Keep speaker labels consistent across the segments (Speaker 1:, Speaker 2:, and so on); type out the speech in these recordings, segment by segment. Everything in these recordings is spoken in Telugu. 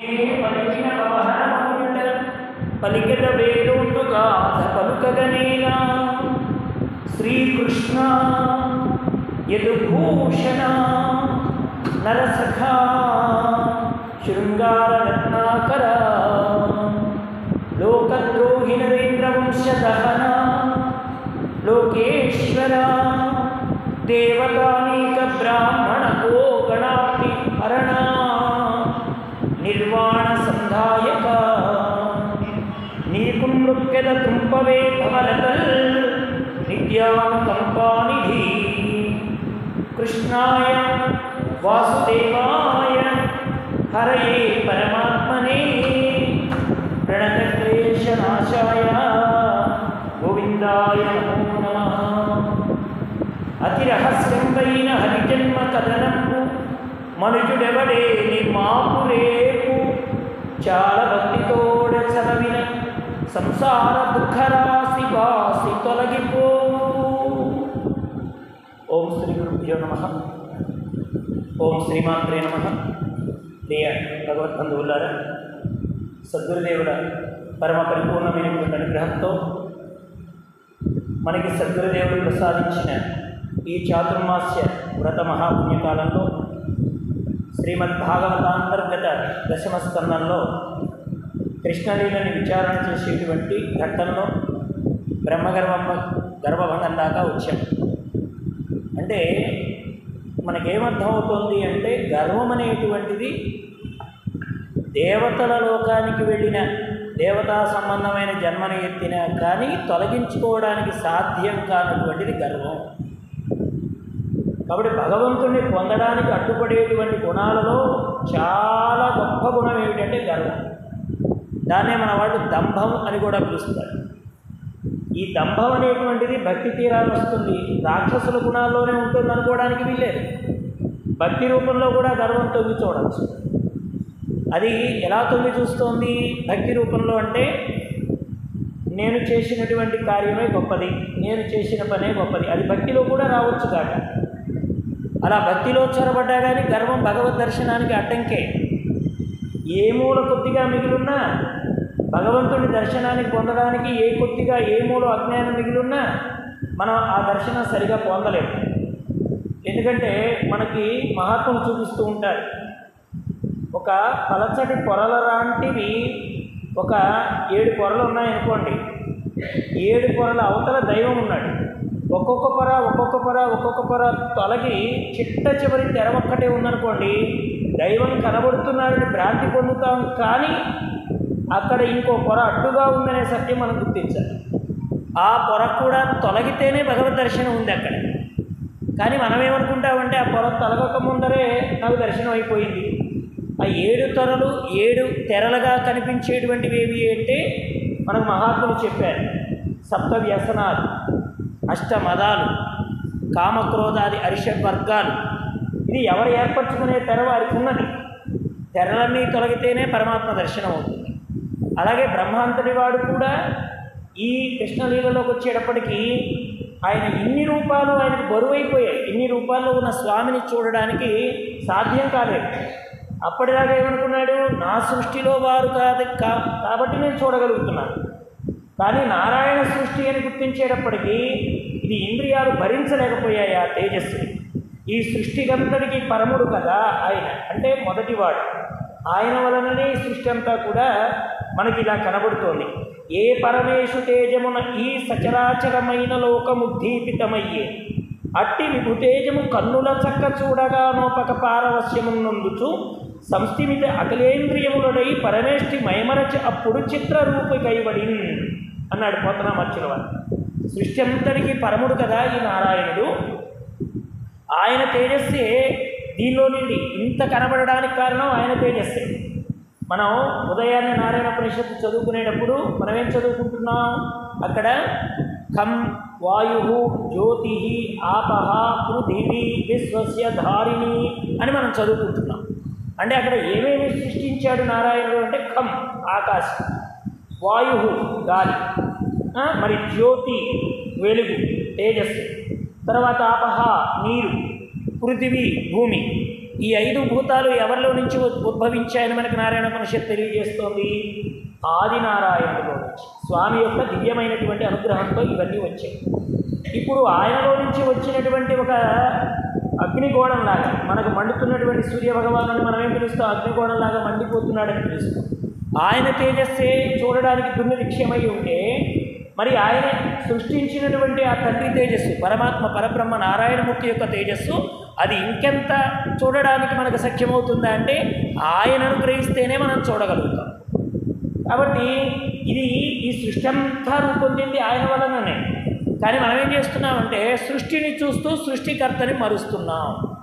Speaker 1: పలికిన పవహరముంట పలికెద వేరుండుగా పలుకగనేలా శ్రీకృష్ణ యదుభూషణ నరసఖా శృంగార రత్నాకర లోకద్రోహి నరేంద్రవంశదహన లోకేశ్వర దేవతానీక బ్రాహ్మణ గో గణాప్తి హరణ నిర్వాణ సంధాయక నీకు నృత్యద తుంపవే భవరతల్ నిత్యానుకంపానిధి కృష్ణాయ వాసుదేవాయ హరయే పరమాత్మనే ప్రణతక్లేశనాశాయ గోవిందాయ నమో నమః అతి రహస్యంపైన హరిజన్మ కథనంపు మనుజుడెవడే నీ మాపు రేపు చాలా భక్తితోడ చదవిన సంసార దుఃఖరాశి వాసి తొలగిపో ఓం శ్రీ గురుభ్యో నమ ఓం శ్రీమాత్రే నమ ప్రియ భగవద్బంధువులారా సద్గురుదేవుల పరమ పరిపూర్ణమైనటువంటి అనుగ్రహంతో మనకి సద్గురుదేవుడు ప్రసాదించిన ఈ చాతుర్మాస్య వ్రత మహాపుణ్యకాలంలో శ్రీమద్ భాగవతాంతర్గత దశమ స్కందంలో కృష్ణలీలని విచారణ చేసేటువంటి ఘట్టంలో బ్రహ్మగర్భ గర్భభంగం దాకా వచ్చాం అంటే మనకేమర్థమవుతుంది అంటే గర్వం అనేటువంటిది దేవతల లోకానికి వెళ్ళిన దేవతా సంబంధమైన జన్మను ఎత్తిన కానీ తొలగించుకోవడానికి సాధ్యం కానటువంటిది గర్వం కాబట్టి భగవంతుణ్ణి పొందడానికి అడ్డుపడేటువంటి గుణాలలో చాలా గొప్ప గుణం ఏమిటంటే గర్వం దాన్నే మన వాళ్ళు దంభం అని కూడా పిలుస్తారు ఈ దంభం అనేటువంటిది భక్తి తీరాన్ని వస్తుంది రాక్షసుల గుణాల్లోనే ఉంటుంది అనుకోవడానికి వీల్లేదు భక్తి రూపంలో కూడా గర్వం తొంగి చూడవచ్చు అది ఎలా తొంగి చూస్తోంది భక్తి రూపంలో అంటే నేను చేసినటువంటి కార్యమే గొప్పది నేను చేసిన పనే గొప్పది అది భక్తిలో కూడా రావచ్చు కాక అలా భక్తిలో చొరబడ్డా కానీ గర్వం భగవద్ దర్శనానికి అడ్డంకే ఏ మూల కొద్దిగా మిగిలిన్నా భగవంతుడి దర్శనానికి పొందడానికి ఏ కొద్దిగా ఏ మూల అజ్ఞానం మిగిలిన్నా మనం ఆ దర్శనం సరిగా పొందలేము ఎందుకంటే మనకి మహాత్ములు చూపిస్తూ ఉంటారు ఒక పలచటి పొరల లాంటివి ఒక ఏడు పొరలు ఉన్నాయనుకోండి ఏడు పొరల అవతల దైవం ఉన్నాడు ఒక్కొక్క పొర ఒక్కొక్క పొర ఒక్కొక్క పొర తొలగి చిట్ట చివరి తెర ఒక్కటే ఉందనుకోండి దైవం కనబడుతున్నాడని భ్రాంతి పొందుతాం కానీ అక్కడ ఇంకో పొర అడ్డుగా ఉందనే సత్యం మనం గుర్తించాలి ఆ పొర కూడా తొలగితేనే భగవద్ దర్శనం ఉంది అక్కడ కానీ మనం ఏమనుకుంటామంటే ఆ పొర తొలగక ముందరే నాకు దర్శనం అయిపోయింది ఆ ఏడు తొరలు ఏడు తెరలుగా కనిపించేటువంటివి ఏవి అంటే మనకు మహాత్ములు చెప్పారు సప్త వ్యసనాలు అష్టమదాలు కామక్రోధాది అరిషడ్ వర్గాలు ఇది ఎవరు ఏర్పరచుకునే తెర వారికి ఉన్నది తెరలన్నీ తొలగితేనే పరమాత్మ దర్శనం అవుతుంది అలాగే బ్రహ్మాంతటి వాడు కూడా ఈ కృష్ణలీలలోకి వచ్చేటప్పటికీ ఆయన ఇన్ని రూపాలు ఆయనకు బరువైపోయాయి ఇన్ని రూపాల్లో ఉన్న స్వామిని చూడడానికి సాధ్యం కాలేదు అప్పటిదాకా ఏమనుకున్నాడు నా సృష్టిలో వారు కాదు కా కాబట్టి నేను చూడగలుగుతున్నాను కానీ నారాయణ సృష్టి అని గుర్తించేటప్పటికీ ఇది ఇంద్రియాలు భరించలేకపోయాయి ఆ తేజస్సుని ఈ సృష్టికంతటికి పరముడు కదా ఆయన అంటే మొదటివాడు ఆయన వలననే ఈ సృష్టి అంతా కూడా మనకి ఇలా కనబడుతోంది ఏ పరమేశు తేజమున ఈ సచరాచరమైన లోకముద్దీపితమయ్యే అట్టి విభుతేజము కన్నుల చక్క చూడగా నోపక పారవశ్యమునందుచు సంస్థిమిత అఖిలేంద్రియములడై పరమేష్టి మైమరచ అప్పుడు చిత్రరూపికైబడి అన్నాడు పోతనామర్చుల వారు సృష్టి అంతటికి పరముడు కదా ఈ నారాయణుడు ఆయన తేజస్సే దీనిలో నుండి ఇంత కనబడడానికి కారణం ఆయన తేజస్సే మనం ఉదయాన్నే నారాయణ పరిషత్తు చదువుకునేటప్పుడు మనం ఏం చదువుకుంటున్నాం అక్కడ ఖం వాయు జ్యోతి ఆపహ పృథివీ విశ్వస్య ధారిణి అని మనం చదువుకుంటున్నాం అంటే అక్కడ ఏమేమి సృష్టించాడు నారాయణుడు అంటే ఖం ఆకాశం వాయు గాలి ఆ, మరి జ్యోతి వెలుగు తేజస్సు తర్వాత ఆపహ నీరు పృథివీ భూమి ఈ ఐదు భూతాలు ఎవరిలో నుంచి ఉద్- ఉద్భవించాయని మనకు నారాయణ ఉపనిషత్ తెలియజేస్తోంది ఆది నారాయణులో నుంచి స్వామి యొక్క దివ్యమైనటువంటి అనుగ్రహంతో ఇవన్నీ వచ్చాయి ఇప్పుడు ఆయనలో నుంచి వచ్చినటువంటి ఒక అగ్నిగోళం లాగా మనకు మండుతున్నటువంటి సూర్య భగవాను మనం ఏం పిలుస్తాం అగ్నిగోళం లాగా మండిపోతున్నాడని పిలుస్తాం ఆయన తేజస్సే చూడడానికి దుర్నిరీక్ష్యమై ఉంటే మరి ఆయన సృష్టించినటువంటి ఆ తండ్రి తేజస్సు పరమాత్మ పరబ్రహ్మ నారాయణమూర్తి యొక్క తేజస్సు అది ఇంకెంత చూడడానికి మనకు సఖ్యమవుతుందా అంటే ఆయన అనుగ్రహిస్తేనే మనం చూడగలుగుతాం కాబట్టి ఇది ఈ సృష్టి అంతా రూపొందింది ఆయన వలననే కానీ మనం ఏం చేస్తున్నామంటే సృష్టిని చూస్తూ సృష్టికర్తని మరుస్తున్నాం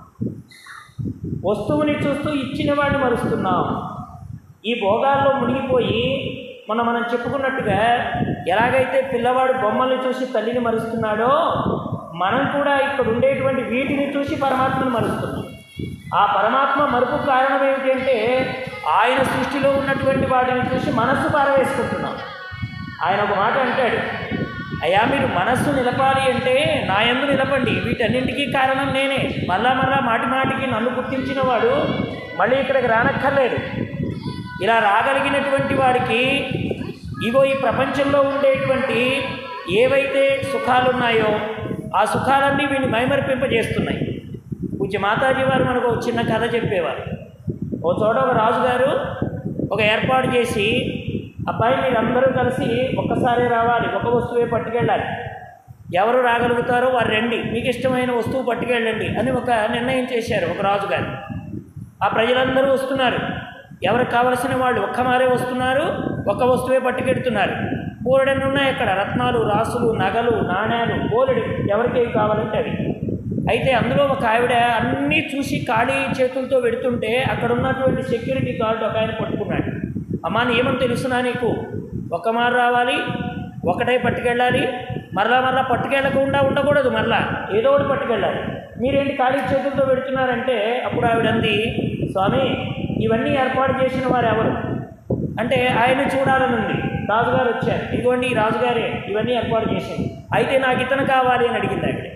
Speaker 1: వస్తువుని చూస్తూ ఇచ్చిన వాడిని మరుస్తున్నాం ఈ భోగాల్లో మునిగిపోయి మొన్న మనం చెప్పుకున్నట్టుగా ఎలాగైతే పిల్లవాడు బొమ్మల్ని చూసి తల్లిని మరుస్తున్నాడో మనం కూడా ఇక్కడ ఉండేటువంటి వీటిని చూసి పరమాత్మను మరుస్తున్నాం ఆ పరమాత్మ మరుపు కారణం ఏమిటంటే ఆయన సృష్టిలో ఉన్నటువంటి వాటిని చూసి మనస్సు పారవేసుకుంటున్నాం ఆయన ఒక మాట అంటాడు అయ్యా మీరు మనస్సు నిలపాలి అంటే నా యందు నిలపండి వీటన్నింటికీ కారణం నేనే మళ్ళా మళ్ళా మాటి మాటికి నన్ను గుర్తించిన వాడు మళ్ళీ ఇక్కడికి రానక్కర్లేదు ఇలా రాగలిగినటువంటి వాడికి ఇగో ఈ ప్రపంచంలో ఉండేటువంటి ఏవైతే సుఖాలు ఉన్నాయో ఆ సుఖాలన్నీ వీడిని మైమరిపింపజేస్తున్నాయి పూజ్య మాతాజీ వారు మనకు ఒక చిన్న కథ చెప్పేవారు ఓ చోట ఒక రాజుగారు ఒక ఏర్పాటు చేసి అబ్బాయి మీరందరూ కలిసి ఒక్కసారి రావాలి ఒక వస్తువే పట్టుకెళ్ళాలి ఎవరు రాగలుగుతారో వారు రండి మీకు ఇష్టమైన వస్తువు పట్టుకెళ్ళండి అని ఒక నిర్ణయం చేశారు ఒక రాజుగారు ఆ ప్రజలందరూ వస్తున్నారు ఎవరికి కావలసిన వాళ్ళు ఒక్క మారే వస్తున్నారు ఒక్క వస్తువే పట్టుకెడుతున్నారు బోలెడన్ని ఉన్నాయి అక్కడ రత్నాలు రాసులు నగలు నాణ్యాలు బోలెడు ఎవరికి ఏవి కావాలంటే అవి అయితే అందులో ఒక ఆవిడ అన్నీ చూసి ఖాళీ చేతులతో వెడుతుంటే అక్కడ ఉన్నటువంటి సెక్యూరిటీ గార్డు ఒక ఆయన పట్టుకున్నాడు అమ్మా నీ ఏమని తెలుసునా నీకు ఒక్క మారు రావాలి ఒకటే పట్టుకెళ్ళాలి మరలా మరలా పట్టుకెళ్ళకుండా ఉండకూడదు మరలా ఏదో ఒకటి పట్టుకెళ్ళాలి మీరేంటి ఖాళీ చేతులతో పెడుతున్నారంటే అప్పుడు ఆవిడ అంది స్వామి ఇవన్నీ ఏర్పాటు చేసిన వారు ఎవరు అంటే ఆయన చూడాలనుంది రాజుగారు వచ్చారు ఇదిగోండి ఈ రాజుగారే ఇవన్నీ ఏర్పాటు చేసింది అయితే నాకు ఇతను కావాలి అని అడిగింది ఆవిడ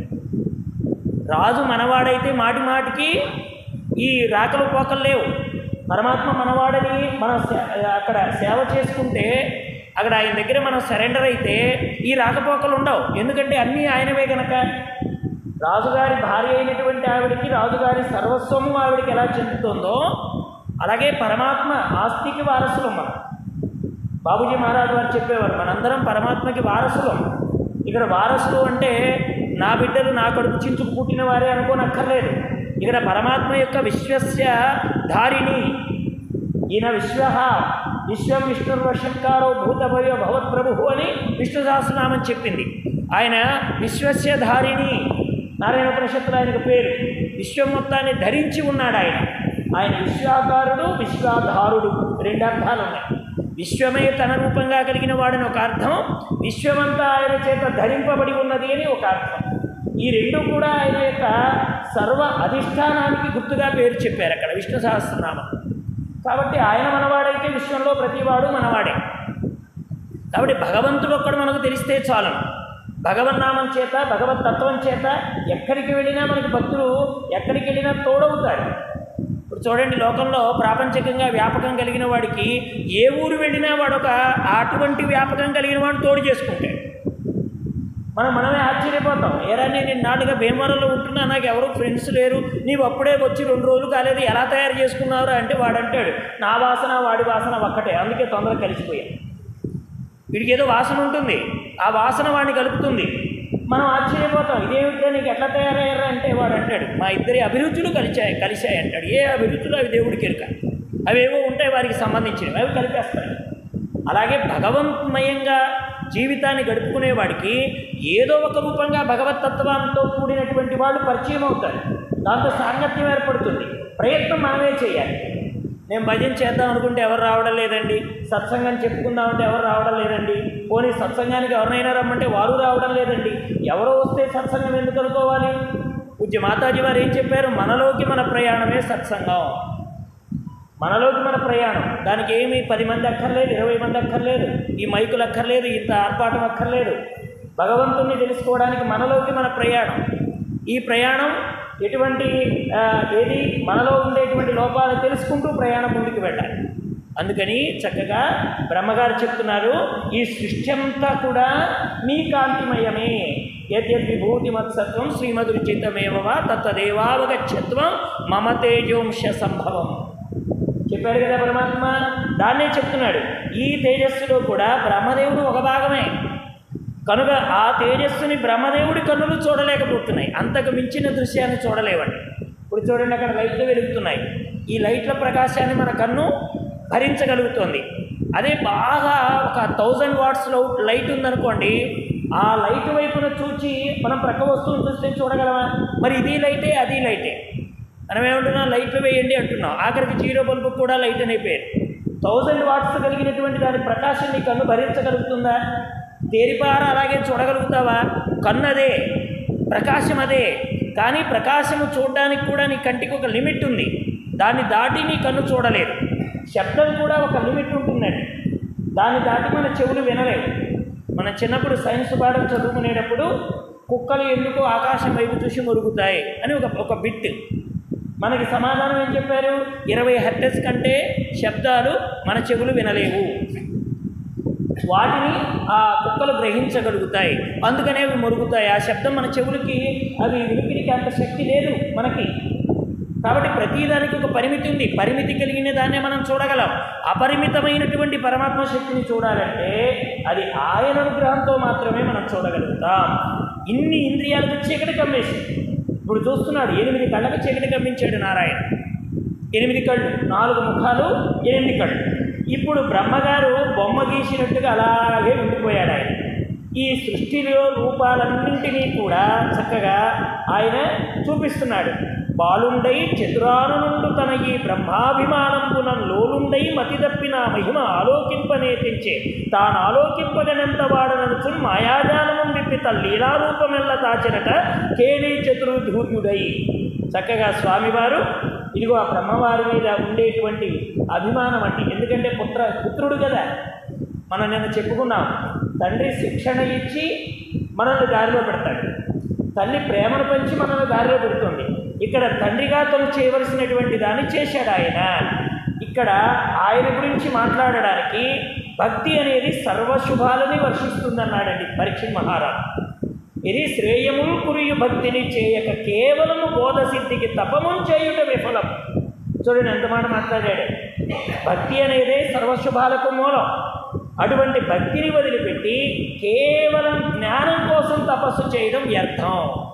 Speaker 1: రాజు మనవాడైతే మాటి మాటికి ఈ రాకలు పోకలు లేవు పరమాత్మ మనవాడని మనం సే- అక్కడ సేవ చేసుకుంటే అక్కడ ఆయన దగ్గర మనం సరెండర్ అయితే ఈ రాకపోకలు ఉండవు ఎందుకంటే అన్నీ ఆయనవే గనక రాజుగారి భార్య అయినటువంటి ఆవిడికి రాజుగారి సర్వస్వము ఆవిడికి ఎలా చెందుతుందో అలాగే పరమాత్మ ఆస్తికి వారసులం మనం బాబుజీ మహారాజు వారు చెప్పేవారు మనందరం పరమాత్మకి వారసులం ఇక్కడ వారసులు అంటే నా బిడ్డలు నా కడుపు చించుకు పుట్టిన వారే అనుకోనక్కర్లేదు ఇక్కడ పరమాత్మ యొక్క విశ్వస్య ధారిణి ఈయన విశ్వ విశ్వం విష్ణుర్వశంకారో భూతభయ భవత్ప్రభు అని విష్ణు సహస్రనామం చెప్పింది ఆయన విశ్వస్య ధారిణి నారాయణ ఉపనిషత్తులు ఆయనకు పేరు విశ్వం మొత్తాన్ని ధరించి ఉన్నాడు ఆయన ఆయన విశ్వాకారుడు విశ్వాధారుడు రెండు అర్థాలు ఉన్నాయి విశ్వమే తన రూపంగా కలిగిన వాడని ఒక అర్థం విశ్వమంతా ఆయన చేత ధరింపబడి ఉన్నది అని ఒక అర్థం ఈ రెండు కూడా ఆయన యొక్క సర్వ అధిష్టానానికి గుర్తుగా పేరు చెప్పారు అక్కడ విష్ణు సహస్రనామం కాబట్టి ఆయన మనవాడైతే విశ్వంలో ప్రతివాడు మనవాడే కాబట్టి భగవంతుడు ఒక్కడు మనకు తెలిస్తే చాలు భగవన్నామం చేత భగవత్ తత్వం చేత ఎక్కడికి వెళ్ళినా మనకి భక్తులు ఎక్కడికి వెళ్ళినా తోడవుతాడు ఇప్పుడు చూడండి లోకంలో ప్రాపంచికంగా వ్యాపకం కలిగిన వాడికి ఏ ఊరు వెళ్ళినా వాడు ఒక అటువంటి వ్యాపకం కలిగిన వాడిని తోడు చేసుకుంటాడు మనం మనమే ఆశ్చర్యపోతాం ఏరా నేను నాటుగా భీమవరంలో ఉంటున్నా నాకు ఎవరు ఫ్రెండ్స్ లేరు నీవు అప్పుడే వచ్చి రెండు రోజులు కాలేదు ఎలా తయారు చేసుకున్నావురా అంటే వాడు అంటాడు నా వాసన వాడి వాసన ఒక్కటే అందుకే తొందరగా కలిసిపోయాం వీడికి ఏదో వాసన ఉంటుంది ఆ వాసన వాడిని కలుపుతుంది మనం ఆశ్చర్యపోతాం ఇదేమిటో నీకు ఎట్లా తయారయ్యారా అంటే వాడు అంటాడు మా ఇద్దరి అభిరుచులు కలిశాయి కలిశాయి అంటాడు ఏ అభిరుచులు అవి దేవుడికి ఎరుక అవేవో ఉంటాయి వారికి సంబంధించినవి అవి కలిపేస్తాయి అలాగే భగవంతమయంగా జీవితాన్ని గడుపుకునేవాడికి ఏదో ఒక రూపంగా భగవతత్వాలతో కూడినటువంటి వాళ్ళు పరిచయం అవుతారు దాంతో సాంగత్యం ఏర్పడుతుంది ప్రయత్నం మనమే చేయాలి నేను భజన చేద్దాం అనుకుంటే ఎవరు రావడం లేదండి సత్సంగం చెప్పుకుందామంటే ఎవరు రావడం లేదండి పోనీ సత్సంగానికి ఎవరినైనా రమ్మంటే వారు రావడం లేదండి ఎవరో వస్తే సత్సంగం ఎందుకు అనుకోవాలి పూజ్య మాతాజీ వారు ఏం చెప్పారు మనలోకి మన ప్రయాణమే సత్సంగం మనలోకి మన ప్రయాణం దానికి ఏమి పది మంది అక్కర్లేదు ఇరవై మంది అక్కర్లేదు ఈ మైకులు అక్కర్లేదు ఇంత ఆర్పాటం అక్కర్లేదు భగవంతుణ్ణి తెలుసుకోవడానికి మనలోకి మన ప్రయాణం ఈ ప్రయాణం ఎటువంటి ఆ, ఏది మనలో ఉండేటువంటి లోపాలు తెలుసుకుంటూ ప్రయాణం ముందుకు వెళ్ళాలి అందుకని చక్కగా బ్రహ్మగారు చెప్తున్నారు ఈ సృష్టి అంతా కూడా నీ కాంతిమయమే యద్యద్ విభూతి మత్సత్వం శ్రీమధురిచితమేవా తత్తదేవావగచ్చత్వం మమ తేజోంశ సంభవం చెప్పాడు కదా పరమాత్మ దాన్నే చెప్తున్నాడు ఈ తేజస్సులో కూడా బ్రహ్మదేవుడు ఒక భాగమే కనుక ఆ తేజస్సుని బ్రహ్మదేవుడి కన్నులు చూడలేకపోతున్నాయి అంతకు మించిన దృశ్యాన్ని చూడలేవండి ఇప్పుడు చూడండి అక్కడ లైట్లు వెలుగుతున్నాయి ఈ లైట్ల ప్రకాశాన్ని మన కన్ను భరించగలుగుతుంది అదే బాగా ఒక థౌజండ్ వాట్స్ లైట్ ఉందనుకోండి ఆ లైట్ వైపున చూచి మనం ప్రక్క వస్తువును చూస్తే చూడగలమా మరి ఇది లైటే అది లైటే మనం ఏమంటున్నాం లైట్లు వేయండి అంటున్నాం ఆఖరికి జీరో బల్బు కూడా లైట్ అనే పేరు థౌజండ్ వాట్స్ కలిగినటువంటి దాని ప్రకాశం నీ కన్ను భరించగలుగుతుందా తేరిపార అలాగే చూడగలుగుతావా కన్ను అదే ప్రకాశం అదే కానీ ప్రకాశము చూడడానికి కూడా నీ కంటికి ఒక లిమిట్ ఉంది దాన్ని దాటి నీ కన్ను చూడలేదు శబ్దం కూడా ఒక లిమిట్ ఉంటుందండి దాన్ని దాటి మన చెవులు వినలేవు మన చిన్నప్పుడు సైన్స్ పాఠం చదువుకునేటప్పుడు కుక్కలు ఎందుకు ఆకాశం వైపు చూసి మురుగుతాయి అని ఒక ఒక బిట్ మనకి సమాధానం ఏం చెప్పారు ఇరవై హెర్టెస్ కంటే శబ్దాలు మన చెవులు వినలేవు వాటిని ఆ కుక్కలు గ్రహించగలుగుతాయి అందుకనే అవి మురుగుతాయి ఆ శబ్దం మన చెవులకి అవి వినికిడికి అంత శక్తి లేదు మనకి కాబట్టి ప్రతిదానికి ఒక పరిమితి ఉంది పరిమితి కలిగిన దాన్నే మనం చూడగలం అపరిమితమైనటువంటి పరమాత్మ శక్తిని చూడాలంటే అది ఆయన అనుగ్రహంతో మాత్రమే మనం చూడగలుగుతాం ఇన్ని ఇంద్రియాలకు చీకటి కమ్మేసి ఇప్పుడు చూస్తున్నాడు ఎనిమిది కళ్ళకు చీకటి కమ్మించాడు నారాయణ ఎనిమిది కళ్ళు నాలుగు ముఖాలు ఎనిమిది కళ్ళు ఇప్పుడు బ్రహ్మగారు బొమ్మ గీసినట్టుగా అలాగే ఉండిపోయాడు ఆయన ఈ సృష్టిలో రూపాలన్నింటినీ కూడా చక్కగా ఆయన చూపిస్తున్నాడు బాలుండై చతురానునుండు తన ఈ బ్రహ్మాభిమానంబున లోలుండై మతి తప్పిన మహిమ ఆలోకింపనే తెంచే తాను ఆలోకింపగనంత వాడననుచున్ మాయాజాలము విప్పి లీలారూపమెల్ల తాచినట కేళీ చతురుధూర్యుడై చక్కగా స్వామివారు ఇదిగో ఆ బ్రహ్మవారి మీద ఉండేటువంటి అభిమానం అంటే ఎందుకంటే పుత్ర పుత్రుడు కదా మనం నిన్న చెప్పుకున్నాం తండ్రి శిక్షణ ఇచ్చి మనల్ని దారిలో పెడతాడు తల్లి ప్రేమను పంచి మనల్ని దారిలో పెడుతుంది ఇక్కడ తండ్రిగా తను చేయవలసినటువంటి దాన్ని చేశాడు ఆయన ఇక్కడ ఆయన గురించి మాట్లాడడానికి భక్తి అనేది సర్వశుభాలని వర్షిస్తుందన్నాడండి పరీక్ష మహారాజు ఇది శ్రేయములు కురియు భక్తిని చేయక కేవలము బోధసిద్ధికి తపము చేయుట విఫలం చూడండి ఎంత మాట మాట్లాడాడు భక్తి అనేదే సర్వశుభాలకు మూలం అటువంటి భక్తిని వదిలిపెట్టి కేవలం జ్ఞానం కోసం తపస్సు చేయడం వ్యర్థం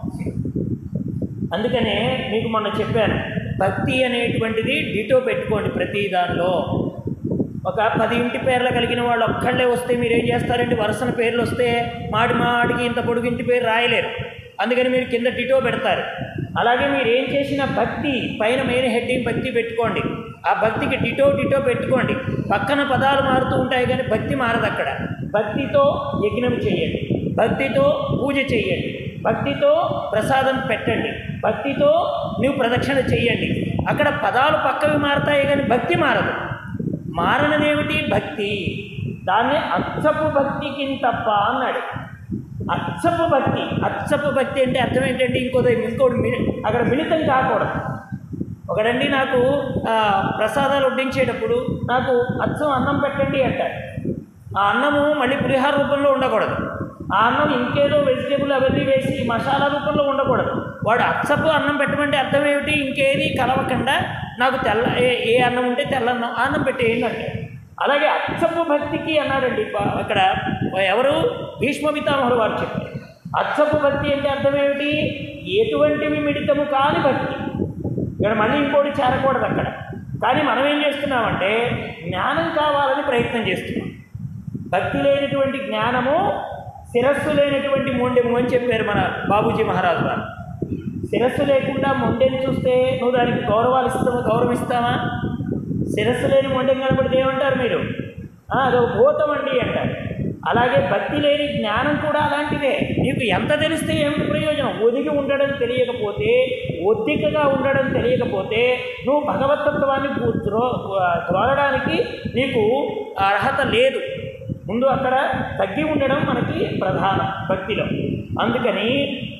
Speaker 1: అందుకనే మీకు మొన్న చెప్పాను భక్తి అనేటువంటిది డిటో పెట్టుకోండి ప్రతి దానిలో ఒక పది ఇంటి పేర్లు కలిగిన వాళ్ళు ఒక్కళ్ళే వస్తే మీరు ఏం చేస్తారండి వరుసన పేర్లు వస్తే మాటి మాటికి ఇంత పొడుగు ఇంటి పేరు రాయలేరు అందుకని మీరు కింద డిటో పెడతారు అలాగే మీరు ఏం చేసిన భక్తి పైన మెయిన్ హెడ్డింగ్ భక్తి పెట్టుకోండి ఆ భక్తికి డిటో డిటో పెట్టుకోండి పక్కన పదాలు మారుతూ ఉంటాయి కానీ భక్తి మారదు అక్కడ భక్తితో యజ్ఞం చేయండి భక్తితో పూజ చేయండి భక్తితో ప్రసాదం పెట్టండి భక్తితో నువ్వు ప్రదక్షిణ చెయ్యండి అక్కడ పదాలు పక్కవి మారతాయి కానీ భక్తి మారదు మారనదేమిటి భక్తి దాన్ని అచ్చపు భక్తికి తప్ప అన్నాడు అచ్చపు భక్తి అచ్చపు భక్తి అంటే అర్థం ఏంటంటే ఇంకోటి ఇంకోటి మిని అక్కడ మిళితం కాకూడదు ఒకడండి నాకు ఆ, ప్రసాదాలు వడ్డించేటప్పుడు నాకు అచ్చం అన్నం పెట్టండి అంటాడు ఆ అన్నము మళ్ళీ పులిహార రూపంలో ఉండకూడదు ఆ అన్నం ఇంకేదో వెజిటేబుల్ అవన్నీ వేసి మసాలా రూపంలో ఉండకూడదు వాడు అచ్చపు అన్నం పెట్టమంటే అర్థం ఏమిటి ఇంకేది కలవకుండా నాకు తెల్ల ఏ ఏ అన్నం ఉంటే తెల్లన్నం ఆ అన్నం పెట్టేయండి అంటే అలాగే అచ్చపు భక్తికి అన్నారండి ప- అక్కడ ఎవరు భీష్మ పితామహుడు వారు చెప్పారు అచ్చపు భక్తి అంటే అర్థం ఏమిటి ఎటువంటివి మిడితము కాని భక్తి ఇక్కడ మళ్ళీ ఇంకోటి చేరకూడదు అక్కడ కానీ మనం ఏం చేస్తున్నామంటే జ్ఞానం కావాలని ప్రయత్నం చేస్తున్నాం భక్తి లేనటువంటి జ్ఞానము శిరస్సు లేనటువంటి మొండెము అని చెప్పారు మన బాబూజీ మహారాజు గారు శిరస్సు లేకుండా మొండెని చూస్తే నువ్వు దానికి గౌరవాలు ఇస్తావా గౌరవిస్తావా శిరస్సు లేని మొండెం కనపడితే ఏమంటారు మీరు "ఆ, అదో భూతం అండి అంటారు అలాగే భక్తి లేని జ్ఞానం కూడా అలాంటిదే నీకు ఎంత తెలిస్తే ఏమిటి ప్రయోజనం ఒదిగి ఉండడం తెలియకపోతే ఒద్దికగా ఉండడం తెలియకపోతే నువ్వు భగవతత్వాన్ని పు- త్రో త్రోలడానికి నీకు అర్హత లేదు ముందు అక్కడ తగ్గి ఉండడం మనకి ప్రధానం భక్తిలో అందుకని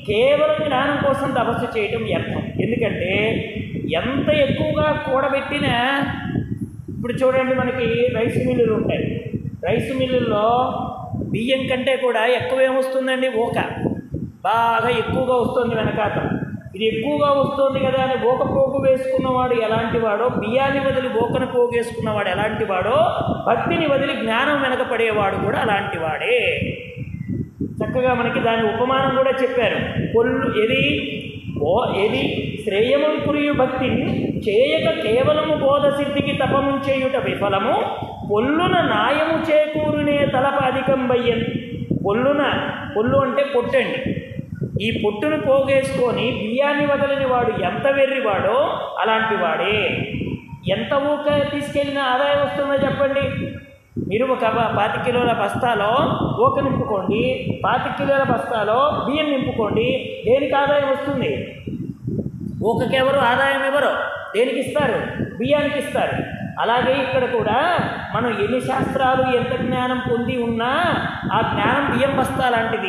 Speaker 1: కేవలం జ్ఞానం కోసం తపస్సు చేయటం వ్యర్థం ఎందుకంటే ఎంత ఎక్కువగా కూడబెట్టినా ఇప్పుడు చూడండి మనకి రైస్ మిల్లులు ఉంటాయి రైస్ మిల్లుల్లో బియ్యం కంటే కూడా ఎక్కువ ఏమొస్తుందండి ఊక బాగా ఎక్కువగా వస్తుంది వెనకాత ఇది ఎక్కువగా వస్తుంది కదా అని ఊక పోగు వేసుకున్నవాడు ఎలాంటి వాడో బియ్యాన్ని వదిలి ఊకను పోగు వేసుకున్నవాడు ఎలాంటి వాడో భక్తిని వదిలి జ్ఞానం వెనకపడేవాడు కూడా అలాంటి వాడే చక్కగా మనకి దాని ఉపమానం కూడా చెప్పారు పొల్లు ఎది ఓ ఎది శ్రేయము పురియు భక్తి చేయక కేవలము బోధ సిద్ధికి తపము చేయుట విఫలము పొల్లున నాయము చేకూరునే తలప అధికం బయ్యన్ పొల్లున పొల్లు అంటే పొట్టండి ఈ పొట్టును పోగేసుకొని బియ్యాన్ని వదలని వాడు ఎంత వెర్రివాడో అలాంటి వాడే ఎంత ఊక తీసుకెళ్ళిన ఆదాయం వస్తుందో చెప్పండి మీరు ఒక బ- పాతి కిలోల బస్తాలో ఊక నింపుకోండి పాతి కిలోల బస్తాలో బియ్యం నింపుకోండి దేనికి ఆదాయం వస్తుంది ఊకకి ఎవరు ఆదాయం ఎవరు దేనికి ఇస్తారు బియ్యానికి ఇస్తారు అలాగే ఇక్కడ కూడా మనం ఎన్ని శాస్త్రాలు ఎంత జ్ఞానం పొంది ఉన్నా ఆ జ్ఞానం బియ్యం బస్తా లాంటిది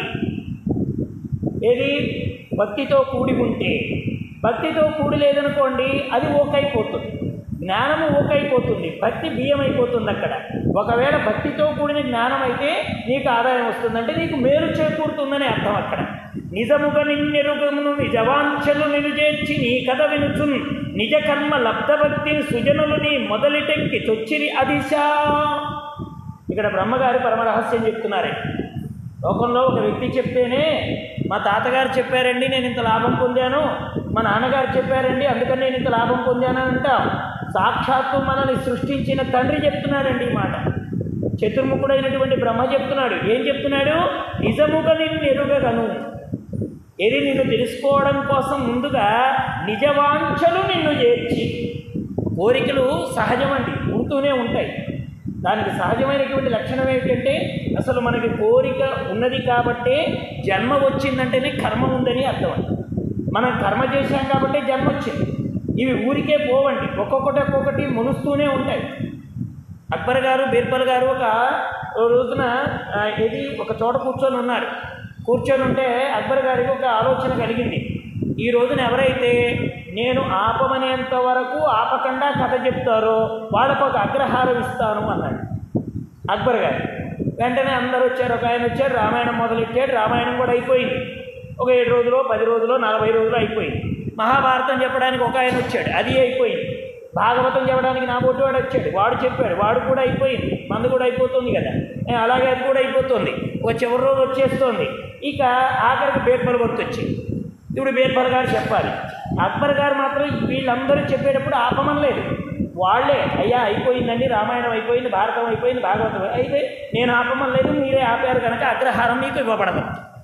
Speaker 1: ఏది భక్తితో కూడి ఉంటే భక్తితో కూడి లేదనుకోండి అది ఓకైపోతుంది జ్ఞానము ఓకైపోతుంది భక్తి బియ్యం అయిపోతుంది అక్కడ ఒకవేళ భక్తితో కూడిన జ్ఞానం అయితే నీకు ఆదాయం వస్తుందంటే నీకు మేలు చేకూరుతుందని అర్థం అక్కడ నిజముగా నిన్నెరుగమును నిజవాంఛలు నిరుజేర్చి నీ కథ వినుచున్ నిజ కర్మ లబ్ధభక్తిని సుజనులు నీ మొదలిటెక్కి చొచ్చిరి అదిశా ఇక్కడ బ్రహ్మగారి పరమరహస్యం చెప్తున్నారే లోకంలో ఒక వ్యక్తి చెప్తేనే మా తాతగారు చెప్పారండి నేను ఇంత లాభం పొందాను మా నాన్నగారు చెప్పారండి అందుకని నేను ఇంత లాభం పొందాను అని అంటాం సాక్షాత్తు మనల్ని సృష్టించిన తండ్రి చెప్తున్నాడండి ఈ మాట చతుర్ముఖుడైనటువంటి బ్రహ్మ చెప్తున్నాడు ఏం చెప్తున్నాడు నిజముగా నిన్ను ఎరుగగను ఇది నిన్ను తెలుసుకోవడం కోసం ముందుగా నిజవాంఛలు నిన్ను చేర్చి కోరికలు సహజమండి ఉంటూనే ఉంటాయి దానికి సహజమైనటువంటి లక్షణం ఏమిటంటే అసలు మనకి కోరిక ఉన్నది కాబట్టే జన్మ వచ్చిందంటేనే కర్మ ఉందని అర్థం అండి మనం కర్మ చేశాం కాబట్టి జన్మ వచ్చింది ఇవి ఊరికే పోవండి ఒక్కొక్కటి ఒక్కొక్కటి మునుస్తూనే ఉంటాయి అక్బర్ గారు బీర్బల్ గారు ఒక ఓ రోజున ఆ, ఏది ఒక చోట కూర్చొని ఉన్నారు కూర్చొని ఉంటే అక్బర్ గారికి ఒక ఆలోచన కలిగింది ఈ రోజున ఎవరైతే నేను ఆపమనేంత వరకు ఆపకుండా కథ చెప్తారో వాళ్ళకు ఒక అగ్రహారం ఇస్తాను అన్నాడు అక్బర్ గారు వెంటనే అందరూ వచ్చారు ఒక ఆయన వచ్చాడు రామాయణం మొదలెట్టాడు రామాయణం కూడా అయిపోయింది ఒక ఏడు రోజులు పది రోజులు నలభై రోజులు అయిపోయింది మహాభారతం చెప్పడానికి ఒక ఆయన వచ్చాడు అది అయిపోయింది భాగవతం చెప్పడానికి నా బొట్టు వాడు వచ్చాడు వాడు చెప్పాడు వాడు కూడా అయిపోయింది మందు కూడా అయిపోతుంది కదా ఏ, అలాగే అది కూడా అయిపోతుంది ఒక చివరి రోజు వచ్చేస్తుంది ఇక ఆఖరికి బీర్బల్ గుర్తు వచ్చింది ఇప్పుడు బీర్బల్ గారు చెప్పాలి అక్బర్ గారు మాత్రం వీళ్ళందరూ చెప్పేటప్పుడు ఆపమనలేదు వాళ్ళే అయ్యా అయిపోయిందండి రామాయణం అయిపోయింది భారతం అయిపోయింది భాగవతం అయితే నేను ఆపమనలేదు మీరే ఆపారు కనుక అగ్రహారం మీకు ఇవ్వబడదు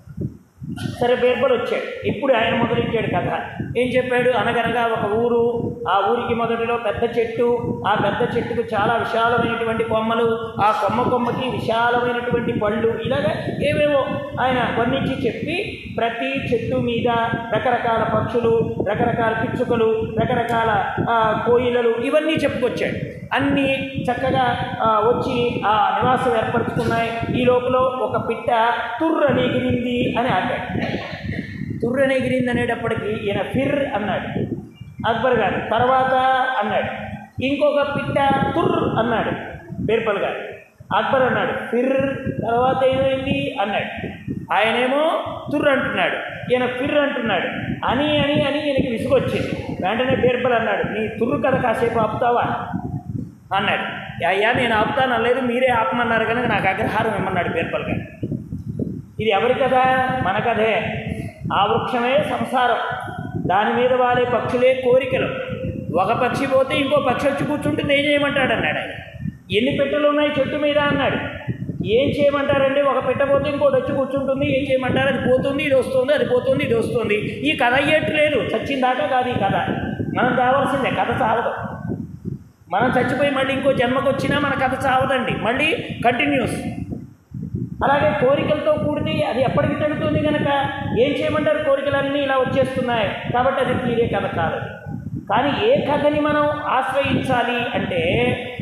Speaker 1: సరే బీర్బల్ వచ్చాడు ఇప్పుడు ఆయన మొదలెట్టాడు కథ ఏం చెప్పాడు అనగనగా ఒక ఊరు ఆ ఊరికి మొదటిలో పెద్ద చెట్టు ఆ పెద్ద చెట్టుకు చాలా విశాలమైనటువంటి కొమ్మలు ఆ కొమ్మ కొమ్మకి విశాలమైనటువంటి పళ్ళు ఇలాగ ఏవేవో ఆయన వర్ణించి చెప్పి ప్రతి చెట్టు మీద రకరకాల పక్షులు రకరకాల పిచ్చుకలు రకరకాల ఆ, కోయిలలు ఇవన్నీ చెప్పుకొచ్చాడు అన్నీ చక్కగా ఆ, వచ్చి ఆ నివాసం ఏర్పరచుకున్నాయి ఈ లోపల ఒక పిట్ట తుర్రని ఎగిరింది అని ఆపాడు తుర్రని ఎగిరింది అనేటప్పటికీ ఈయన ఫిర్ అన్నాడు అక్బర్ గారు తర్వాత అన్నాడు ఇంకొక పిట్ట తుర్ అన్నాడు బీర్బల్ గారు అక్బర్ అన్నాడు ఫిర్ తర్వాత ఏమైంది అన్నాడు ఆయనేమో తుర్ అంటున్నాడు ఈయన ఫిర్ అంటున్నాడు అని అని అని ఈయనకి విసుగొచ్చింది వెంటనే బీర్బల్ అన్నాడు నీ తుర్రు కథ కాసేపు ఆపుతావా అన్నాడు అయ్యా నేను ఆపుతాను అనలేదు మీరే ఆపమన్నారు కనుక నాకు అగ్రహారం ఇమ్మన్నాడు బీర్బల్ గారు ఇది ఎవరి కథ మన కథే ఆ వృక్షమే సంసారం దాని మీద వాడే పక్షులే కోరికలు ఒక పక్షి పోతే ఇంకో పక్షి వచ్చి కూర్చుంటుంది ఏం చేయమంటాడు అన్నాడు ఆయన ఎన్ని పెట్టెలు ఉన్నాయి చెట్టు మీద అన్నాడు ఏం చేయమంటారండి ఒక పెట్ట పోతే ఇంకోటి వచ్చి కూర్చుంటుంది ఏం చేయమంటారు అది పోతుంది ఇది వస్తుంది అది పోతుంది ఇది వస్తుంది ఈ కథ అయ్యేట్టు లేదు చచ్చిందాకా కాదు ఈ కథ మనం కావాల్సిందే కథ చావదు మనం చచ్చిపోయి మళ్ళీ ఇంకో జన్మకు వచ్చినా మన కథ చావదండి మళ్ళీ కంటిన్యూస్ అలాగే కోరికలతో కూడితే అది ఎప్పటికి తగ్గుతుంది కనుక ఏం చేయమంటారు కోరికలన్నీ ఇలా వచ్చేస్తున్నాయి కాబట్టి అది తీరే కథ కాదు కానీ ఏ కథని మనం ఆశ్రయించాలి అంటే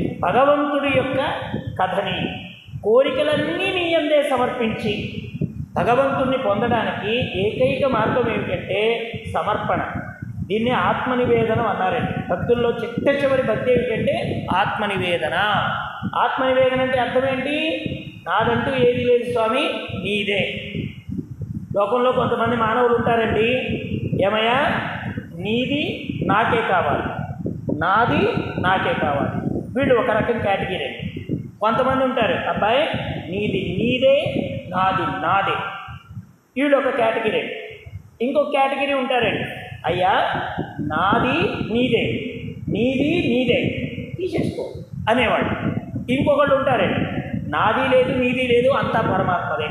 Speaker 1: భగవంతుడి యొక్క కథని కోరికలన్నీ నీ అందే సమర్పించి భగవంతుణ్ణి పొందడానికి ఏకైక మార్గం ఏమిటంటే సమర్పణ దీన్ని ఆత్మనివేదనం అన్నారండి భక్తుల్లో చిట్ట చివరి భక్తి ఏమిటంటే ఆత్మనివేదన ఆత్మనివేదన అంటే అర్థం ఏంటి నాదంటూ ఏది లేదు స్వామి నీదే లోకంలో కొంతమంది మానవులు ఉంటారండి ఏమయ్యా నీది నాకే కావాలి నాది నాకే కావాలి వీళ్ళు ఒక రకం కేటగిరీ అండి కొంతమంది ఉంటారు అబ్బాయి నీది నీదే నాది నాదే వీళ్ళు ఒక కేటగిరీ అండి ఇంకొక కేటగిరీ ఉంటారండి అయ్యా నాది నీదే నీది నీదే తీసేసుకో అనేవాళ్ళు ఇంకొకళ్ళు ఉంటారండి నాది లేదు నీది లేదు అంతా పరమాత్మదే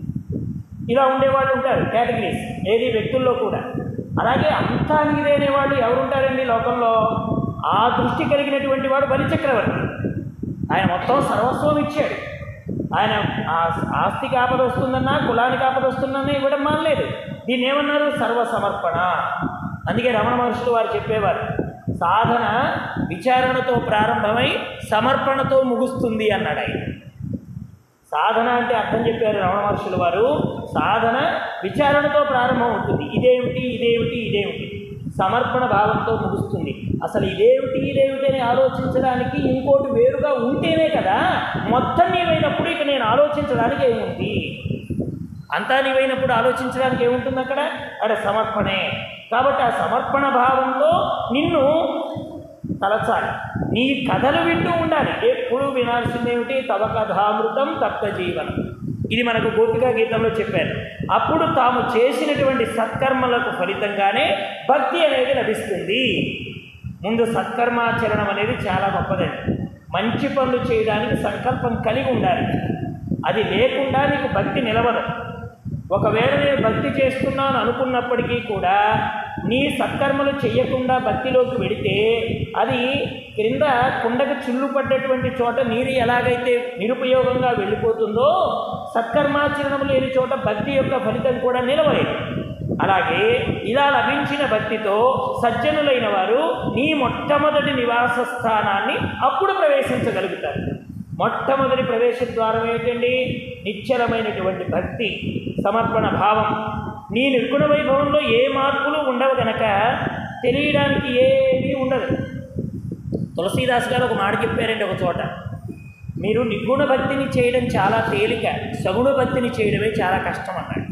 Speaker 1: ఇలా ఉండేవాళ్ళు ఉంటారు కేటగిరీస్ ఏది వ్యక్తుల్లో కూడా అలాగే అంతా నీదే అనేవాళ్ళు ఎవరు ఉంటారండి లోకంలో ఆ దృష్టి కలిగినటువంటి వాడు బలిచక్రవర్తి ఆయన మొత్తం సర్వస్వం ఇచ్చాడు ఆయన ఆ- ఆస్తికి ఆపద వస్తుందన్నా కులానికి ఆపద వస్తుందన్నా ఇవ్వడం మానలేదు దీన్ని ఏమన్నారు సర్వసమర్పణ అందుకే రమణ మహర్షులు వారు చెప్పేవారు సాధన విచారణతో ప్రారంభమై సమర్పణతో ముగుస్తుంది అన్నాడు ఆయన సాధన అంటే అర్థం చెప్పారు రమణ మహర్షులు వారు సాధన విచారణతో ప్రారంభం అవుతుంది ఇదేమిటి ఇదేమిటి ఇదేమిటి సమర్పణ భావంతో ముగుస్తుంది అసలు ఇదేమిటి ఇదేమిటి అని ఆలోచించడానికి ఇంకోటి వేరుగా ఉంటేనే కదా మొత్తం నీవైనప్పుడు ఇక నేను ఆలోచించడానికి ఏముంది అంతా నీవైనప్పుడు ఆలోచించడానికి ఏముంటుంది అక్కడ అక్కడ సమర్పణే కాబట్టి ఆ సమర్పణ భావంతో నిన్ను తలచాలి నీ కథలు వింటూ ఉండాలి ఎప్పుడు వినాల్సిందేమిటి తవ కథామృతం తప్త జీవనం ఇది మనకు గోపికా గీతంలో చెప్పారు అప్పుడు తాము చేసినటువంటి సత్కర్మలకు ఫలితంగానే భక్తి అనేది లభిస్తుంది ముందు సత్కర్మాచరణం అనేది చాలా గొప్పదండి మంచి పనులు చేయడానికి సంకల్పం కలిగి ఉండాలి అది లేకుండా నీకు భక్తి నిలవదు ఒకవేళ నేను భక్తి చేస్తున్నాను అనుకున్నప్పటికీ కూడా నీ సత్కర్మలు చెయ్యకుండా భక్తిలోకి వెడితే అది క్రింద కుండకు చిల్లు పడ్డటువంటి చోట నీరు ఎలాగైతే నిరుపయోగంగా వెళ్ళిపోతుందో సత్కర్మాచరణం లేని చోట భక్తి యొక్క ఫలితం కూడా నిలవలేదు అలాగే ఇలా లభించిన భక్తితో సజ్జనులైన వారు నీ మొట్టమొదటి నివాస స్థానాన్ని అప్పుడు ప్రవేశించగలుగుతారు మొట్టమొదటి ప్రవేశ ద్వారం ఏంటండి నిశ్చలమైనటువంటి భక్తి సమర్పణ భావం నీ నిర్గుణ వైభవంలో ఏ మార్పులు ఉండవు గనక తెలియడానికి ఏమీ ఉండదు తులసీదాస్ గారు ఒక మాట చెప్పారండి ఒక చోట మీరు నిర్గుణ భక్తిని చేయడం చాలా తేలిక సగుణ భక్తిని చేయడమే చాలా కష్టం అన్నాడు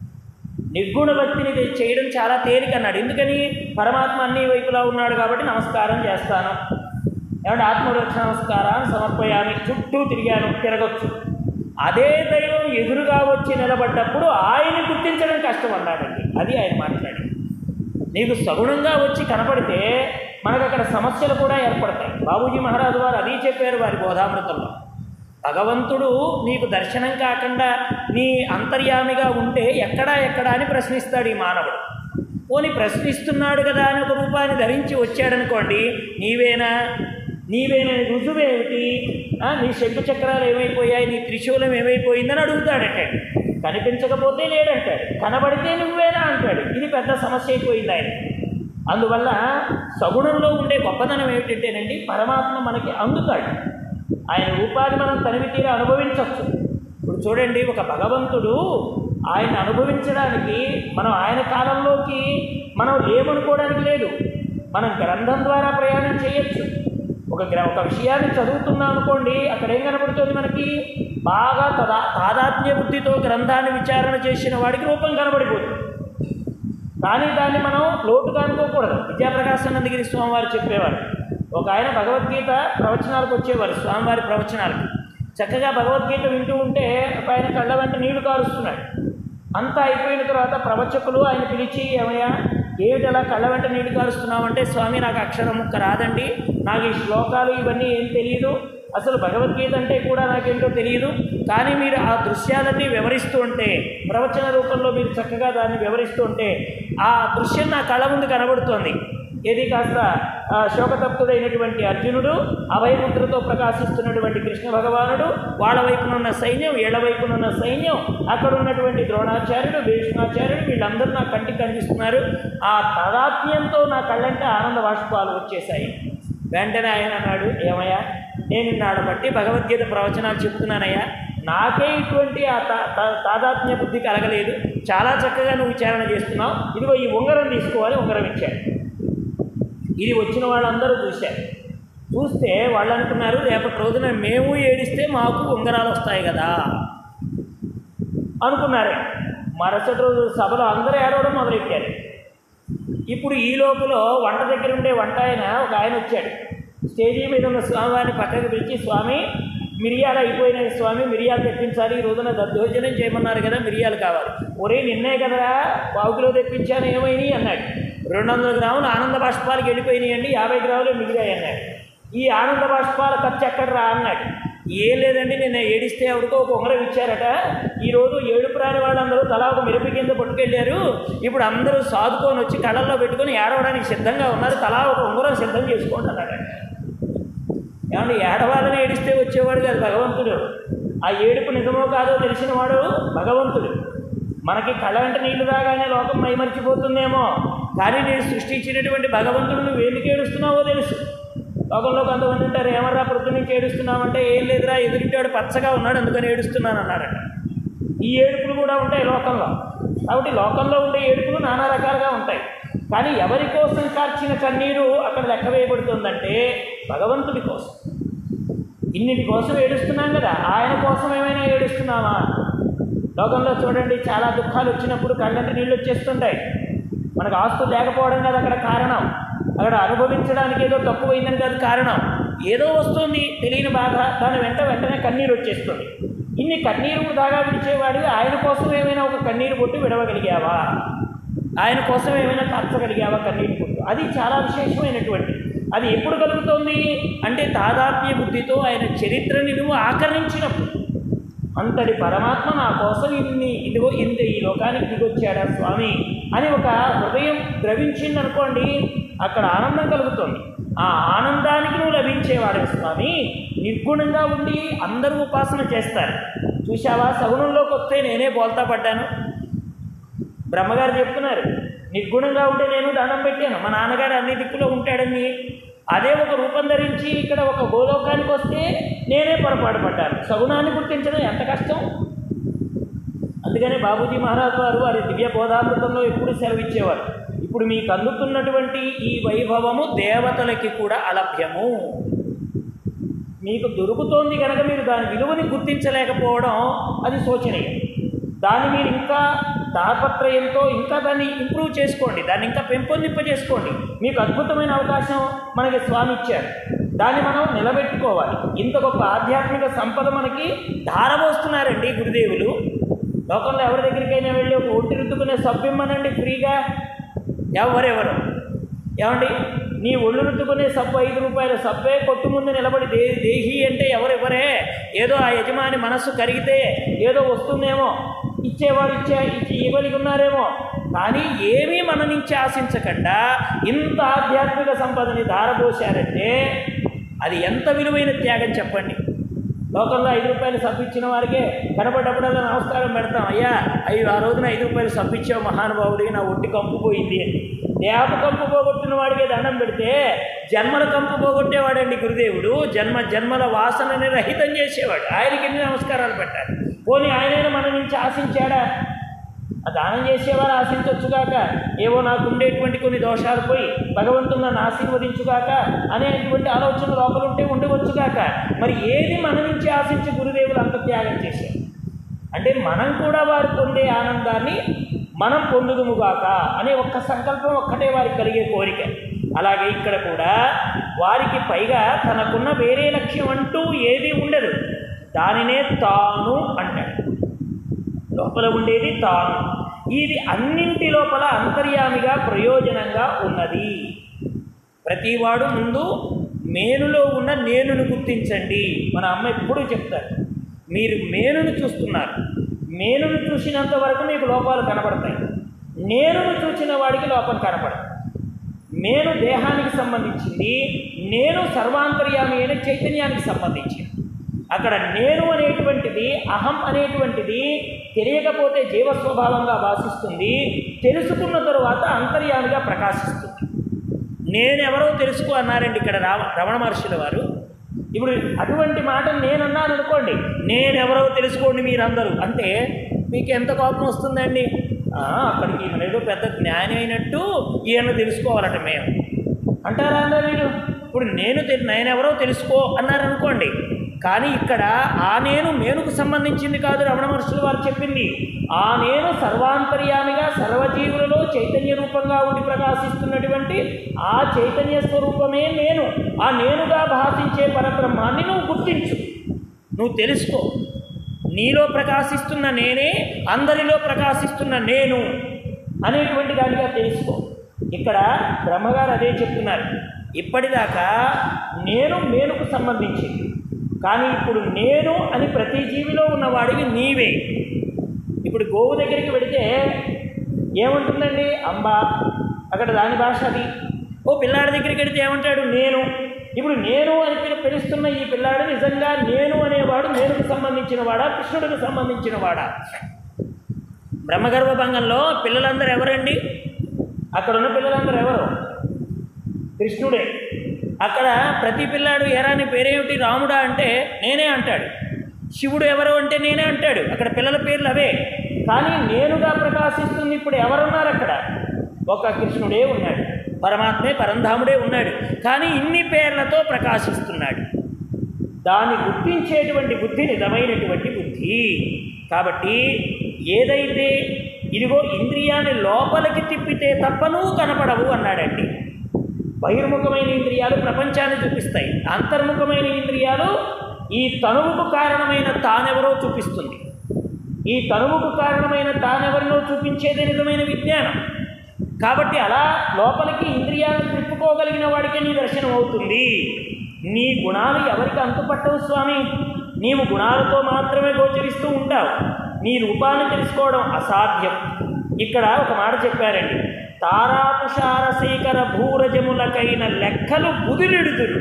Speaker 1: నిర్గుణ భక్తిని తె- చేయడం చాలా తేలిక అన్నాడు ఎందుకని పరమాత్మ అన్ని వైపులా ఉన్నాడు కాబట్టి నమస్కారం చేస్తాను ఏమంటే ఆత్మరక్ష నమస్కారాన్ని సమర్పయామి చుట్టూ తిరిగాను తిరగచ్చు అదే దైవం ఎదురుగా వచ్చి నిలబడ్డప్పుడు ఆయన్ని గుర్తించడం కష్టం అన్నాడండి అది ఆయన మాట్లాడి నీకు సగుణంగా వచ్చి కనపడితే మనకు అక్కడ సమస్యలు కూడా ఏర్పడతాయి బాబూజీ మహారాజు వారు అది చెప్పారు వారి బోధామృతంలో భగవంతుడు నీకు దర్శనం కాకుండా నీ అంతర్యామిగా ఉంటే ఎక్కడా ఎక్కడా అని ప్రశ్నిస్తాడు ఈ మానవుడు పోని ప్రశ్నిస్తున్నాడు కదా అని ఒక రూపాన్ని ధరించి వచ్చాడనుకోండి నీవేనా నీవేనా రుజువేమిటి ఆ, నీ శంకు చక్రాలు ఏమైపోయాయి నీ త్రిశూలం ఏమైపోయిందని అడుగుతాడట కనిపించకపోతే లేడంటాడు కనబడితే నువ్వేనా అంటాడు ఇది పెద్ద సమస్య అయిపోయింది ఆయన అందువల్ల సగుణంలో ఉండే గొప్పదనం ఏమిటంటేనండి పరమాత్మ మనకి అందుతాడు ఆయన రూపాన్ని మనం తనివి తీరా అనుభవించవచ్చు ఇప్పుడు చూడండి ఒక భగవంతుడు ఆయన అనుభవించడానికి మనం ఆయన కాలంలోకి మనం లేమనుకోవడానికి లేదు మనం గ్రంథం ద్వారా ప్రయాణం చేయొచ్చు ఒక గ్ర ఒక విషయాన్ని చదువుతున్నాం అనుకోండి అక్కడ ఏం కనబడుతుంది మనకి బాగా తదా తాదాత్మ్య బుద్ధితో గ్రంథాన్ని విచారణ చేసిన వాడికి రూపం కనబడిపోతుంది కానీ దాన్ని మనం లోటుగా అనుకోకూడదు విద్యాప్రకాశానందగిరి స్వామివారు చెప్పేవారు ఒక ఆయన భగవద్గీత ప్రవచనాలకు వచ్చేవారు స్వామివారి ప్రవచనాలకు చక్కగా భగవద్గీత వింటూ ఉంటే ఒక ఆయన కళ్ళ వెంట నీళ్లు కారుస్తున్నాడు అంతా అయిపోయిన తర్వాత ప్రవచకులు ఆయన పిలిచి ఏమయ్యా ఏమిటి అలా కళ్ళ వెంట నీళ్లు కారుస్తున్నామంటే స్వామి నాకు అక్షరం ముక్క రాదండి నాకు ఈ శ్లోకాలు ఇవన్నీ ఏం తెలియదు అసలు భగవద్గీత అంటే కూడా నాకేంటో తెలియదు కానీ మీరు ఆ దృశ్యాలన్నీ వివరిస్తూ ఉంటే ప్రవచన రూపంలో మీరు చక్కగా దాన్ని వివరిస్తూ ఉంటే ఆ దృశ్యం నా కళ్ళ ముందు కనబడుతోంది ఏది కాస్త ఆ, శోకతప్తుడైనటువంటి అర్జునుడు అభయముద్రతో ప్రకాశిస్తున్నటువంటి కృష్ణ భగవానుడు వాళ్ళ వైపునున్న సైన్యం ఏళ్ళ వైపునున్న సైన్యం అక్కడ ఉన్నటువంటి ద్రోణాచార్యుడు భీష్మాచార్యుడు వీళ్ళందరూ నా కంటికి కనిపిస్తున్నారు ఆ తదాత్మ్యంతో నా కళ్ళంటే ఆనంద బాష్పాలు వచ్చేసాయి వెంటనే ఆయన అన్నాడు ఏమయ్యా నేను నాడు బట్టి భగవద్గీత ప్రవచనాలు చెప్తున్నానయ్యా నాకే ఇటువంటి ఆ తా తా- తాదాత్మ్య బుద్ధి కలగలేదు చాలా చక్కగా నువ్వు విచారణ చేస్తున్నావు ఇదిగో ఈ ఉంగరం తీసుకోవాలి ఉంగరం ఇచ్చాడు ఇది వచ్చిన వాళ్ళందరూ చూశారు చూస్తే వాళ్ళు అనుకున్నారు రేపటి రోజున మేము ఏడిస్తే మాకు ఉంగరాలు వస్తాయి కదా అనుకున్నారు మరుసటి రోజు సభలో అందరూ ఏడవడం మొదలెట్టారు ఇప్పుడు ఈ లోపల వంట దగ్గర ఉండే వంట ఆయన ఒక ఆయన వచ్చాడు స్టేజీ మీద ఉన్న స్వామివారిని పక్కకు పిలిచి స్వామి మిరియాలు అయిపోయినాయి స్వామి మిరియాలు తెప్పించాలి ఈ రోజున దద్దోజనం చేయమన్నారు కదా మిరియాలు కావాలి ఒరే నిన్నే కదరా పావు కిలో తెప్పించాను ఏమైనాయి అన్నాడు రెండు వందల గ్రాములు ఆనంద బాష్పాలకి వెళ్ళిపోయినాయండి యాభై గ్రాములు మిగిలాయి అన్నాడు ఈ ఆనంద బాష్పాల ఖర్చు ఎక్కడ రా అన్నాడు ఏం లేదండి నేను ఏడిస్తే ఎవరికో ఒక ఉంగరం ఇచ్చారట ఈరోజు ఏడుపు రాని వాళ్ళందరూ తలా ఒక మిరపి కింద పట్టుకెళ్ళారు ఇప్పుడు అందరూ సాదుకొని వచ్చి కళ్ళల్లో పెట్టుకొని ఏడవడానికి సిద్ధంగా ఉన్నారు తలా ఒక ఉంగరం సిద్ధం చేసుకోండి అన్నాడు ఏమంటే ఏడవాలని ఏడిస్తే వచ్చేవాడు కాదు భగవంతుడు ఆ ఏడుపు నిజమో కాదో తెలిసినవాడు భగవంతుడు మనకి కళ వెంట నీళ్లు రాగానే లోకం మైమరిచిపోతుందేమో కానీ నేను సృష్టించినటువంటి భగవంతుడు నువ్వు ఎందుకు ఏడుస్తున్నావో తెలుసు లోకంలో కొంతమంది ఉంటారు ఏమర్రా ప్రొద్దు నుంచి ఏడుస్తున్నామంటే ఏం లేదురా ఎదురింటాడు పచ్చగా ఉన్నాడు అందుకని ఏడుస్తున్నాను అన్నారట ఈ ఏడుపులు కూడా ఉంటాయి లోకంలో కాబట్టి లోకంలో ఉండే ఏడుపులు నానా రకాలుగా ఉంటాయి కానీ ఎవరి కోసం కార్చిన కన్నీరు అక్కడ లెక్క వేయబడుతుందంటే భగవంతుడి కోసం ఇన్నిటి కోసం ఏడుస్తున్నాం కదా ఆయన కోసం ఏమైనా ఏడుస్తున్నామా లోకంలో చూడండి చాలా దుఃఖాలు వచ్చినప్పుడు కళ్ళంటి నీళ్ళు వచ్చేస్తుంటాయి మనకు ఆస్తులు లేకపోవడం కాదు అక్కడ కారణం అక్కడ అనుభవించడానికి ఏదో తక్కువైందని కాదు కారణం ఏదో వస్తుంది తెలియని బాధ దాని వెంట వెంటనే కన్నీరు వచ్చేస్తుంది ఇన్ని కన్నీరు వృధాగా విడిచేవాడు ఆయన కోసం ఏమైనా ఒక కన్నీరు పొట్టు విడవగలిగావా ఆయన కోసం ఏమైనా కార్చగలిగావా కన్నీరు పొట్టు అది చాలా విశేషమైనటువంటి అది ఎప్పుడు కలుగుతోంది అంటే తాదాత్మ్య బుద్ధితో ఆయన చరిత్రని నువ్వు ఆకర్ణించినప్పుడు అంతటి పరమాత్మ నా కోసం ఇన్ని ఇదిగో ఇంత ఈ లోకానికి దిగొచ్చాడా స్వామి అని ఒక హృదయం ద్రవించిందనుకోండి అక్కడ ఆనందం కలుగుతుంది ఆ ఆనందానికి నువ్వు లభించేవాడే స్వామి నిర్గుణంగా ఉండి అందరూ ఉపాసన చేస్తారు చూశావా సగుణంలోకి వస్తే నేనే బోల్తా పడ్డాను బ్రహ్మగారు చెప్తున్నారు నిర్గుణంగా ఉంటే నేను దండం పెట్టాను మా నాన్నగారు అన్ని దిక్కులో ఉంటాడని అదే ఒక రూపం ధరించి ఇక్కడ ఒక గోలోకానికి వస్తే నేనే పొరపాటు పడ్డాను సగుణాన్ని గుర్తించడం ఎంత కష్టం అందుకనే బాబూజీ మహారాజ్ వారు వారి దివ్య బోధామృతంలో ఎప్పుడు సెలవిచ్చేవారు ఇప్పుడు మీకు అందుతున్నటువంటి ఈ వైభవము దేవతలకి కూడా అలభ్యము మీకు దొరుకుతోంది కనుక మీరు దాని విలువని గుర్తించలేకపోవడం అది శోచనీయం దాన్ని మీరు ఇంకా తాపత్రయంతో ఇంకా దాన్ని ఇంప్రూవ్ చేసుకోండి దాన్ని ఇంకా పెంపొందింపజేసుకోండి మీకు అద్భుతమైన అవకాశం మనకి స్వామి ఇచ్చారు దాన్ని మనం నిలబెట్టుకోవాలి ఇంత గొప్ప ఆధ్యాత్మిక సంపద మనకి ధారపోస్తున్నారండి గురుదేవులు లోకంలో ఎవరి దగ్గరికైనా వెళ్ళి ఒక ఒట్టి రుద్దుకునే సబ్బు ఇమ్మనండి ఫ్రీగా ఎవరెవరు ఏమండి నీ ఒళ్ళు రుద్దుకునే సబ్బు ఐదు రూపాయల సబ్బే కొట్టు ముందు నిలబడి దే దేహి అంటే ఎవరెవరే ఏదో ఆ యజమాని మనస్సు కరిగితే ఏదో వస్తుందేమో ఇచ్చేవాడు ఇచ్చే ఇచ్చి ఇవ్వలిగి ఉన్నారేమో కానీ ఏమీ మన నుంచి ఆశించకుండా ఇంత ఆధ్యాత్మిక సంపదని ధారపోశారంటే అది ఎంత విలువైన త్యాగం చెప్పండి లోకంలో ఐదు రూపాయలు సబ్బు ఇచ్చిన వారికే కనపడ్డప్పుడల్లా నమస్కారం పెడతాం అయ్యా అయ్యి ఆ రోజున ఐదు రూపాయలు సబ్బు ఇచ్చావు మహానుభావుడికి నా ఒంటి కంపు పోయింది అని దేహపు కంపు పోగొట్టిన వాడికే దండం పెడితే జన్మల కంపు పోగొట్టేవాడండి గురుదేవుడు జన్మ జన్మల వాసనని రహితం చేసేవాడు ఆయనకి ఎన్ని నమస్కారాలు పెట్టాలి పోనీ ఆయనైనా మన నుంచి ఆశించాడా ఆ దానం చేసేవారు ఆశించవచ్చుగాక ఏవో నాకు ఉండేటువంటి కొన్ని దోషాలు పోయి భగవంతుని నన్ను ఆశీర్వదించుగాక అనేటువంటి ఆలోచన లోపల ఉంటే ఉండవచ్చుగాక మరి ఏది మన నుంచి ఆశించి గురుదేవులు అంత త్యాగం చేశారు అంటే మనం కూడా వారు పొందే ఆనందాన్ని మనం పొందుదుముగాక అనే ఒక్క సంకల్పం ఒక్కటే వారికి కలిగే కోరిక అలాగే ఇక్కడ కూడా వారికి పైగా తనకున్న వేరే లక్ష్యం అంటూ ఏది ఉండదు దానినే తాను అంటాడు లోపల ఉండేది తాను ఇది అన్నింటి లోపల అంతర్యామిగా ప్రయోజనంగా ఉన్నది ప్రతివాడు ముందు మేనులో ఉన్న నేనును గుర్తించండి మన అమ్మ ఎప్పుడూ చెప్తారు మీరు మేనును చూస్తున్నారు మేనును చూసినంత వరకు మీకు లోపాలు కనపడతాయి నేనును చూసిన వాడికి లోపం కనపడదు నేను దేహానికి సంబంధించింది నేను సర్వాంతర్యామి అయిన చైతన్యానికి సంబంధించింది అక్కడ నేను అనేటువంటిది అహం అనేటువంటిది తెలియకపోతే జీవస్వభావంగా భాషిస్తుంది తెలుసుకున్న తరువాత అంతర్యామిగా ప్రకాశిస్తుంది నేనెవరో తెలుసుకో అన్నారండి ఇక్కడ రావ రమణ మహర్షుల వారు ఇప్పుడు అటువంటి మాట నేనన్నాను అనుకోండి నేనెవరో తెలుసుకోండి మీరందరూ అంటే మీకు ఎంత కోపం వస్తుందండి "ఆ, అక్కడికి ఈయన ఏదో పెద్ద జ్ఞాని అయినట్టు ఈయన తెలుసుకోవాలట మేము అంటారా అన్నా మీరు ఇప్పుడు నేను తె- నేనెవరో తెలుసుకో అన్నారనుకోండి కానీ ఇక్కడ ఆ నేను మేనుకు సంబంధించింది కాదు రమణ మహర్షులు వారు చెప్పింది ఆ నేను సర్వాంతర్యామిగా సర్వజీవులలో చైతన్య రూపంగా ఉండి ప్రకాశిస్తున్నటువంటి ఆ చైతన్య స్వరూపమే నేను ఆ నేనుగా భాషించే పరబ్రహ్మాన్ని నువ్వు గుర్తించు నువ్వు తెలుసుకో నీలో ప్రకాశిస్తున్న నేనే అందరిలో ప్రకాశిస్తున్న నేను అనేటువంటి దానిగా తెలుసుకో ఇక్కడ బ్రహ్మగారు అదే చెప్తున్నారు ఇప్పటిదాకా నేను మేనుకు సంబంధించింది కానీ ఇప్పుడు నేను అని ప్రతి జీవిలో ఉన్నవాడివి నీవే ఇప్పుడు గోవు దగ్గరికి వెడితే ఏముంటుందండి అంబా అక్కడ దాని భాష అది ఓ పిల్లాడి దగ్గరికి వెడితే ఏమంటాడు నేను ఇప్పుడు నేను అని పిలు- పిలుస్తున్న ఈ పిల్లాడు నిజంగా నేను అనేవాడు నేనుకు సంబంధించిన వాడా కృష్ణుడికి సంబంధించిన వాడా బ్రహ్మగర్భ భంగంలో పిల్లలందరూ ఎవరండి అక్కడ ఉన్న పిల్లలందరూ ఎవరు కృష్ణుడే అక్కడ ప్రతి పిల్లాడు ఎరా నీ పేరేమిటి రాముడా అంటే నేనే అంటాడు శివుడు ఎవరు అంటే నేనే అంటాడు అక్కడ పిల్లల పేర్లు అవే కానీ నేనుగా ప్రకాశిస్తుంది ఇప్పుడు ఎవరున్నారు అక్కడ ఒక కృష్ణుడే ఉన్నాడు పరమాత్మే పరంధాముడే ఉన్నాడు కానీ ఇన్ని పేర్లతో ప్రకాశిస్తున్నాడు దాన్ని గుర్తించేటువంటి బుద్ధి నిజమైనటువంటి బుద్ధి కాబట్టి ఏదైతే ఇదిగో ఇంద్రియాన్ని లోపలికి తిప్పితే తప్ప నువ్వు కనపడవు అన్నాడండి బహిర్ముఖమైన ఇంద్రియాలు ప్రపంచాన్ని చూపిస్తాయి అంతర్ముఖమైన ఇంద్రియాలు ఈ తనువుకు కారణమైన తానెవరో చూపిస్తుంది ఈ తనువుకు కారణమైన తానెవరినో చూపించేదే నిజమైన విజ్ఞానం కాబట్టి అలా లోపలికి ఇంద్రియాలను తిప్పుకోగలిగిన వాడికే నీ దర్శనం అవుతుంది నీ గుణాలు ఎవరికి అంతుపట్టవు స్వామి నీవు గుణాలతో మాత్రమే గోచరిస్తూ ఉంటావు నీ రూపాన్ని తెలుసుకోవడం అసాధ్యం ఇక్కడ ఒక మాట చెప్పారండి తారాతుషార శేఖర భూరజములకైన లెక్కలు బుదిలిడుదురు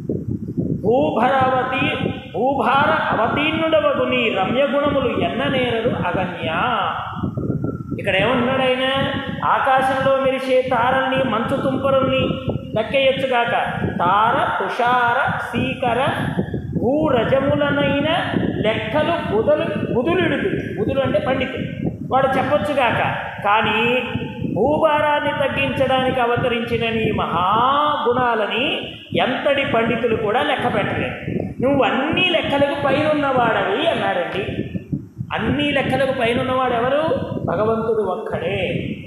Speaker 1: భూభరావతి భూభార అవతీర్ణుడవగు నీ రమ్యగుణములు ఎన్ననేరరు అగన్య ఇక్కడ ఏమంటున్నాడు ఆయన ఆకాశంలో మెరిసే తారల్ని మంచు తుంపరుల్ని లెక్కేయొచ్చుగాక తార తుషార సీకర భూరజములనైన లెక్కలు బుదలు బుధులుడు బుధులు అంటే పండితుడు వాడు చెప్పొచ్చుగాక కానీ భూభారాన్ని తగ్గించడానికి అవతరించిన నీ మహాగుణాలని ఎంతటి పండితులు కూడా లెక్క పెట్టలేరు నువ్వు అన్ని లెక్కలకు పైనున్నవాడవి అన్నాడండి అన్ని లెక్కలకు పైనున్నవాడు ఎవరు భగవంతుడు ఒక్కడే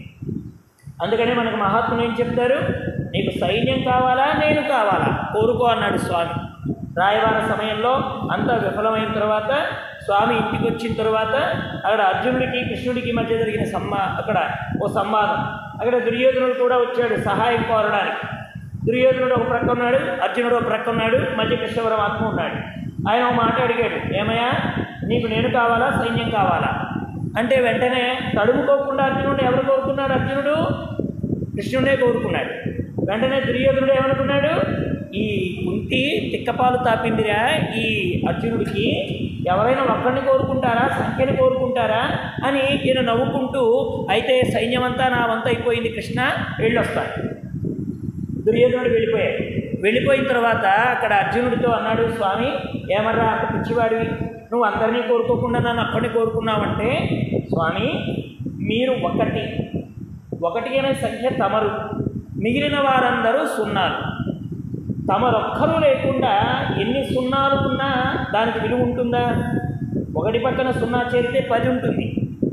Speaker 1: అందుకనే మనకు మహాత్ములు ఏం చెప్తారు నీకు సైన్యం కావాలా నేను కావాలా కోరుకో అన్నాడు స్వామి రాయవార సమయంలో అంతా విఫలమైన తర్వాత స్వామి ఇంటికి వచ్చిన తర్వాత అక్కడ అర్జునుడికి కృష్ణుడికి మధ్య జరిగిన సమ్మా అక్కడ ఓ సంవాదం అక్కడ దుర్యోధనుడు కూడా వచ్చాడు సహాయం కోరడానికి దుర్యోధనుడు ఒక ప్రక్క ఉన్నాడు అర్జునుడు ఒక ప్రక్క ఉన్నాడు మధ్య కృష్ణ పరమాత్మ ఉన్నాడు ఆయన ఒక మాట అడిగాడు ఏమయ్యా నీకు నేను కావాలా సైన్యం కావాలా అంటే వెంటనే తడుముకోకుండా అర్జునుడు ఎవరు కోరుకున్నాడు అర్జునుడు కృష్ణుడే కోరుకున్నాడు వెంటనే దుర్యోధనుడు ఏమనుకున్నాడు ఈ కుంతి తిక్కపాలు తాపిందిరా ఈ అర్జునుడికి ఎవరైనా ఒక్కడిని కోరుకుంటారా సంఖ్యని కోరుకుంటారా అని ఈయన నవ్వుకుంటూ అయితే సైన్యమంతా నా వంత అయిపోయింది కృష్ణ వెళ్ళొస్తాను దుర్యోధనుడు వెళ్ళిపోయాడు వెళ్ళిపోయిన తర్వాత అక్కడ అర్జునుడితో అన్నాడు స్వామి ఏమర్రా అంత పిచ్చివాడివి నువ్వు అందరినీ కోరుకోకుండా నన్ను అక్కడిని కోరుకున్నావంటే స్వామి మీరు ఒకటి ఒకటి అనే సంఖ్య తమరు మిగిలిన వారందరూ సున్నాలు తమరొక్కరూ లేకుండా ఎన్ని సున్నాలు ఉన్నా దానికి విలువ ఉంటుందా ఒకటి పక్కన సున్నా చేరితే పది ఉంటుంది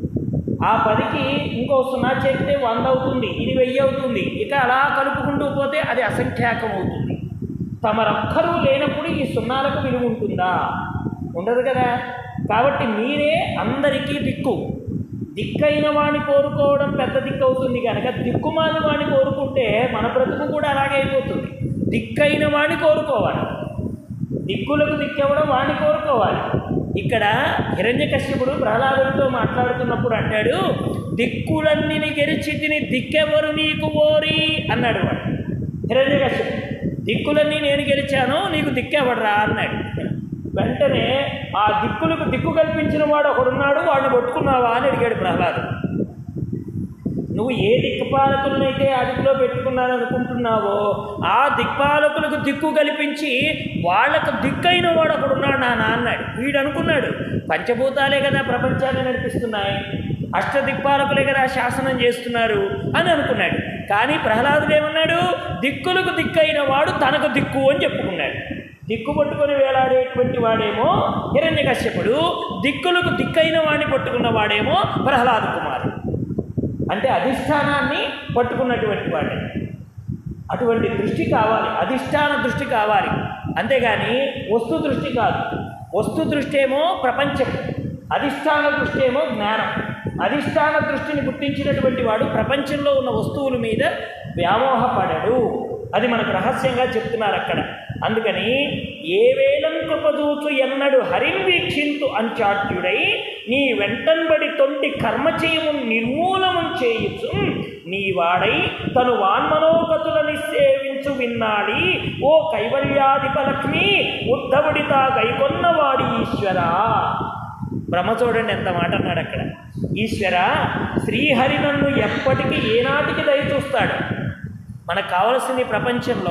Speaker 1: ఆ పదికి ఇంకో సున్నా చేరితే వంద అవుతుంది ఇది వెయ్యి అవుతుంది ఇక అలా కలుపుకుంటూ పోతే అది అసంఖ్యాకం అవుతుంది తమరొక్కరూ లేనప్పుడు ఈ సున్నాలకు విలువ ఉంటుందా ఉండదు కదా కాబట్టి మీరే అందరికీ దిక్కు దిక్కైన వాడిని కోరుకోవడం పెద్ద దిక్కు అవుతుంది కనుక దిక్కుమాలి వాడిని కోరుకుంటే మన బ్రతుకు కూడా అలాగే అయిపోతుంది దిక్కైన వాడిని కోరుకోవాలి దిక్కులకు దిక్కెవడం వాడిని కోరుకోవాలి ఇక్కడ హిరణ్యకశ్యపుడు ప్రహ్లాదుడితో మాట్లాడుతున్నప్పుడు అంటాడు దిక్కులన్నీ గెలిచి తిని దిక్కెవరు నీకు ఓరి అన్నాడు వాడు హిరణ్యకశ్యపుడు దిక్కులన్నీ నేను గెలిచాను నీకు దిక్కెవడరా అన్నాడు వెంటనే ఆ దిక్కులకు దిక్కు కల్పించిన వాడు ఒకడున్నాడు వాడిని పట్టుకున్నావా అని అడిగాడు ప్రహ్లాదు నువ్వు ఏ దిక్పాలకులనైతే అదుపులో పెట్టుకున్నారనుకుంటున్నావో ఆ దిక్పాలకులకు దిక్కు కల్పించి వాళ్ళకు దిక్కైన వాడు ఒకడు ఉన్నాడు నా నాన్నాడు వీడు అనుకున్నాడు పంచభూతాలే కదా ప్రపంచాన్ని నడిపిస్తున్నాయి అష్టదిక్పాలకులే కదా శాసనం చేస్తున్నారు అని అనుకున్నాడు కానీ ప్రహ్లాదుడు ఏమన్నాడు దిక్కులకు దిక్కైన వాడు తనకు దిక్కు అని చెప్పుకున్నాడు దిక్కు పట్టుకొని వేలాడేటువంటి వాడేమో హిరణ్యకశ్యపుడు దిక్కులకు దిక్కైన వాడిని పట్టుకున్న వాడేమో ప్రహ్లాద కుమారుడు అంటే అధిష్టానాన్ని పట్టుకున్నటువంటి వాడే అటువంటి దృష్టి కావాలి అధిష్టాన దృష్టి కావాలి అంతేగాని వస్తు దృష్టి కాదు వస్తు దృష్టి ఏమో ప్రపంచం అధిష్టాన దృష్టి ఏమో జ్ఞానం అధిష్టాన దృష్టిని గుర్తించినటువంటి వాడు ప్రపంచంలో ఉన్న వస్తువుల మీద వ్యామోహపడడు అది మనకు రహస్యంగా చెప్తున్నారు అక్కడ అందుకని ఏ వేలం కృపదూచు ఎన్నడు హరిని వీక్షింతు అంచాట్యుడై నీ వెంటన్బడి తొంటి కర్మచయము నిర్మూలము చేయుచు నీ వాడై తను వాన్మనోగతులని సేవించు విన్నాడి ఓ కైవల్యాధిపలక్ష్మి ఉద్ధవుడితా గైకొన్నవాడి ఈశ్వరా బ్రహ్మ చూడండి ఎంత మాట అన్నాడు అక్కడ ఈశ్వర శ్రీహరి నన్ను ఎప్పటికీ ఏనాటికి దయ చూస్తాడు మనకు కావలసింది ప్రపంచంలో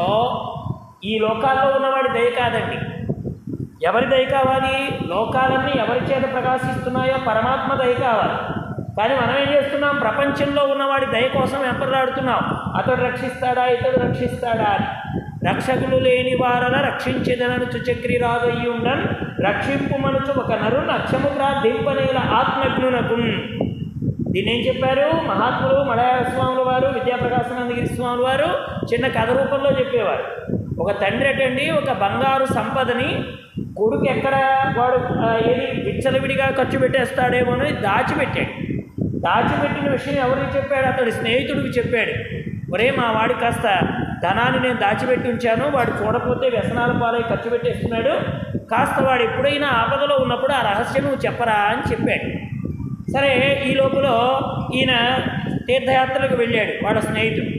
Speaker 1: ఈ లోకాల్లో ఉన్నవాడి దయ కాదండి ఎవరి దయ కావాలి లోకాలన్నీ ఎవరి చేత ప్రకాశిస్తున్నాయో పరమాత్మ దయ కావాలి కానీ మనం ఏం చేస్తున్నాం ప్రపంచంలో ఉన్నవాడి దయ కోసం వెంపర్లాడుతున్నాం అతడు రక్షిస్తాడా ఇతడు రక్షిస్తాడా అని రక్షకులు లేని వారల రక్షించేదనను చక్రి రాజయ్యుండన్ రక్షింపు మనుచు ఒక నరుణ్ అక్షము ప్రార్థింపనేల ఆత్మజ్ఞునకు దీన్ని ఏం చెప్పారు మహాత్ములు మలయాళ స్వాముల వారు విద్యాప్రకాశానందగిరి స్వాముల వారు చిన్న కథ రూపంలో చెప్పేవారు ఒక తండ్రి అటండి ఒక బంగారు సంపదని కొడుకు ఎక్కడ వాడు ఆ, ఏది విచ్చలవిడిగా ఖర్చు పెట్టేస్తాడేమో అని దాచిపెట్టాడు దాచిపెట్టిన విషయం ఎవరికి చెప్పాడు అతడి స్నేహితుడికి చెప్పాడు ఒరే మా వాడి కాస్త ధనాన్ని నేను దాచిపెట్టి ఉంచాను వాడు చూడకపోతే వ్యసనాల పాలై ఖర్చు పెట్టేస్తున్నాడు కాస్త వాడు ఎప్పుడైనా ఆపదలో ఉన్నప్పుడు ఆ రహస్యం నువ్వు చెప్పరా అని చెప్పాడు సరే ఈ లోపల ఈయన తీర్థయాత్రలకు వెళ్ళాడు వాళ్ళ స్నేహితుడు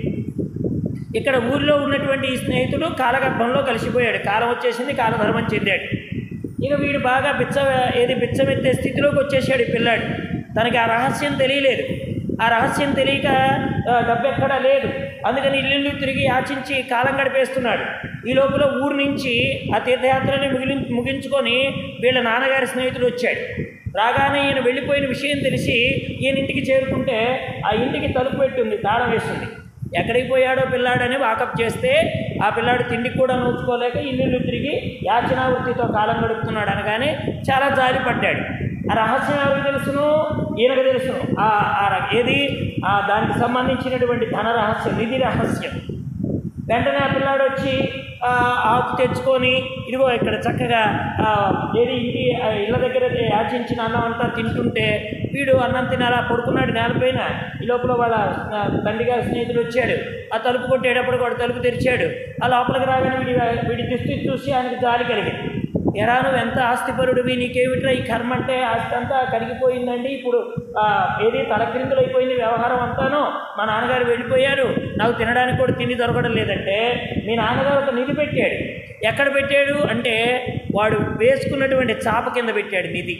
Speaker 1: ఇక్కడ ఊర్లో ఉన్నటువంటి ఈ స్నేహితుడు కాలగర్భంలో కలిసిపోయాడు కాలం వచ్చేసింది కాలధర్మం చెందాడు ఇక వీడు బాగా బిచ్చ ఏది బిచ్చమెత్తే స్థితిలోకి వచ్చేసాడు ఈ పిల్లాడు తనకి ఆ రహస్యం తెలియలేదు ఆ రహస్యం తెలియక ఆ, డబ్బు ఎక్కడా లేదు అందుకని ఇల్లు తిరిగి యాచించి కాలం గడిపేస్తున్నాడు ఈ లోపల ఊరు నుంచి ఆ తీర్థయాత్రని ముగిలి ముగించుకొని వీళ్ళ నాన్నగారి స్నేహితుడు వచ్చాడు రాగానే ఈయన వెళ్ళిపోయిన విషయం తెలిసి ఈయన ఇంటికి చేరుకుంటే ఆ ఇంటికి తలుపు పెట్టుంది తాళం వేస్తుంది ఎక్కడికి పోయాడో పిల్లాడని వాకప్ చేస్తే ఆ పిల్లాడు తిండికి కూడా నోచుకోలేక ఇల్లు తిరిగి యాచనావృత్తితో కాలం గడుపుతున్నాడు అనగానే చాలా జాలి పడ్డాడు ఆ రహస్యం ఎవరికి తెలుసును ఈయనకు తెలుసును ఆ ఆ ర- ఏది ఆ దానికి సంబంధించినటువంటి ధన రహస్యం నిధి రహస్యం వెంటనే ఆ పిల్లాడు వచ్చి ఆ, ఆకు తెచ్చుకొని ఇదిగో ఇక్కడ చక్కగా ఆ, ఏది ఇంటి ఆ, ఇళ్ళ దగ్గర యాచించిన అన్నం అంతా తింటుంటే వీడు అన్నం తినాలా పడుకున్నాడు నేలపైన ఈ లోపల వాళ్ళ ఆ, తండ్రి గారి స్నేహితుడు వచ్చాడు ఆ తలుపు కొట్టేటప్పుడు వాడు తలుపు తెరిచాడు ఆ లోపలికి రాగానే వీడి వీడి దుస్థితి చూసి ఆయనకి జాలి కలిగింది ఎరా నువ్వు ఎంత ఆస్తిపరుడివి నీకేమిట్రా ఈ కర్మ అంటే ఆస్తి అంతా కరిగిపోయిందండి ఇప్పుడు ఆ, ఏది తలక్రిందులు అయిపోయింది వ్యవహారం అంతాను మా నాన్నగారు వెళ్ళిపోయారు నాకు తినడానికి కూడా తిండి దొరకడం లేదంటే మీ నాన్నగారు ఒక నిధి పెట్టాడు ఎక్కడ పెట్టాడు అంటే వాడు వేసుకున్నటువంటి చాప కింద పెట్టాడు నిధి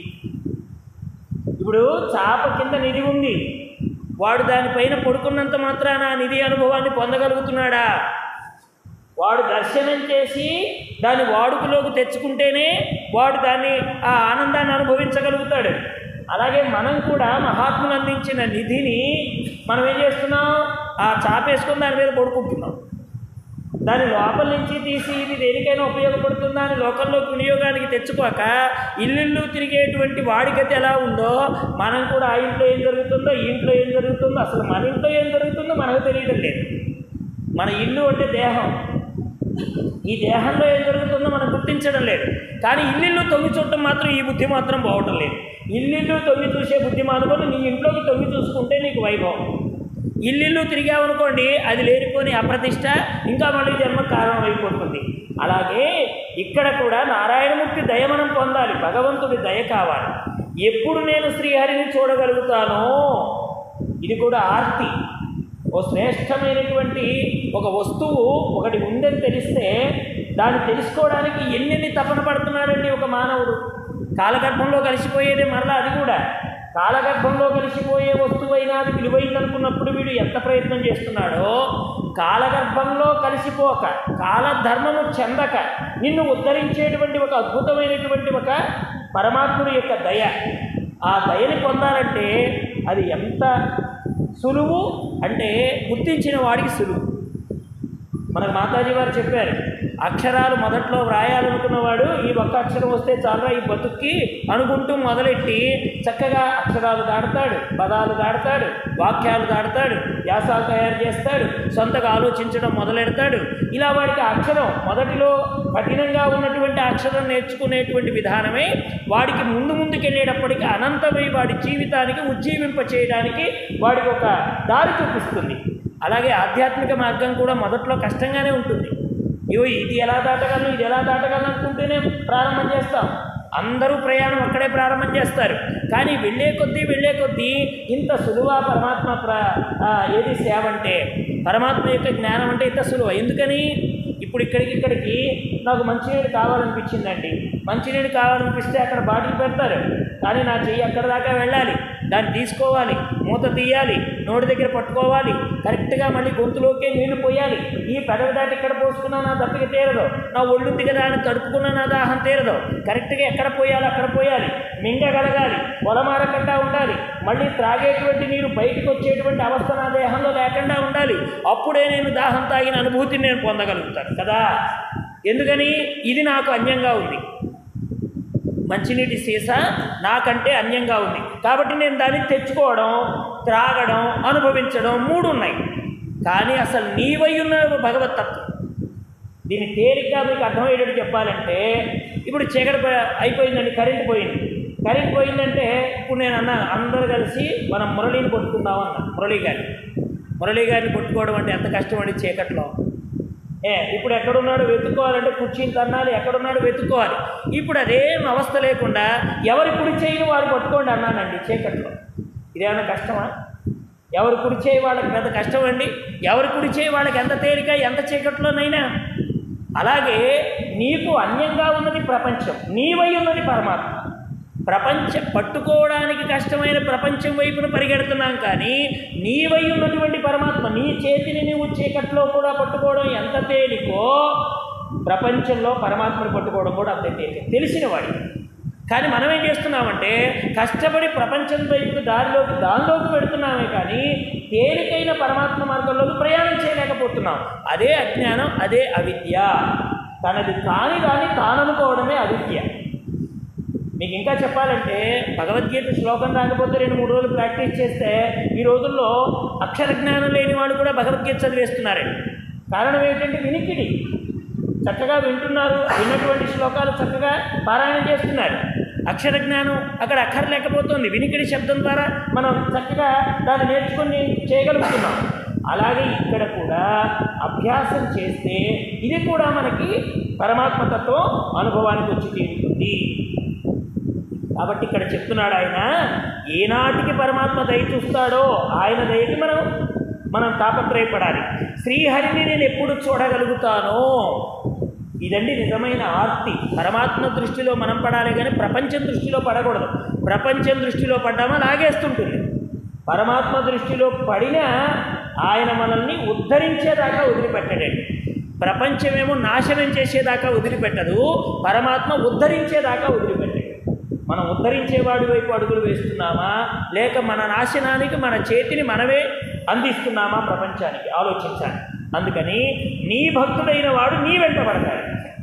Speaker 1: ఇప్పుడు చాప కింద నిధి ఉంది వాడు దానిపైన పడుకున్నంత మాత్రాన ఆ నిధి అనుభవాన్ని పొందగలుగుతున్నాడా వాడు దర్శనం చేసి దాన్ని వాడుకలోకి తెచ్చుకుంటేనే వాడు దాన్ని ఆ ఆనందాన్ని అనుభవించగలుగుతాడు అలాగే మనం కూడా మహాత్ములు అందించిన నిధిని మనం ఏం చేస్తున్నాం ఆ చాపేసుకుని దాని మీద పడుకుంటున్నాం దాని లోపల నుంచి తీసి ఇది దేనికైనా ఉపయోగపడుతుందా అని లోకంలోకి వినియోగానికి తెచ్చుకోక ఇల్లు తిరిగేటువంటి వాడికైతే ఎలా ఉందో మనం కూడా ఆ ఇంట్లో ఏం జరుగుతుందో ఈ ఇంట్లో ఏం జరుగుతుందో అసలు మన ఇంట్లో ఏం జరుగుతుందో మనకు తెలియడం లేదు మన ఇల్లు అంటే దేహం ఈ దేహంలో ఏం జరుగుతుందో మనం గుర్తించడం లేదు కానీ ఇల్లు తొంగి చూడటం మాత్రం ఈ బుద్ధి మాత్రం బాగటం లేదు ఇల్లు తొంగి చూసే బుద్ధి మానుకొని నీ ఇంట్లోకి తొంగి చూసుకుంటే నీకు వైభవం ఇల్లు తిరిగామనుకోండి అది లేనిపోని అప్రతిష్ట ఇంకా మళ్ళీ జన్మ కారణం అయిపోతుంది అలాగే ఇక్కడ కూడా నారాయణమూర్తి దయ మనం పొందాలి భగవంతుడి దయ కావాలి ఎప్పుడు నేను శ్రీహరిని చూడగలుగుతానో ఇది కూడా ఆర్తి ఓ శ్రేష్టమైనటువంటి ఒక వస్తువు ఒకటి ఉందని తెలిస్తే దాన్ని తెలుసుకోవడానికి ఎన్నెన్ని తపన పడుతున్నాడండి ఒక మానవుడు కాలగర్భంలో కలిసిపోయేదే మరలా అది కూడా కాలగర్భంలో కలిసిపోయే వస్తువైనా అది విలువైందనుకున్నప్పుడు వీడు ఎంత ప్రయత్నం చేస్తున్నాడో కాలగర్భంలో కలిసిపోక కాలధర్మము చెందక నిన్ను ఉద్ధరించేటువంటి ఒక అద్భుతమైనటువంటి ఒక పరమాత్ముడి యొక్క దయ ఆ దయని పొందాలంటే అది ఎంత సులువు అంటే గుర్తించిన వాడికి సులువు మనకు మాతాజీ వారు చెప్పారు అక్షరాలు మొదట్లో వ్రాయాలనుకున్నవాడు ఈ ఒక్క అక్షరం వస్తే చాలా ఈ బతుక్కి అనుకుంటూ మొదలెట్టి చక్కగా అక్షరాలు దాడతాడు పదాలు దాడతాడు వాక్యాలు దాడతాడు వ్యాసాలు తయారు చేస్తాడు సొంతగా ఆలోచించడం మొదలెడతాడు ఇలా వాడికి ఆ అక్షరం మొదటిలో కఠినంగా ఉన్నటువంటి అక్షరం నేర్చుకునేటువంటి విధానమే వాడికి ముందు ముందుకెళ్ళేటప్పటికి అనంతమై వాడి జీవితానికి ఉజ్జీవింప చేయడానికి వాడికి ఒక దారి చూపిస్తుంది అలాగే ఆధ్యాత్మిక మార్గం కూడా మొదట్లో కష్టంగానే ఉంటుంది ఇవో ఇది ఎలా దాటగలను ఇది ఎలా దాటగలను అనుకుంటేనే ప్రారంభం చేస్తాం అందరూ ప్రయాణం అక్కడే ప్రారంభం చేస్తారు కానీ వెళ్ళే కొద్దీ వెళ్ళే కొద్దీ ఇంత సులువా పరమాత్మ ప్ర ఆ, ఏది సేవ అంటే పరమాత్మ యొక్క జ్ఞానం అంటే ఇంత సులువ ఎందుకని ఇప్పుడు ఇక్కడికి ఇక్కడికి నాకు మంచినీళ్ళు కావాలనిపించిందండి మంచినీళ్ళు కావాలనిపిస్తే అక్కడ బాటిల్ పెడతారు కానీ నా చెయ్యి అక్కడ దాకా వెళ్ళాలి దాన్ని తీసుకోవాలి మూత తీయాలి నోటి దగ్గర పట్టుకోవాలి కరెక్ట్గా మళ్ళీ గొంతులోకే నీళ్లు పోయాలి ఈ పెదవి దాటి ఇక్కడ పోసుకున్నా నా దప్పిక తీరదు నా ఒళ్ళుంది కదా అని తడుపుకున్నా నా దాహం తీరదు కరెక్ట్గా ఎక్కడ పోయాలి అక్కడ పోయాలి మింగగలగాలి పొలమారకుండా ఉండాలి మళ్ళీ త్రాగేటువంటి నీరు బయటికి వచ్చేటువంటి అవస్థ నా దేహంలో లేకుండా ఉండాలి అప్పుడే నేను దాహం తాగిన అనుభూతిని నేను పొందగలుగుతాను కదా ఎందుకని ఇది నాకు అన్యంగా ఉంది మంచినీటి సీసా నాకంటే అన్యంగా ఉంది కాబట్టి నేను దాన్ని తెచ్చుకోవడం త్రాగడం అనుభవించడం మూడు ఉన్నాయి కానీ అసలు నీవై ఉన్న భగవతత్వం దీన్ని తేలిగ్గా మీకు అర్థమయ్యేటట్టు చెప్పాలంటే ఇప్పుడు చీకటి పో- అయిపోయిందండి కరెంట్ పోయింది కరెంట్ పోయిందంటే ఇప్పుడు నేను అన్నా అందరూ కలిసి మనం మురళిని పట్టుకుందాం అన్న మురళి గారిని మురళి గారిని పట్టుకోవడం అంటే ఎంత కష్టం అండి చీకట్లో ఏ ఇప్పుడు ఎక్కడున్నాడు వెతుక్కోవాలంటే కుర్చీని తన్నాలి ఎక్కడున్నాడు వెతుక్కోవాలి ఇప్పుడు అదేం అవస్థ లేకుండా ఎవరి కుడి చేయని వారు పట్టుకోండి అన్నానండి చీకట్లో ఇదేమైనా కష్టమా ఎవరు కుడి చేయి వాళ్ళకి పెద్ద కష్టం అండి ఎవరు కుడి చేయి వాళ్ళకి ఎంత తేలిక ఎంత చీకట్లోనైనా అలాగే నీకు అన్యంగా ఉన్నది ప్రపంచం నీవై ఉన్నది పరమాత్మ ప్రపంచ పట్టుకోవడానికి కష్టమైన ప్రపంచం వైపున పరిగెడుతున్నాం కానీ నీవై ఉన్నటువంటి పరమాత్మ నీ చేతిని నీవు చీకట్లో కూడా పట్టుకోవడం ఎంత తేలికో ప్రపంచంలో పరమాత్మను పట్టుకోవడం కూడా అంతే తేలిక తెలిసిన వాడికి కానీ మనం ఏం చేస్తున్నామంటే కష్టపడి ప్రపంచం వైపు దారిలోకి దానిలోకి పెడుతున్నామే కానీ తేలికైన పరమాత్మ మార్గంలోకి ప్రయాణం చేయలేకపోతున్నాం అదే అజ్ఞానం అదే అవిద్య తనది కాని దాన్ని తాననుకోవడమే అవిద్య మీకు ఇంకా చెప్పాలంటే భగవద్గీత శ్లోకం రాకపోతే రెండు మూడు రోజులు ప్రాక్టీస్ చేస్తే ఈ రోజుల్లో అక్షర జ్ఞానం లేని వాళ్ళు కూడా భగవద్గీత చదివేస్తున్నారండి కారణం ఏమిటంటే వినికిడి చక్కగా వింటున్నారు విన్నటువంటి శ్లోకాలు చక్కగా పారాయణ చేస్తున్నారు అక్షర జ్ఞానం అక్కడ అక్కర్లేకపోతుంది వినికిడి శబ్దం ద్వారా మనం చక్కగా దాన్ని నేర్చుకుని చేయగలుగుతున్నాం అలాగే ఇక్కడ కూడా అభ్యాసం చేస్తే ఇది కూడా మనకి పరమాత్మతత్వం అనుభవానికి వచ్చి తీరుతుంది కాబట్టి ఇక్కడ చెప్తున్నాడు ఆయన ఏనాటికి పరమాత్మ దయ చూస్తాడో ఆయన దయకి మనం మనం తాపత్రయపడాలి శ్రీహరిని నేను ఎప్పుడు చూడగలుగుతానో ఇదండి నిజమైన ఆర్తి పరమాత్మ దృష్టిలో మనం పడాలి కానీ ప్రపంచం దృష్టిలో పడకూడదు ప్రపంచం దృష్టిలో పడ్డామా లాగేస్తుంటుంది పరమాత్మ దృష్టిలో పడినా ఆయన మనల్ని ఉద్ధరించేదాకా వదిలిపెట్టడండి ప్రపంచమేమో నాశనం చేసేదాకా వదిలిపెట్టదు పరమాత్మ ఉద్ధరించేదాకా వదిలిపెట్టడు మనం ఉద్ధరించేవాడి వైపు అడుగులు వేస్తున్నామా లేక మన నాశనానికి మన చేతిని మనమే అందిస్తున్నామా ప్రపంచానికి ఆలోచించాలి అందుకని నీ భక్తుడైన వాడు నీ వెంట పడతాడు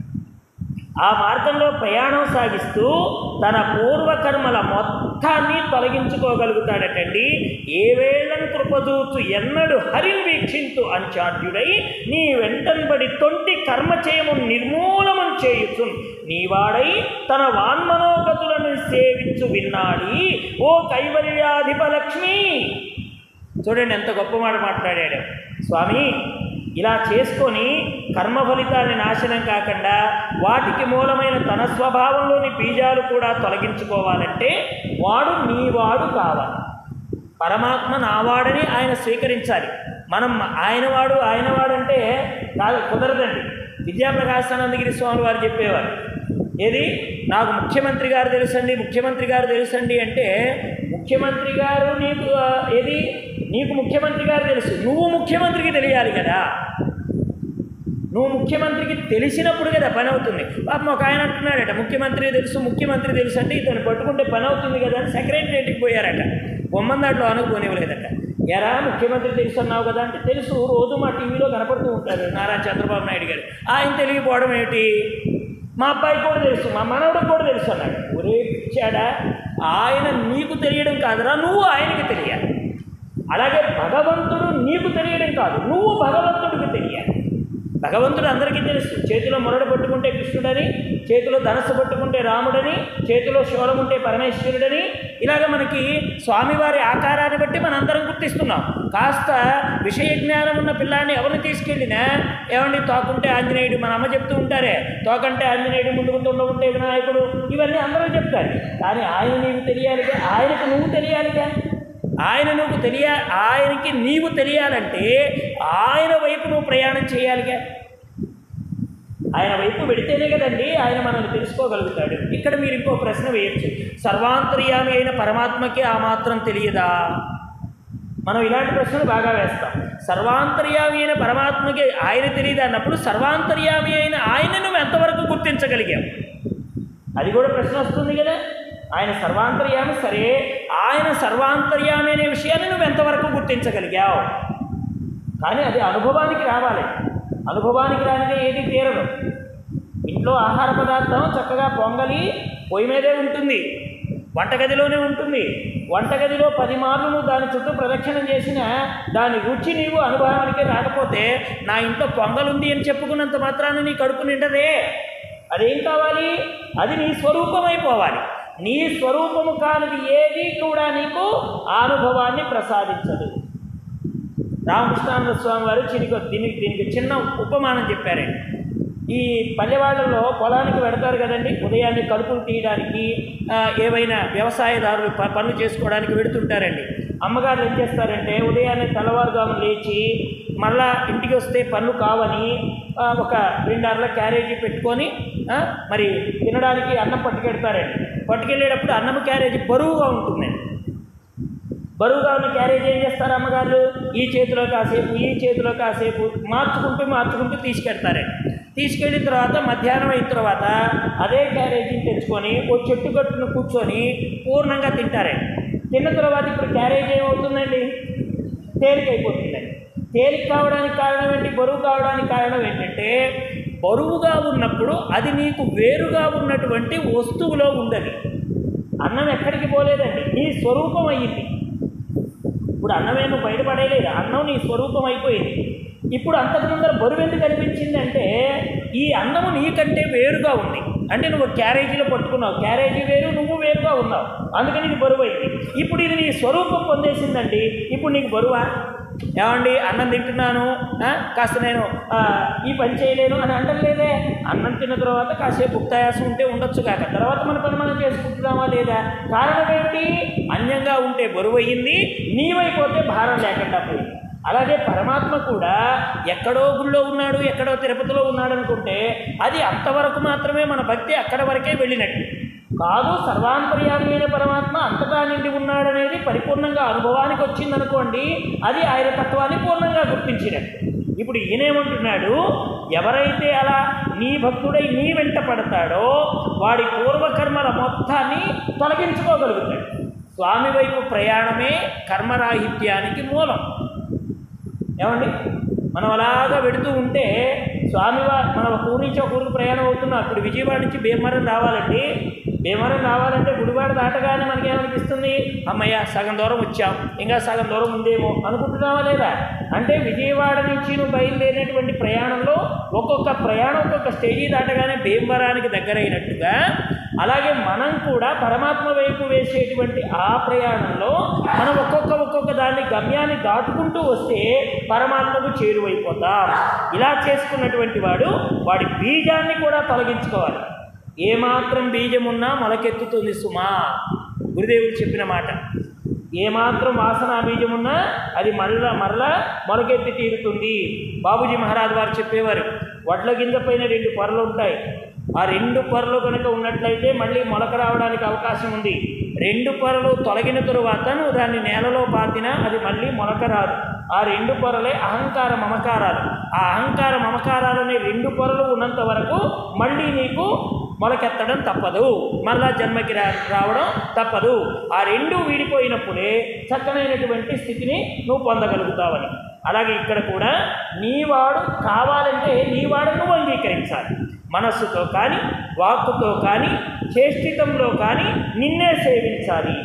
Speaker 1: ఆ మార్గంలో ప్రయాణం సాగిస్తూ తన పూర్వకర్మల మొత్తాన్ని తొలగించుకోగలుగుతాడటండి ఏ వేళను కృపదూచు ఎన్నడు హరిని వీక్షింతు అంచాడ్యుడై నీ వెంటనబడి తొంటి కర్మ చేయము నిర్మూలనం చేయుచు నీవాడై తన వాన్మనోగతులను సేవించు విన్నాడి ఓ కైవల్యాధిప లక్ష్మి చూడండి ఎంత గొప్ప మాట మాట్లాడాడు స్వామి ఇలా చేసుకొని కర్మ ఫలితాన్ని నాశనం కాకుండా వాటికి మూలమైన తన స్వభావంలోని బీజాలు కూడా తొలగించుకోవాలంటే వాడు నీవాడు కావాలి పరమాత్మ నావాడని ఆయన స్వీకరించాలి మనం ఆయనవాడు ఆయనవాడు అంటే కాదు కుదరదండి విద్యాప్రకాశానందగిరి స్వామి వారు చెప్పేవారు ఏది నాకు ముఖ్యమంత్రి గారు తెలుసండి ముఖ్యమంత్రి గారు తెలుసండి అంటే ముఖ్యమంత్రి గారు నీకు ఆ, ఏది నీకు ముఖ్యమంత్రి గారు తెలుసు నువ్వు ముఖ్యమంత్రికి తెలియాలి కదా నువ్వు ముఖ్యమంత్రికి తెలిసినప్పుడు కదా పని అవుతుంది పాపం ఒక ఆయన అంటున్నాడట ముఖ్యమంత్రి తెలుసు ముఖ్యమంత్రి తెలుసు అంటే ఇతను పట్టుకుంటే పని అవుతుంది కదా అని సెక్రటరియట్కి పోయారట బొమ్మన్ దాంట్లో అనుకోనివ్వలేదట ఎరా ముఖ్యమంత్రి తెలుసు అన్నావు కదా అంటే తెలుసు రోజు మా టీవీలో కనపడుతూ ఉంటారు నారా చంద్రబాబు నాయుడు గారు ఆయన తెలియకపోవడం ఏమిటి మా అబ్బాయి కూడా తెలుసు మా మనవడికి కూడా తెలుసు అన్నాడు ఒరే పిచ్చాడా ఆయన నీకు తెలియడం కాదురా నువ్వు ఆయనకి తెలియాలి అలాగే భగవంతుడు నీకు తెలియడం కాదు నువ్వు భగవంతుడికి తెలియాలి భగవంతుడు అందరికీ తెలుసు చేతిలో మొరడు పట్టుకుంటే కృష్ణుడని చేతిలో ధనస్సు పట్టుకుంటే రాముడని చేతిలో శూలం ఉంటే పరమేశ్వరుడని ఇలాగ మనకి స్వామివారి ఆకారాన్ని బట్టి మనం అందరం గుర్తిస్తున్నాం కాస్త విషయ జ్ఞానం ఉన్న పిల్లాన్ని ఎవరిని తీసుకెళ్ళినా ఏమండి తోకుంటే ఆంజనేయుడు మన అమ్మ చెప్తూ ఉంటారే తోకంటే ఆంజనేయుడు ముందుకుంటూ ఉండకుంటే వినాయకుడు ఇవన్నీ అందరూ చెప్తారు కానీ ఆయన నీకు తెలియాలిగా ఆయనకు నువ్వు తెలియాలిగా ఆయన నువ్వు తెలియ ఆయనకి నీవు తెలియాలంటే ఆయన వైపు నువ్వు ప్రయాణం చేయాలిగా ఆయన వైపు వెడితేనే కదండి ఆయన మనల్ని తెలుసుకోగలుగుతాడు ఇక్కడ మీరు ఇంకో ప్రశ్న వేయచ్చు సర్వాంతర్యామి అయిన పరమాత్మకి ఆ మాత్రం తెలియదా మనం ఇలాంటి ప్రశ్నలు బాగా వేస్తాం సర్వాంతర్యామి అయిన పరమాత్మకి ఆయన తెలియదు అన్నప్పుడు సర్వాంతర్యామి అయిన ఆయన నువ్వు ఎంతవరకు గుర్తించగలిగావు అది కూడా ప్రశ్న వస్తుంది కదా ఆయన సర్వాంతర్యామి సరే ఆయన సర్వాంతర్యామి అనే విషయాన్ని నువ్వు ఎంతవరకు గుర్తించగలిగావు కానీ అది అనుభవానికి రావాలి అనుభవానికి రానిదే ఏది తీరదు ఇంట్లో ఆహార పదార్థం చక్కగా పొంగలి పొయ్యి మీదే ఉంటుంది వంటగదిలోనే ఉంటుంది వంటగదిలో పది మార్లు నువ్వు దాని చుట్టూ ప్రదక్షిణం చేసిన దాని రుచి నీవు అనుభవానికి రాకపోతే నా ఇంట్లో పొంగలుంది అని చెప్పుకున్నంత మాత్రాన నీ కడుపు నిండదే అదేం కావాలి అది నీ స్వరూపమైపోవాలి నీ స్వరూపము కానిది ఏది కూడా నీకు ఆ అనుభవాన్ని ప్రసాదించదు రామకృష్ణానంద స్వామి వారు చినికి దీనికి దీనికి చిన్న ఉపమానం చెప్పారండి ఈ పల్లెవాళ్ళలో పొలానికి వెడతారు కదండి ఉదయాన్నే కలుపులు తీయడానికి ఆ, ఏవైనా వ్యవసాయదారులు ప- పనులు చేసుకోవడానికి వెడుతుంటారండి అమ్మగారు ఏం చేస్తారంటే ఉదయాన్నే తెల్లవారుజామున లేచి మళ్ళా ఇంటికి వస్తే పనులు కావని ఆ, ఒక రెండార్ల క్యారేజీ పెట్టుకొని ఆ, మరి తినడానికి అన్నం పట్టుకెడతారండి పట్టుకెళ్ళేటప్పుడు అన్నం క్యారేజీ బరువుగా ఉంటుందండి బరువుగా ఉన్న క్యారేజ్ ఏం చేస్తారు అమ్మగారు ఈ చేతిలో కాసేపు ఈ చేతిలో కాసేపు మార్చుకుంటూ మార్చుకుంటూ తీసుకెళ్తారండి తీసుకెళ్ళిన తర్వాత మధ్యాహ్నం అయిన తర్వాత అదే క్యారేజీని తెచ్చుకొని ఓ చెట్టు కట్టును కూర్చొని పూర్ణంగా తింటారండి తిన్న తర్వాత ఇప్పుడు క్యారేజ్ ఏమవుతుందండి తేలికైపోతుందండి తేలిక కావడానికి కారణం ఏంటి బరువు కావడానికి కారణం ఏంటంటే బరువుగా ఉన్నప్పుడు అది నీకు వేరుగా ఉన్నటువంటి వస్తువులో ఉండదు అన్నం ఎక్కడికి పోలేదండి నీ స్వరూపం అయ్యింది ఇప్పుడు అన్నమే నువ్వు బయటపడేలేదు అన్నం నీ స్వరూపం అయిపోయింది ఇప్పుడు అంతకు ముందర బరువు ఎందుకు అనిపించింది అంటే ఈ అన్నము నీకంటే వేరుగా ఉంది అంటే నువ్వు క్యారేజీలో పట్టుకున్నావు క్యారేజీ వేరు నువ్వు వేరుగా ఉన్నావు అందుకని ఇది బరువు అయింది ఇప్పుడు ఇది నీ స్వరూపం పొందేసిందండి ఇప్పుడు నీకు బరువా ఏమండి అన్నం తింటున్నాను ఆ, కాస్త నేను ఆ, ఈ పని చేయలేను అని అంటలేదే అన్నం తిన్న తర్వాత కాసేపు ఉక్తాయాసం ఉంటే ఉండొచ్చు కాక తర్వాత మన పని మనం చేసుకుంటున్నామా లేదా కారణం ఏంటి అన్యంగా ఉంటే బరువు అయ్యింది నీవైపోతే భారం లేకుండా పోయింది అలాగే పరమాత్మ కూడా ఎక్కడో గుళ్ళో ఉన్నాడు ఎక్కడో తిరుపతిలో ఉన్నాడు అనుకుంటే అది అంతవరకు మాత్రమే మన భక్తి అక్కడ వరకే వెళ్ళినట్టు కాదు సర్వాంతర్యామి అయిన పరమాత్మ అంతటా నిండి ఉన్నాడనేది పరిపూర్ణంగా అనుభవానికి వచ్చిందనుకోండి అది ఆయన తత్వాన్ని పూర్ణంగా గుర్తించినట్టు ఇప్పుడు ఈయనేమంటున్నాడు ఎవరైతే అలా నీ భక్తుడై నీ వెంట పడతాడో వాడి పూర్వకర్మల మొత్తాన్ని తొలగించుకోగలుగుతాడు స్వామి వైపు ప్రయాణమే కర్మరాహిత్యానికి మూలం ఏమండి మనం అలాగా వెడుతూ ఉంటే స్వామివా మనం ఒక ఊరి నుంచి ఒక ఊరికి ప్రయాణం అవుతున్నాం ఇప్పుడు విజయవాడ నుంచి భీమవరం రావాలండి భీమవరం రావాలంటే గుడివాడ దాటగానే మనకి ఏమనిపిస్తుంది అమ్మయ్య సగం దూరం వచ్చాం ఇంకా సగం దూరం ఉందేమో అనుకుంటున్నావా లేదా అంటే విజయవాడ నుంచి నువ్వు బయలుదేరినటువంటి ప్రయాణంలో ఒక్కొక్క ప్రయాణం ఒక్కొక్క స్టేజీ దాటగానే భీమవరానికి దగ్గరైనట్టుగా అలాగే మనం కూడా పరమాత్మ వైపు వేసేటువంటి ఆ ప్రయాణంలో మనం ఒక్కొక్క ఒక్కొక్క దాన్ని గమ్యాన్ని దాటుకుంటూ వస్తే పరమాత్మకు చేరువైపోతాం ఇలా చేసుకున్నటువంటి వాడు వాడి బీజాన్ని కూడా తొలగించుకోవాలి ఏమాత్రం బీజమున్నా మొలకెత్తుతుంది సుమా గురుదేవుడు చెప్పిన మాట ఏమాత్రం వాసన బీజమున్నా అది మరల మరల మొలకెత్తి తీరుతుంది బాబుజీ మహారాజ్ వారు చెప్పేవారు వడ్ల గింజ పైన రెండు పొరలు ఉంటాయి ఆ రెండు పొరలు కనుక ఉన్నట్లయితే మళ్ళీ మొలక రావడానికి అవకాశం ఉంది రెండు పొరలు తొలగిన తరువాత నువ్వు దాన్ని నేలలో పాతినా అది మళ్ళీ మొలక రాదు ఆ రెండు పొరలే అహంకార మమకారాలు ఆ అహంకార మమకారాలనే రెండు పొరలు ఉన్నంత వరకు మళ్ళీ నీకు మొలకెత్తడం తప్పదు మళ్ళా జన్మకి రా రావడం తప్పదు ఆ రెండు వీడిపోయినప్పుడే చక్కనైనటువంటి స్థితిని నువ్వు పొందగలుగుతావని అలాగే ఇక్కడ కూడా నీవాడు కావాలంటే నీవాడు నువ్వు అంగీకరించాలి మనస్సుతో కానీ వాక్కుతో కానీ చేష్టితంలో కానీ నిన్నే సేవించాలి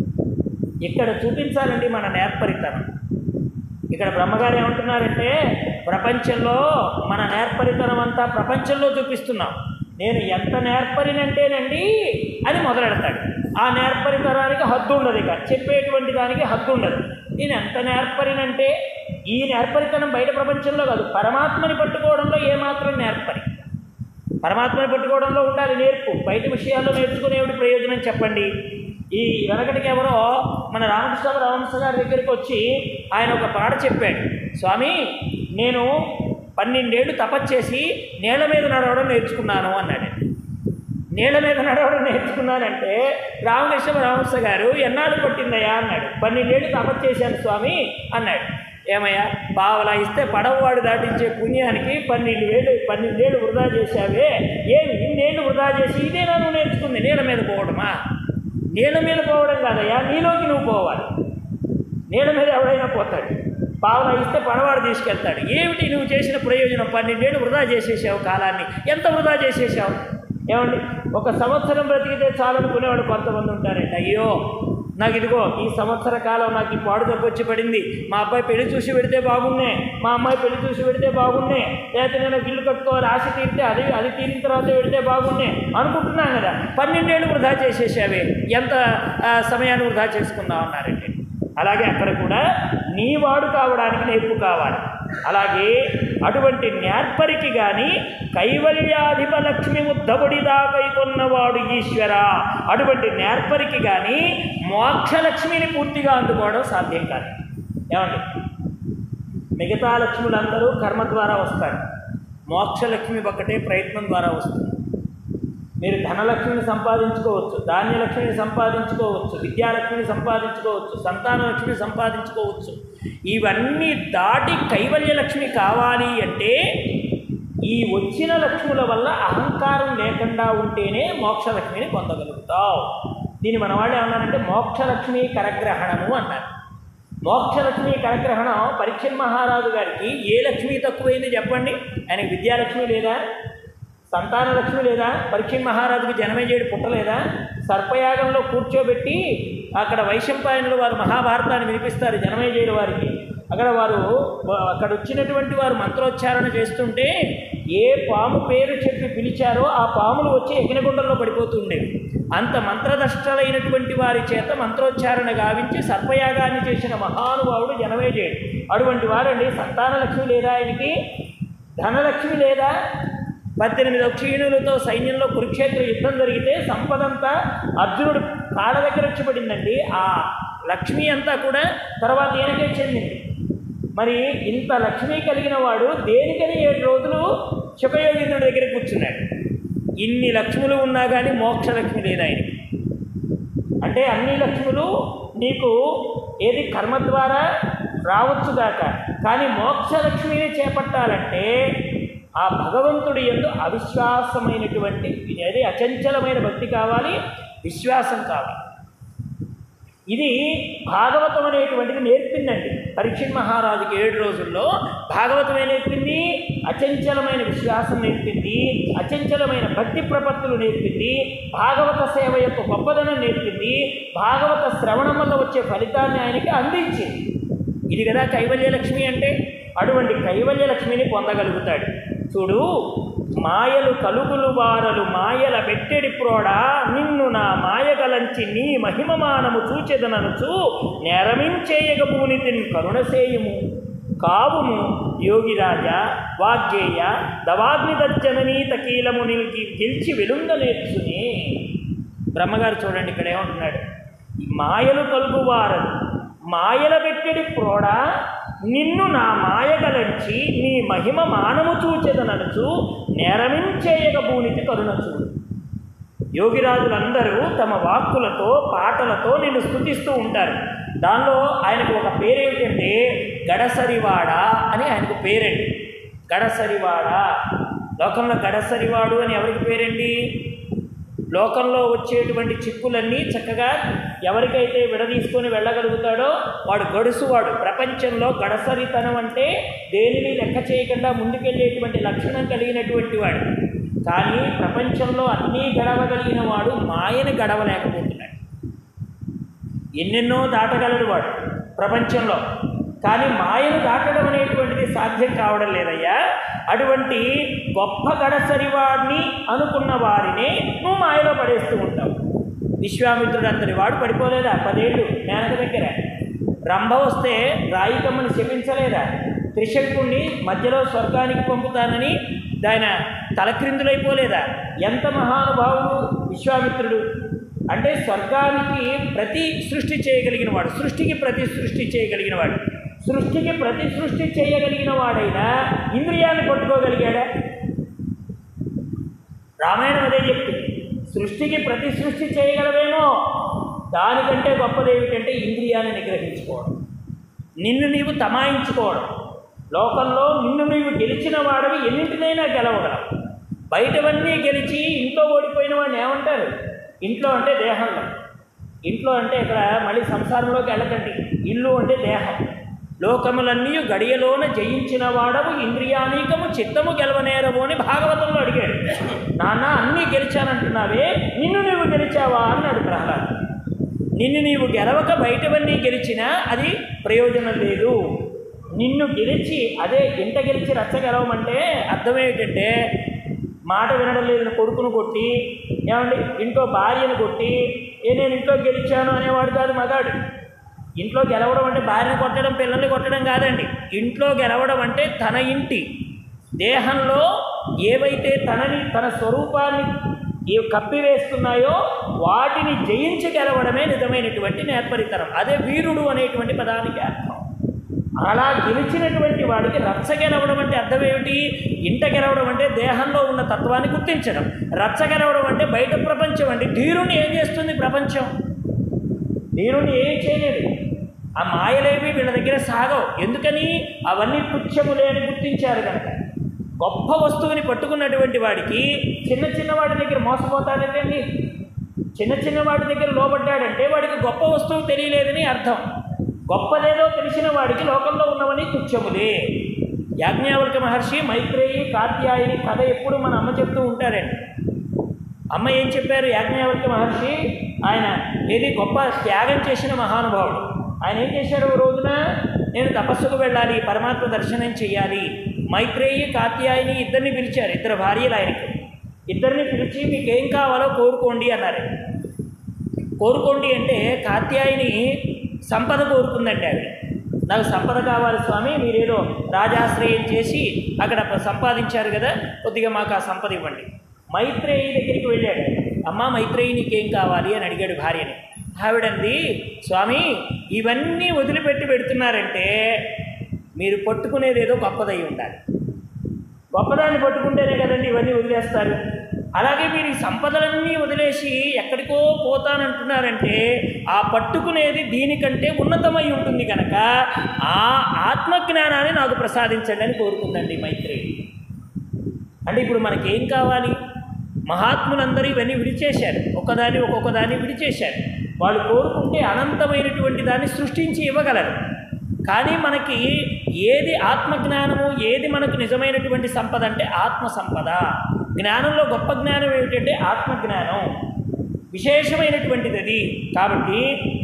Speaker 1: ఇక్కడ చూపించాలండి మన నేర్పరితనం ఇక్కడ బ్రహ్మగారు ఏమంటున్నారంటే ప్రపంచంలో మన నేర్పరితనం అంతా ప్రపంచంలో చూపిస్తున్నాం నేను ఎంత నేర్పరినంటేనండి అని మొదలెడతాడు ఆ నేర్పరితనానికి హద్దు ఉండదు ఇక చెప్పేటువంటి దానికి హద్దు ఉండదు నేను ఎంత నేర్పరినంటే ఈ నేర్పరితనం బయట ప్రపంచంలో కాదు పరమాత్మని పట్టుకోవడంలో ఏమాత్రం నేర్పరి పరమాత్మని పట్టుకోవడంలో ఉండాలి నేర్పు బయట విషయాల్లో నేర్చుకునేవి ప్రయోజనం చెప్పండి ఈ వెనకటికి ఎవరో మన రామకృష్ణ రామకృష్ణ గారి దగ్గరికి వచ్చి ఆయన ఒక పాట చెప్పాడు స్వామి నేను పన్నెండేళ్ళు తపస్చేసి నేల మీద నడవడం నేర్చుకున్నాను అన్నాడు నీళ్ళ మీద నడవడం నేర్చుకున్నానంటే రామకృష్ణ రామకృష్ణ గారు ఎన్నాళ్ళు పట్టిందయ్యా అన్నాడు పన్నెండేళ్ళు తపస్సు చేశాను స్వామి అన్నాడు ఏమయ్యా బావలా ఇస్తే పడవవాడు దాటించే పుణ్యానికి పన్నెండు వేలు పన్నెండేళ్ళు వృధా చేశావే ఏమి ఇన్నేళ్ళు వృధా చేసి ఇదేనా నువ్వు నేర్చుకుంది నీళ్ళ మీద పోవడమా నీళ్ళ మీద పోవడం కాదయ్యా నీలోకి నువ్వు పోవాలి నీళ్ళ మీద ఎవడైనా పోతాడు పావులా ఇస్తే పడవాడు తీసుకెళ్తాడు ఏమిటి నువ్వు చేసిన ప్రయోజనం పన్నెండేళ్ళు వృధా చేసేసావు కాలాన్ని ఎంత వృధా చేసేసావు ఏమండి ఒక సంవత్సరం బ్రతికితే చాలనుకునేవాడు కొంతమంది ఉంటారండి అయ్యో నాకు ఇదిగో ఈ సంవత్సర కాలం నాకు ఈ పాడు దెబ్బ వచ్చి పడింది మా అబ్బాయి పెళ్లి చూసి పెడితే బాగున్నే మా అమ్మాయి పెళ్లి చూసి పెడితే బాగున్నే లేకపోతే నేను ఇల్లు కట్టుకోవాలి ఆశ తీరితే అది అది తీరిన తర్వాత పెడితే బాగున్నే అనుకుంటున్నాను కదా పన్నెండేళ్ళు వృధా చేసేసావే ఎంత ఆ, సమయాన్ని వృధా చేసుకుందాం అన్నారండి అలాగే అక్కడ కూడా నీ వాడు కావడానికి నేర్పు కావాలి అలాగే అటువంటి నేర్పరికి కానీ కైవల్యాధిప లక్ష్మి ఉద్ధవుడిదా కైకొన్నవాడు ఈశ్వర అటువంటి నేర్పరికి కానీ మోక్షలక్ష్మిని పూర్తిగా అందుకోవడం సాధ్యం కాదు ఏమండి మిగతా లక్ష్ములందరూ కర్మ ద్వారా వస్తారు మోక్షలక్ష్మి ఒక్కటే ప్రయత్నం ద్వారా వస్తుంది మీరు ధనలక్ష్మిని సంపాదించుకోవచ్చు ధాన్యలక్ష్మిని సంపాదించుకోవచ్చు విద్యాలక్ష్మిని సంపాదించుకోవచ్చు సంతానలక్ష్మిని సంపాదించుకోవచ్చు ఇవన్నీ దాటి కైవల్య లక్ష్మి కావాలి అంటే ఈ వచ్చిన లక్ష్ముల వల్ల అహంకారం లేకుండా ఉంటేనే మోక్షలక్ష్మిని పొందగలుగుతావు దీన్ని మన వాళ్ళు ఏమన్నారంటే మోక్షలక్ష్మి కరగ్రహణము అన్నారు మోక్షలక్ష్మి కరగ్రహణం పరీక్ష మహారాజు గారికి ఏ లక్ష్మి తక్కువైంది చెప్పండి ఆయనకి విద్యాలక్ష్మి లేదా సంతాన లక్ష్మి లేదా పరీక్ష మహారాజుకి జనమేజయుడు పుట్టలేదా సర్పయాగంలో కూర్చోబెట్టి అక్కడ వైశంపాయనులు వారు మహాభారతాన్ని వినిపిస్తారు జనమేజయుడు వారికి అక్కడ వారు వా- అక్కడ వచ్చినటువంటి వారు మంత్రోచ్చారణ చేస్తుంటే ఏ పాము పేరు చెప్పి పిలిచారో ఆ పాములు వచ్చి యజ్ఞగుండంలో పడిపోతూ ఉండేవి అంత మంత్రదష్టలైనటువంటి వారి చేత మంత్రోచ్చారణ గావించి సర్పయాగాన్ని చేసిన మహానుభావుడు జనమేజయుడు అటువంటి వారండి సంతాన లక్ష్మి లేదా ఆయనకి ధనలక్ష్మి లేదా పద్దెనిమిది అక్షీణులతో సైన్యంలో కురుక్షేత్ర యుద్ధం జరిగితే సంపదంతా అర్జునుడు కాళ్ళ దగ్గర వచ్చి పడిందండి ఆ లక్ష్మి అంతా కూడా తర్వాత ఈయనకే చెందింది మరి ఇంత లక్ష్మి కలిగిన వాడు దేనికని ఏడు రోజులు శుకయోగీంద్రుడి దగ్గర కూర్చున్నాడు ఇన్ని లక్ష్ములు ఉన్నా కానీ మోక్షలక్ష్మి లేదు ఆయనకి అంటే అన్ని లక్ష్ములు నీకు ఏది కర్మ ద్వారా రావచ్చుగాక కానీ మోక్షలక్ష్మిని చేపట్టాలంటే ఆ భగవంతుడి ఎందు అవిశ్వాసమైనటువంటి ఏది అచంచలమైన భక్తి కావాలి విశ్వాసం కావాలి ఇది భాగవతం అనేటువంటిది నేర్పిందండి పరీక్ష మహారాజుకి ఏడు రోజుల్లో భాగవతమే నేర్పింది అచంచలమైన విశ్వాసం నేర్పింది అచంచలమైన భక్తి ప్రపత్తులు నేర్పింది భాగవత సేవ యొక్క గొప్పదనం నేర్పింది భాగవత శ్రవణం వల్ల వచ్చే ఫలితాన్ని ఆయనకి అందించింది ఇది కదా కైవల్యలక్ష్మి అంటే అటువంటి కైవల్యలక్ష్మిని పొందగలుగుతాడు చూడు మాయలు కలుగులు వారలు మాయల పెట్టెడి ప్రోడ నిన్ను నా మాయగలంచి నీ మహిమమానము చూచెదననుచు నేరమించేయగ పూనితిని కరుణసేయుము కావుము యోగిరాజా వాగ్గేయ దవాగ్ని దజ్జననీత కీలము నిలిచి గెలిచి వెలుంగ నేర్చుని బ్రహ్మగారు చూడండి ఇక్కడ ఏమంటున్నాడు ఈ మాయలు కలుగువారలు మాయల పెట్టెడి ప్రోడ నిన్ను నా మాయగలంచి నీ మహిమ మానము చూచెదననుచు నేరమించేయక భూనికి కరుణ చూడు యోగిరాజులందరూ తమ వాక్కులతో పాటలతో నిన్ను స్తుతిస్తూ ఉంటారు దానిలో ఆయనకు ఒక పేరేంటంటే గడసరివాడ అని ఆయనకు పేరండి గడసరివాడ లోకంలో గడసరివాడు అని ఎవరికి పేరండి లోకంలో వచ్చేటువంటి చిక్కులన్నీ చక్కగా ఎవరికైతే విడదీసుకొని వెళ్ళగలుగుతాడో వాడు గడుసువాడు ప్రపంచంలో గడసరితనం అంటే దేనిని లెక్క చేయకుండా ముందుకెళ్ళేటువంటి లక్షణం కలిగినటువంటి వాడు కానీ ప్రపంచంలో అన్నీ గడవగలిగిన వాడు మాయని గడవలేకపోతున్నాడు ఎన్నెన్నో దాటగలడు వాడు ప్రపంచంలో కానీ మాయను దాటడం అనేటువంటిది సాధ్యం కావడం లేదయ్యా అటువంటి గొప్ప గడసరివాడిని అనుకున్న వారిని నువ్వు మాయలో పడేస్తూ ఉంటావు విశ్వామిత్రుడు అంతటి వాడు పడిపోలేదా పదేళ్ళు మేనక దగ్గర రంభ వస్తే రాయికమ్మని శపించలేదా త్రిశంకుణ్ణి మధ్యలో స్వర్గానికి పంపుతానని ఆయన తలక్రిందులైపోలేదా ఎంత మహానుభావుడు విశ్వామిత్రుడు అంటే స్వర్గానికి ప్రతి సృష్టి చేయగలిగిన వాడు సృష్టికి ప్రతి సృష్టి చేయగలిగిన వాడు సృష్టికి ప్రతి సృష్టి చేయగలిగిన వాడైనా ఇంద్రియాన్ని పట్టుకోగలిగాడా రామాయణం అదే చెప్తుంది సృష్టికి ప్రతి సృష్టి చేయగలవేమో దానికంటే గొప్పది ఏమిటంటే ఇంద్రియాన్ని నిగ్రహించుకోవడం నిన్ను నీవు తమాయించుకోవడం లోకంలో నిన్ను నీవు గెలిచిన వాడివి ఎన్నింటినైనా గెలవగలవు బయటవన్నీ గెలిచి ఇంట్లో ఓడిపోయిన వాడిని ఏమంటారు ఇంట్లో అంటే దేహంలో ఇంట్లో అంటే ఇక్కడ మళ్ళీ సంసారంలోకి వెళ్ళకండి ఇల్లు అంటే దేహం లోకములన్నీ గడియలోన జయించిన వాడవు ఇంద్రియానీకము చిత్తము గెలవనేరవు అని భాగవతంలో అడిగాడు నాన్న అన్నీ గెలిచానంటున్నావే నిన్ను నువ్వు గెలిచావా అన్నాడు ప్రహ్లాద్ నిన్ను నీవు గెలవక బయటవన్నీ గెలిచినా అది ప్రయోజనం లేదు నిన్ను గెలిచి అదే ఇంట గెలిచి రచ్చ గెలవమంటే అర్థం ఏమిటంటే మాట వినడం లేదని కొడుకును కొట్టి ఏమండి ఇంట్లో భార్యను కొట్టి ఏ నేను ఇంట్లో గెలిచాను అనేవాడు కాదు మగాడు ఇంట్లో గెలవడం అంటే భార్యను కొట్టడం పిల్లల్ని కొట్టడం కాదండి ఇంట్లో గెలవడం అంటే తన ఇంటి దేహంలో ఏవైతే తనని తన స్వరూపాన్ని ఏ కప్పివేస్తున్నాయో వాటిని జయించి గెలవడమే నిజమైనటువంటి నేర్పరితనం అదే వీరుడు అనేటువంటి పదానికి అర్థం అలా గెలిచినటువంటి వాడికి రచ్చ గెలవడం అంటే అర్థం ఏమిటి ఇంట గెలవడం అంటే దేహంలో ఉన్న తత్వాన్ని గుర్తించడం రచ్చ గెలవడం అంటే బయట ప్రపంచం అండి ధీరుని ఏం చేస్తుంది ప్రపంచం ధీరుని ఏం చేయలేదు ఆ మాయలేవి వీళ్ళ దగ్గర సాగవు ఎందుకని అవన్నీ పుచ్చములే అని గుర్తించారు కనుక గొప్ప వస్తువుని పట్టుకున్నటువంటి వాడికి చిన్న చిన్న వాడి దగ్గర మోసపోతాడండి చిన్న చిన్న వాడి దగ్గర లోబడ్డాడంటే వాడికి గొప్ప వస్తువు తెలియలేదని అర్థం గొప్పదేదో తెలిసిన వాడికి లోకంలో ఉన్నవని తుచ్చములే యాజ్ఞావల్క మహర్షి మైత్రేయి కాత్యాయని కథ ఎప్పుడు మన అమ్మ చెప్తూ ఉంటారండి అమ్మ ఏం చెప్పారు యాజ్ఞావల్క మహర్షి ఆయన ఏది గొప్ప త్యాగం చేసిన మహానుభావుడు ఆయన ఏం చేశాడు ఓ రోజున నేను తపస్సుకు వెళ్ళాలి పరమాత్మ దర్శనం చేయాలి మైత్రేయి కాత్యాయని ఇద్దరిని పిలిచారు ఇద్దరు భార్యలు ఆయనకి ఇద్దరిని పిలిచి మీకు ఏం కావాలో కోరుకోండి అన్నారు కోరుకోండి అంటే కాత్యాయని సంపద కోరుకుందండి ఆవిడ నాకు సంపద కావాలి స్వామి మీరేదో రాజాశ్రయం చేసి అక్కడ సంపాదించారు కదా కొద్దిగా మాకు ఆ సంపద ఇవ్వండి మైత్రేయి దగ్గరికి వెళ్ళాడు అమ్మ మైత్రేయి నీకేం కావాలి అని అడిగాడు భార్యని ఆవిడంది స్వామి ఇవన్నీ వదిలిపెట్టి పెడుతున్నారంటే మీరు పట్టుకునేది ఏదో గొప్పదై ఉండాలి గొప్పదాన్ని పట్టుకుంటేనే కదండి ఇవన్నీ వదిలేస్తారు అలాగే మీరు ఈ సంపదలన్నీ వదిలేసి ఎక్కడికో పోతానంటున్నారంటే ఆ పట్టుకునేది దీనికంటే ఉన్నతమై ఉంటుంది కనుక ఆ ఆత్మజ్ఞానాన్ని నాకు ప్రసాదించండి అని కోరుకుందండి మైత్రి అంటే ఇప్పుడు మనకేం కావాలి మహాత్ములందరూ ఇవన్నీ విడిచేశారు ఒకదాన్ని ఒక్కొక్క దాన్ని విడిచేశారు వాళ్ళు కోరుకుంటే అనంతమైనటువంటి దాన్ని సృష్టించి ఇవ్వగలరు కానీ మనకి ఏది ఆత్మజ్ఞానము ఏది మనకు నిజమైనటువంటి సంపద అంటే ఆత్మ సంపద జ్ఞానంలో గొప్ప జ్ఞానం ఏమిటంటే ఆత్మజ్ఞానం విశేషమైనటువంటిది అది కాబట్టి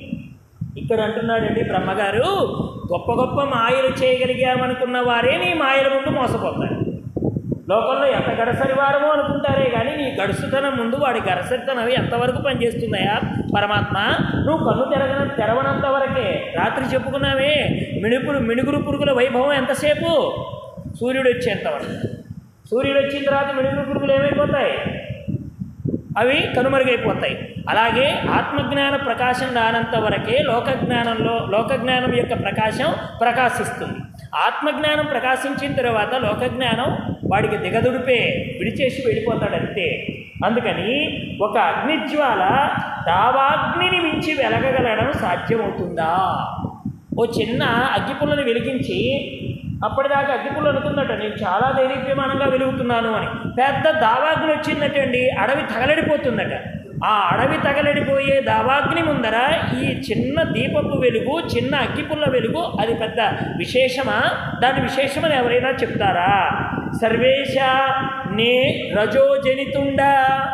Speaker 1: ఇక్కడ అంటున్నాడండి బ్రహ్మగారు గొప్ప గొప్ప మాయలు చేయగలిగామనుకున్న వారే నీ మాయల ముందు మోసపోతారు లోకంలో ఎంత గడసరి వారమో అనుకుంటారే కానీ నీ గడుసుతనం ముందు వాడి గడసరితనం ఎంతవరకు పనిచేస్తుందయా పరమాత్మ నువ్వు కన్ను తెరగన తెరవనంత వరకే రాత్రి చెప్పుకున్నావే మిణుపురు మిణుగురు పురుగుల వైభవం ఎంతసేపు సూర్యుడు వచ్చేంతవరకు సూర్యుడు వచ్చిన తర్వాత మిణుగురు పురుగులు ఏమైపోతాయి అవి కనుమరుగైపోతాయి అలాగే ఆత్మజ్ఞాన ప్రకాశం రానంత వరకే లోకజ్ఞానంలో లోకజ్ఞానం యొక్క ప్రకాశం ప్రకాశిస్తుంది ఆత్మజ్ఞానం ప్రకాశించిన తర్వాత లోకజ్ఞానం వాడికి దిగదుడిపే విడిచేసి వెళ్ళిపోతాడు అంతే అందుకని ఒక అగ్నిజ్వాల దావాగ్నిని మించి వెలగగలడం సాధ్యమవుతుందా ఓ చిన్న అగ్గిపుల్లని వెలిగించి అప్పటిదాకా అగ్గిపుల్లు అనుకుందట నేను చాలా దైదీప్యమానంగా వెలుగుతున్నాను అని పెద్ద దావాగ్ని వచ్చిందటండి అడవి తగలడిపోతుందట ఆ అడవి తగలడిపోయే దావాగ్ని ముందర ఈ చిన్న దీపపు వెలుగు చిన్న అగ్గిపుల్ల వెలుగు అది పెద్ద విశేషమా దాని విశేషమని ఎవరైనా చెప్తారా సర్వేశ నే రజోజనితుండా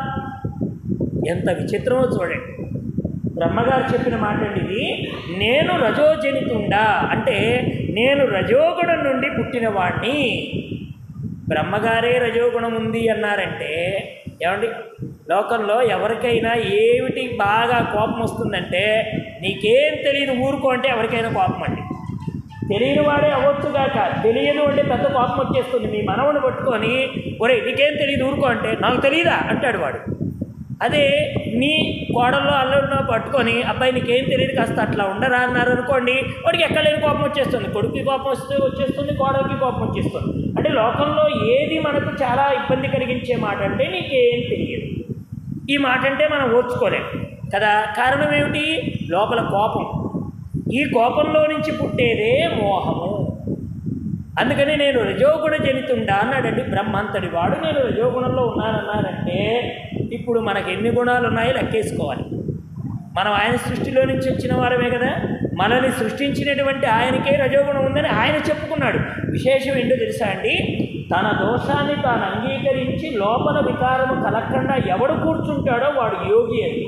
Speaker 1: ఎంత విచిత్రమో చూడండి బ్రహ్మగారు చెప్పిన మాట అండి ఇది నేను రజోజనితుండా అంటే నేను రజోగుణం నుండి పుట్టినవాణ్ణి బ్రహ్మగారే రజోగుణం ఉంది అన్నారంటే ఏమండి లోకంలో ఎవరికైనా ఏమిటి బాగా కోపం వస్తుందంటే నీకేం తెలియదు ఊరుకో అంటే ఎవరికైనా కోపం అండి తెలియని వాడే అవ్వచ్చుగాక తెలియదు అంటే పెద్ద కోపం వచ్చేస్తుంది మీ మనవని పట్టుకొని ఒరే నీకేం తెలియదు ఊరుకో అంటే నాకు తెలియదా అంటాడు వాడు అదే నీ కోడల్లో అల్లుడినో పట్టుకొని అబ్బాయి నీకేం తెలియదు కాస్త అట్లా ఉండరా అన్నారు అనుకోండి వాడికి ఎక్కడ లేని కోపం వచ్చేస్తుంది కొడుకుకి కోపం వస్తే వచ్చేస్తుంది కోడలికి కోపం వచ్చేస్తుంది అంటే లోకంలో ఏది మనకు చాలా ఇబ్బంది కలిగించే మాట అంటే నీకేం తెలియదు ఈ మాట అంటే మనం ఓర్చుకోలేం కదా కారణం ఏమిటి లోపల కోపం ఈ కోపంలో నుంచి పుట్టేదే మోహము అందుకని నేను రజోగుణ జనితుండా అన్నాడండి బ్రహ్మంతడి వాడు నేను రజోగుణంలో ఉన్నానన్నారంటే ఇప్పుడు మనకు ఎన్ని గుణాలు ఉన్నాయో లెక్కేసుకోవాలి మనం ఆయన సృష్టిలో నుంచి వచ్చిన వారమే కదా మనల్ని సృష్టించినటువంటి ఆయనకే రజోగుణం ఉందని ఆయన చెప్పుకున్నాడు విశేషం ఏంటో తెలుసా అండి తన దోషాన్ని తాను అంగీకరించి లోపల వికారము కలగకుండా ఎవడు కూర్చుంటాడో వాడు యోగి అని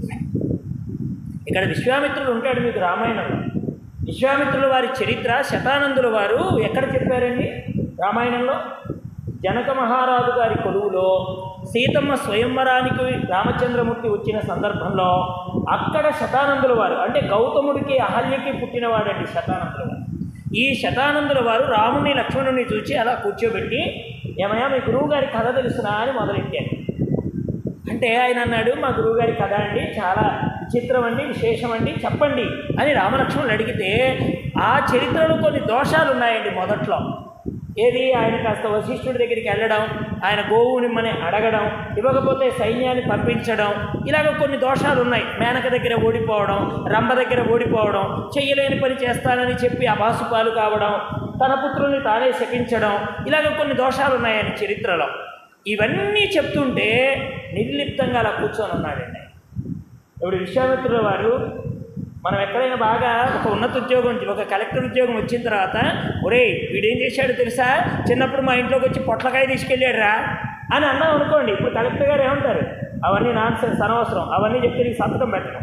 Speaker 1: ఇక్కడ విశ్వామిత్రుడు ఉంటాడు మీకు రామాయణంలో విశ్వామిత్రుల వారి చరిత్ర శతానందుల వారు ఎక్కడ చెప్పారండి రామాయణంలో జనక మహారాజు గారి కొలువులో సీతమ్మ స్వయంవరానికి రామచంద్రమూర్తి వచ్చిన సందర్భంలో అక్కడ శతానందుల వారు అంటే గౌతముడికి అహల్యకి పుట్టినవాడండి శతానందుల వారు ఈ శతానందుల వారు రాముని లక్ష్మణుని చూచి అలా కూర్చోబెట్టి ఏమయ్యా మీ గురువు గారి కథ తెలుసునా అని మొదలెట్టారు అంటే ఆయన అన్నాడు మా గురువుగారి కథ అండి చాలా విచిత్రం అండి విశేషం అండి చెప్పండి అని రామలక్ష్మణులు అడిగితే ఆ చరిత్రలో కొన్ని దోషాలు ఉన్నాయండి మొదట్లో ఏది ఆయన కాస్త వశిష్ఠుడి దగ్గరికి వెళ్ళడం ఆయన గోవు నిమ్మని అడగడం ఇవ్వకపోతే సైన్యాన్ని పంపించడం ఇలాగ కొన్ని దోషాలు ఉన్నాయి మేనక దగ్గర ఓడిపోవడం రంభ దగ్గర ఓడిపోవడం చెయ్యలేని పని చేస్తానని చెప్పి అభాసుపాలు కావడం తన పుత్రుల్ని తానే శపించడం ఇలాగ కొన్ని దోషాలు ఉన్నాయని చరిత్రలో ఇవన్నీ చెప్తుంటే నిర్లిప్తంగా అలా కూర్చొని ఉన్నాడండి ఇప్పుడు విశ్వామిత్రుల వారు మనం ఎక్కడైనా బాగా ఒక ఉన్నత ఉద్యోగం ఒక కలెక్టర్ ఉద్యోగం వచ్చిన తర్వాత ఒరేయ్ వీడేం చేశాడో తెలుసా చిన్నప్పుడు మా ఇంట్లోకి వచ్చి పొట్లకాయ తీసుకెళ్ళాడు రా అని అన్నాం అనుకోండి ఇప్పుడు కలెక్టర్ గారు ఏమంటారు అవన్నీ నాన్ సెన్స్ అనవసరం అవన్నీ చెప్తే నీకు సంతకం పెట్టడం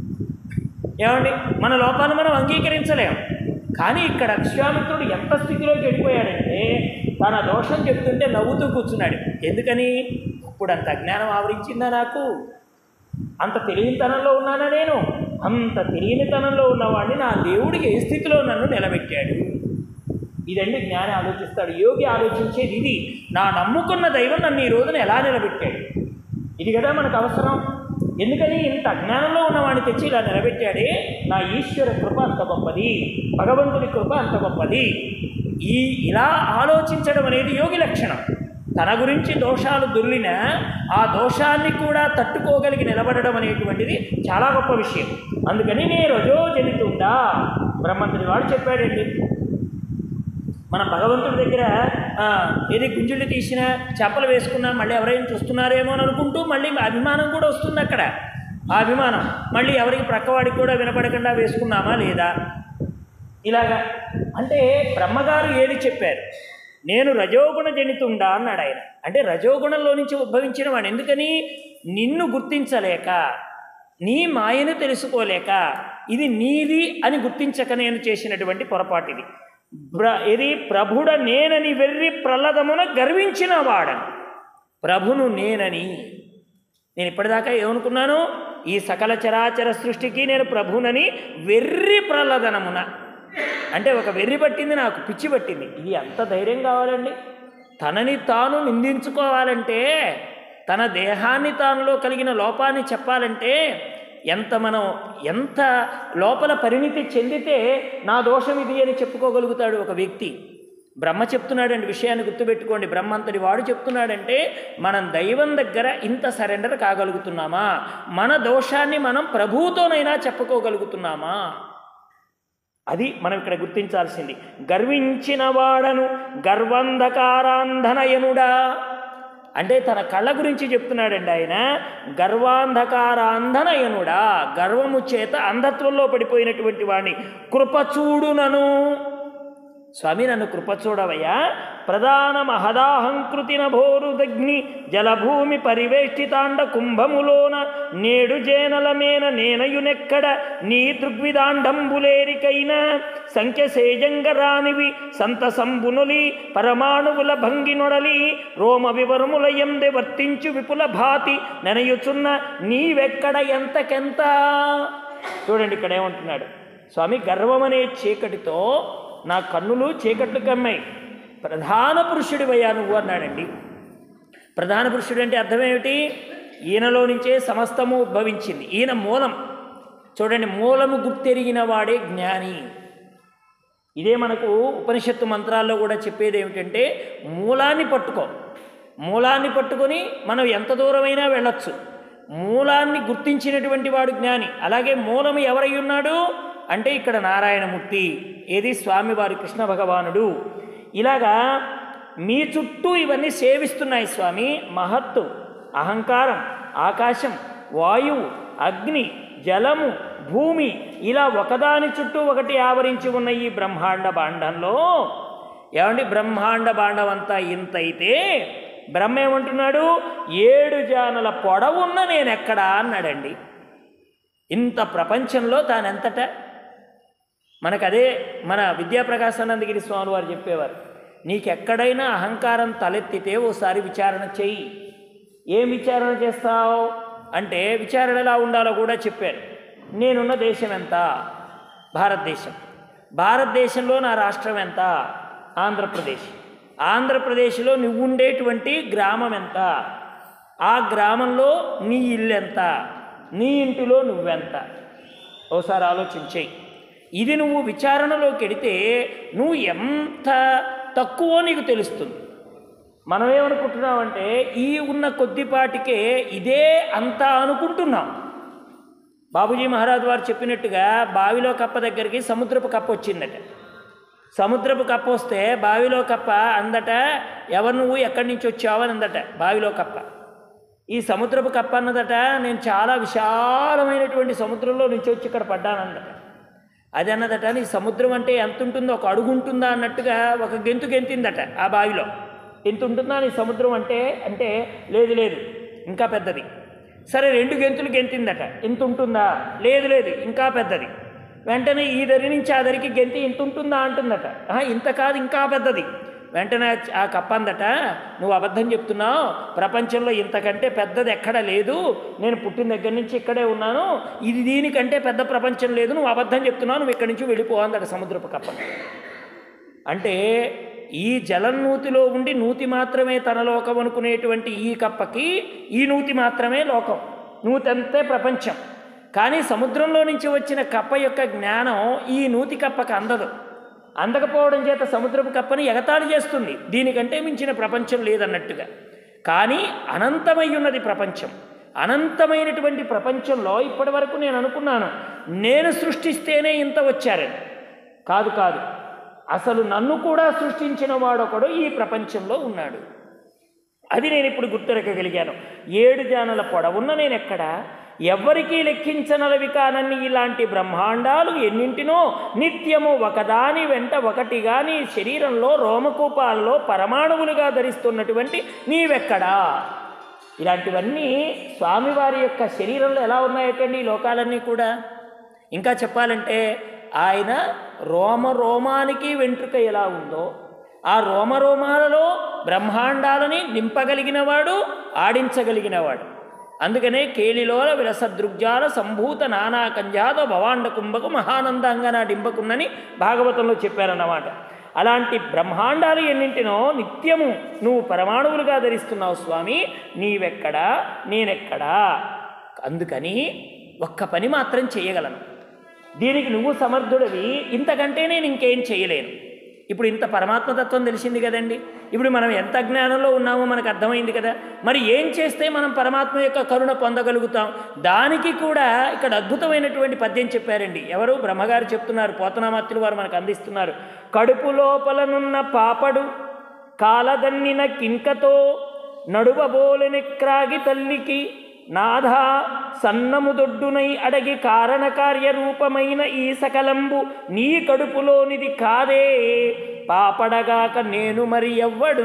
Speaker 1: ఏమండి మన లోపాన్ని మనం అంగీకరించలేం కానీ ఇక్కడ విశ్వామిత్రుడు ఎంత స్థితిలోకి వెళ్ళిపోయాడంటే తన దోషం చెప్తుంటే నవ్వుతూ కూర్చున్నాడు ఎందుకని ఇప్పుడు అంత అజ్ఞానం ఆవరించిందా నాకు అంత తెలియనితనంలో ఉన్నానా నేను అంత తెలియనితనంలో ఉన్నవాడిని నా దేవుడికి ఏ స్థితిలో నన్ను నిలబెట్టాడు ఇదండి జ్ఞాని ఆలోచిస్తాడు యోగి ఆలోచించేది ఇది నా నమ్ముకున్న దైవం నన్ను ఈ రోజున ఎలా నిలబెట్టాడు ఇది కదా మనకు అవసరం ఎందుకని ఇంత అజ్ఞానంలో ఉన్నవాడిని తెచ్చి ఇలా నిలబెట్టాడే నా ఈశ్వర కృప అంత గొప్పది భగవంతుడి కృప అంత గొప్పది ఈ ఇలా ఆలోచించడం అనేది యోగి లక్షణం తన గురించి దోషాలు దొర్లిన ఆ దోషాన్ని కూడా తట్టుకోగలిగి నిలబడడం అనేటువంటిది చాలా గొప్ప విషయం అందుకని నేను రజోజనితుండా బ్రహ్మంతుడి వాడు చెప్పాడండి మనం భగవంతుడి దగ్గర ఆ, ఏది గుంజులు తీసినా చేపలు వేసుకున్నా మళ్ళీ ఎవరైనా చూస్తున్నారేమో అని అనుకుంటూ మళ్ళీ అభిమానం కూడా వస్తుంది అక్కడ ఆ అభిమానం మళ్ళీ ఎవరికి ప్రక్కవాడికి కూడా వినపడకుండా వేసుకున్నామా లేదా ఇలాగా అంటే బ్రహ్మగారు ఏది చెప్పారు నేను రజోగుణ జనితుండా అన్నాడు ఆయన అంటే రజోగుణంలో నుంచి ఉద్భవించిన వాడు ఎందుకని నిన్ను గుర్తించలేక నీ మాయను తెలుసుకోలేక ఇది నీది అని గుర్తించక నేను చేసినటువంటి పొరపాటు ఇది బ్ర ఇది ప్రభుడ నేనని వెర్రి ప్రహ్లదమున గర్వించిన వాడను ప్రభును నేనని నేను ఇప్పటిదాకా ఏమనుకున్నాను ఈ సకల చరాచర సృష్టికి నేను ప్రభునని వెర్రి ప్రహ్లదనమున అంటే ఒక వెర్రి పట్టింది నాకు పిచ్చి పట్టింది ఇది ఎంత ధైర్యం కావాలండి తనని తాను నిందించుకోవాలంటే తన దేహాన్ని తానులో కలిగిన లోపాన్ని చెప్పాలంటే ఎంత మనం ఎంత లోపల పరిణితి చెందితే నా దోషం ఇది అని చెప్పుకోగలుగుతాడు ఒక వ్యక్తి బ్రహ్మ చెప్తున్నాడండి విషయాన్ని గుర్తుపెట్టుకోండి బ్రహ్మంతటి వాడు చెప్తున్నాడంటే మనం దైవం దగ్గర ఇంత సరెండర్ కాగలుగుతున్నామా మన దోషాన్ని మనం ప్రభువుతోనైనా చెప్పుకోగలుగుతున్నామా అది మనం ఇక్కడ గుర్తించాల్సింది గర్వించిన వాడను గర్వంధకారాంధనయనుడా అంటే తన కళ్ళ గురించి చెప్తున్నాడండి ఆయన గర్వాంధకారాంధనయనుడా గర్వము చేత అంధత్వంలో పడిపోయినటువంటి వాడిని కృపచూడునను స్వామి నన్ను కృప చూడవయ్యా ప్రధాన మహదాహంకృతిన భోరుదగ్ని జలభూమి పరివేష్టితాండ కుంభములోన నేడు జేనలమేన నేనయునెక్కడ నీ దృగ్విదాండంబులేరికైన సంఖ్య సేజంగరానివి సంతసంబునులి పరమాణువుల భంగినొడలి రోమ వివరముల ఎందె వర్తించు విపుల భాతి నెనయుచున్న నీవెక్కడ ఎంతకెంత చూడండి ఇక్కడ ఏమంటున్నాడు స్వామి గర్వమనే చీకటితో నా కన్నులు చీకట్లు కమ్మాయి ప్రధాన పురుషుడివయ్యా నువ్వు అన్నాడండి ప్రధాన పురుషుడు అంటే అర్థం ఏమిటి ఈయనలో నుంచే సమస్తము ఉద్భవించింది ఈయన మూలం చూడండి మూలము గుర్తెరిగిన వాడే జ్ఞాని ఇదే మనకు ఉపనిషత్తు మంత్రాల్లో కూడా చెప్పేది ఏమిటంటే మూలాన్ని పట్టుకో మూలాన్ని పట్టుకొని మనం ఎంత దూరమైనా వెళ్ళొచ్చు మూలాన్ని గుర్తించినటువంటి వాడు జ్ఞాని అలాగే మూలము ఎవరై ఉన్నాడు అంటే ఇక్కడ నారాయణమూర్తి ఏది స్వామివారి కృష్ణ భగవానుడు ఇలాగా మీ చుట్టూ ఇవన్నీ సేవిస్తున్నాయి స్వామి మహత్తు అహంకారం ఆకాశం వాయువు అగ్ని జలము భూమి ఇలా ఒకదాని చుట్టూ ఒకటి ఆవరించి ఉన్న ఈ బ్రహ్మాండ బాండంలో ఏమండి బ్రహ్మాండ బాండం అంతా ఇంతైతే బ్రహ్మ ఏమంటున్నాడు ఏడు జానుల పొడవున్న నేను ఎక్కడా అన్నాడండి ఇంత ప్రపంచంలో తానెంతట మనకు అదే మన విద్యాప్రకాశానందగిరి స్వామి వారు చెప్పేవారు నీకెక్కడైనా అహంకారం తలెత్తితే ఓసారి విచారణ చెయ్యి ఏం విచారణ చేస్తావు అంటే విచారణ ఎలా ఉండాలో కూడా చెప్పారు నేనున్న దేశం ఎంత భారతదేశం భారతదేశంలో నా రాష్ట్రం ఎంత ఆంధ్రప్రదేశ్ ఆంధ్రప్రదేశ్లో నువ్వు ఉండేటువంటి గ్రామం ఎంత ఆ గ్రామంలో నీ ఇల్లు ఎంత నీ ఇంటిలో నువ్వెంత ఓసారి ఆలోచించేయి ఇది నువ్వు విచారణలోకి వెడితే నువ్వు ఎంత తక్కువో నీకు తెలుస్తుంది మనం ఏమనుకుంటున్నామంటే ఈ ఉన్న కొద్దిపాటికే ఇదే అంత అనుకుంటున్నాం బాబుజీ మహారాజ్ వారు చెప్పినట్టుగా బావిలో కప్ప దగ్గరికి సముద్రపు కప్ప వచ్చిందట సముద్రపు కప్ప వస్తే బావిలో కప్ప అందట ఎవరు నువ్వు ఎక్కడి నుంచి వచ్చావని అందట బావిలో కప్ప ఈ సముద్రపు కప్ప అన్నదట నేను చాలా విశాలమైనటువంటి సముద్రంలో నుంచి వచ్చి ఇక్కడ పడ్డానన్నదట అది అన్నదట నీ సముద్రం అంటే ఎంత ఉంటుందో ఒక అడుగు ఉంటుందా అన్నట్టుగా ఒక గెంతు గెంతిందట ఆ బావిలో ఎంత ఉంటుందా నీ సముద్రం అంటే అంటే లేదు లేదు ఇంకా పెద్దది సరే రెండు గెంతులు గెంతిందట ఎంత ఉంటుందా లేదు లేదు ఇంకా పెద్దది వెంటనే ఈ దరి నుంచి ఆ దరికి గెంతి ఇంత ఉంటుందా అంటుందట "ఆహా, ఇంత కాదు ఇంకా పెద్దది వెంటనే ఆ కప్ప అందట నువ్వు అబద్ధం చెప్తున్నావు ప్రపంచంలో ఇంతకంటే పెద్దది ఎక్కడ లేదు నేను పుట్టిన దగ్గర నుంచి ఇక్కడే ఉన్నాను ఇది దీనికంటే పెద్ద ప్రపంచం లేదు నువ్వు అబద్ధం చెప్తున్నావు నువ్వు ఇక్కడి నుంచి వెళ్ళిపో అందట సముద్రపు కప్ప అంటే ఈ జలనూతిలో ఉండి నూతి మాత్రమే తన లోకం అనుకునేటువంటి ఈ కప్పకి ఈ నూతి మాత్రమే లోకం నూతంతే ప్రపంచం కానీ సముద్రంలో నుంచి వచ్చిన కప్ప యొక్క జ్ఞానం ఈ నూతి కప్పకి అందదు అందకపోవడం చేత సముద్రపు కప్పని ఎగతాళి చేస్తుంది దీనికంటే మించిన ప్రపంచం లేదన్నట్టుగా కానీ అనంతమై ఉన్నది ప్రపంచం అనంతమైనటువంటి ప్రపంచంలో ఇప్పటి వరకు నేను అనుకున్నాను నేను సృష్టిస్తేనే ఇంత వచ్చారని కాదు కాదు అసలు నన్ను కూడా సృష్టించిన వాడొకడు ఈ ప్రపంచంలో ఉన్నాడు అది నేను ఇప్పుడు గుర్తురెక్కగలిగాను ఏడు జానల పొడవున్న నేను ఎక్కడ ఎవ్వరికీ లెక్కించనలవి కానన్ని ఇలాంటి బ్రహ్మాండాలు ఎన్నింటినో నిత్యము ఒకదాని వెంట ఒకటిగా నీ శరీరంలో రోమకూపాల్లో పరమాణువులుగా ధరిస్తున్నటువంటి నీవెక్కడా ఇలాంటివన్నీ స్వామివారి యొక్క శరీరంలో ఎలా ఉన్నాయటండి ఈ లోకాలన్నీ కూడా ఇంకా చెప్పాలంటే ఆయన రోమ రోమానికి వెంట్రుక ఎలా ఉందో ఆ రోమ రోమాలలో బ్రహ్మాండాలని నింపగలిగినవాడు ఆడించగలిగినవాడు అందుకనే కేళిలోల విలసదృగ్జాల సంభూత నానా కంజాత భవాండ కుంభకు మహానందంగా నా డింపకున్నని భాగవతంలో చెప్పారన్నమాట అలాంటి బ్రహ్మాండాలు ఎన్నింటినో నిత్యము నువ్వు పరమాణువులుగా ధరిస్తున్నావు స్వామి నీవెక్కడా నేనెక్కడా అందుకని ఒక్క పని మాత్రం చేయగలను దీనికి నువ్వు సమర్థుడివి ఇంతకంటే నేను ఇంకేం చేయలేను ఇప్పుడు ఇంత పరమాత్మతత్వం తెలిసింది కదండి ఇప్పుడు మనం ఎంత అజ్ఞానంలో ఉన్నామో మనకు అర్థమైంది కదా మరి ఏం చేస్తే మనం పరమాత్మ యొక్క కరుణ పొందగలుగుతాం దానికి కూడా ఇక్కడ అద్భుతమైనటువంటి పద్యం చెప్పారండి ఎవరు బ్రహ్మగారు చెప్తున్నారు పోతనామాత్రులు వారు మనకు అందిస్తున్నారు కడుపు లోపలనున్న పాపడు కాలదన్నిన కింకతో నడువబోలెని క్రాగి తల్లికి నాథా సన్నము దొడ్డునై అడగి కారణ కార్యరూపమైన ఈ సకలంబు నీ కడుపులోనిది కాదే పాపడగాక నేను మరి ఎవ్వడు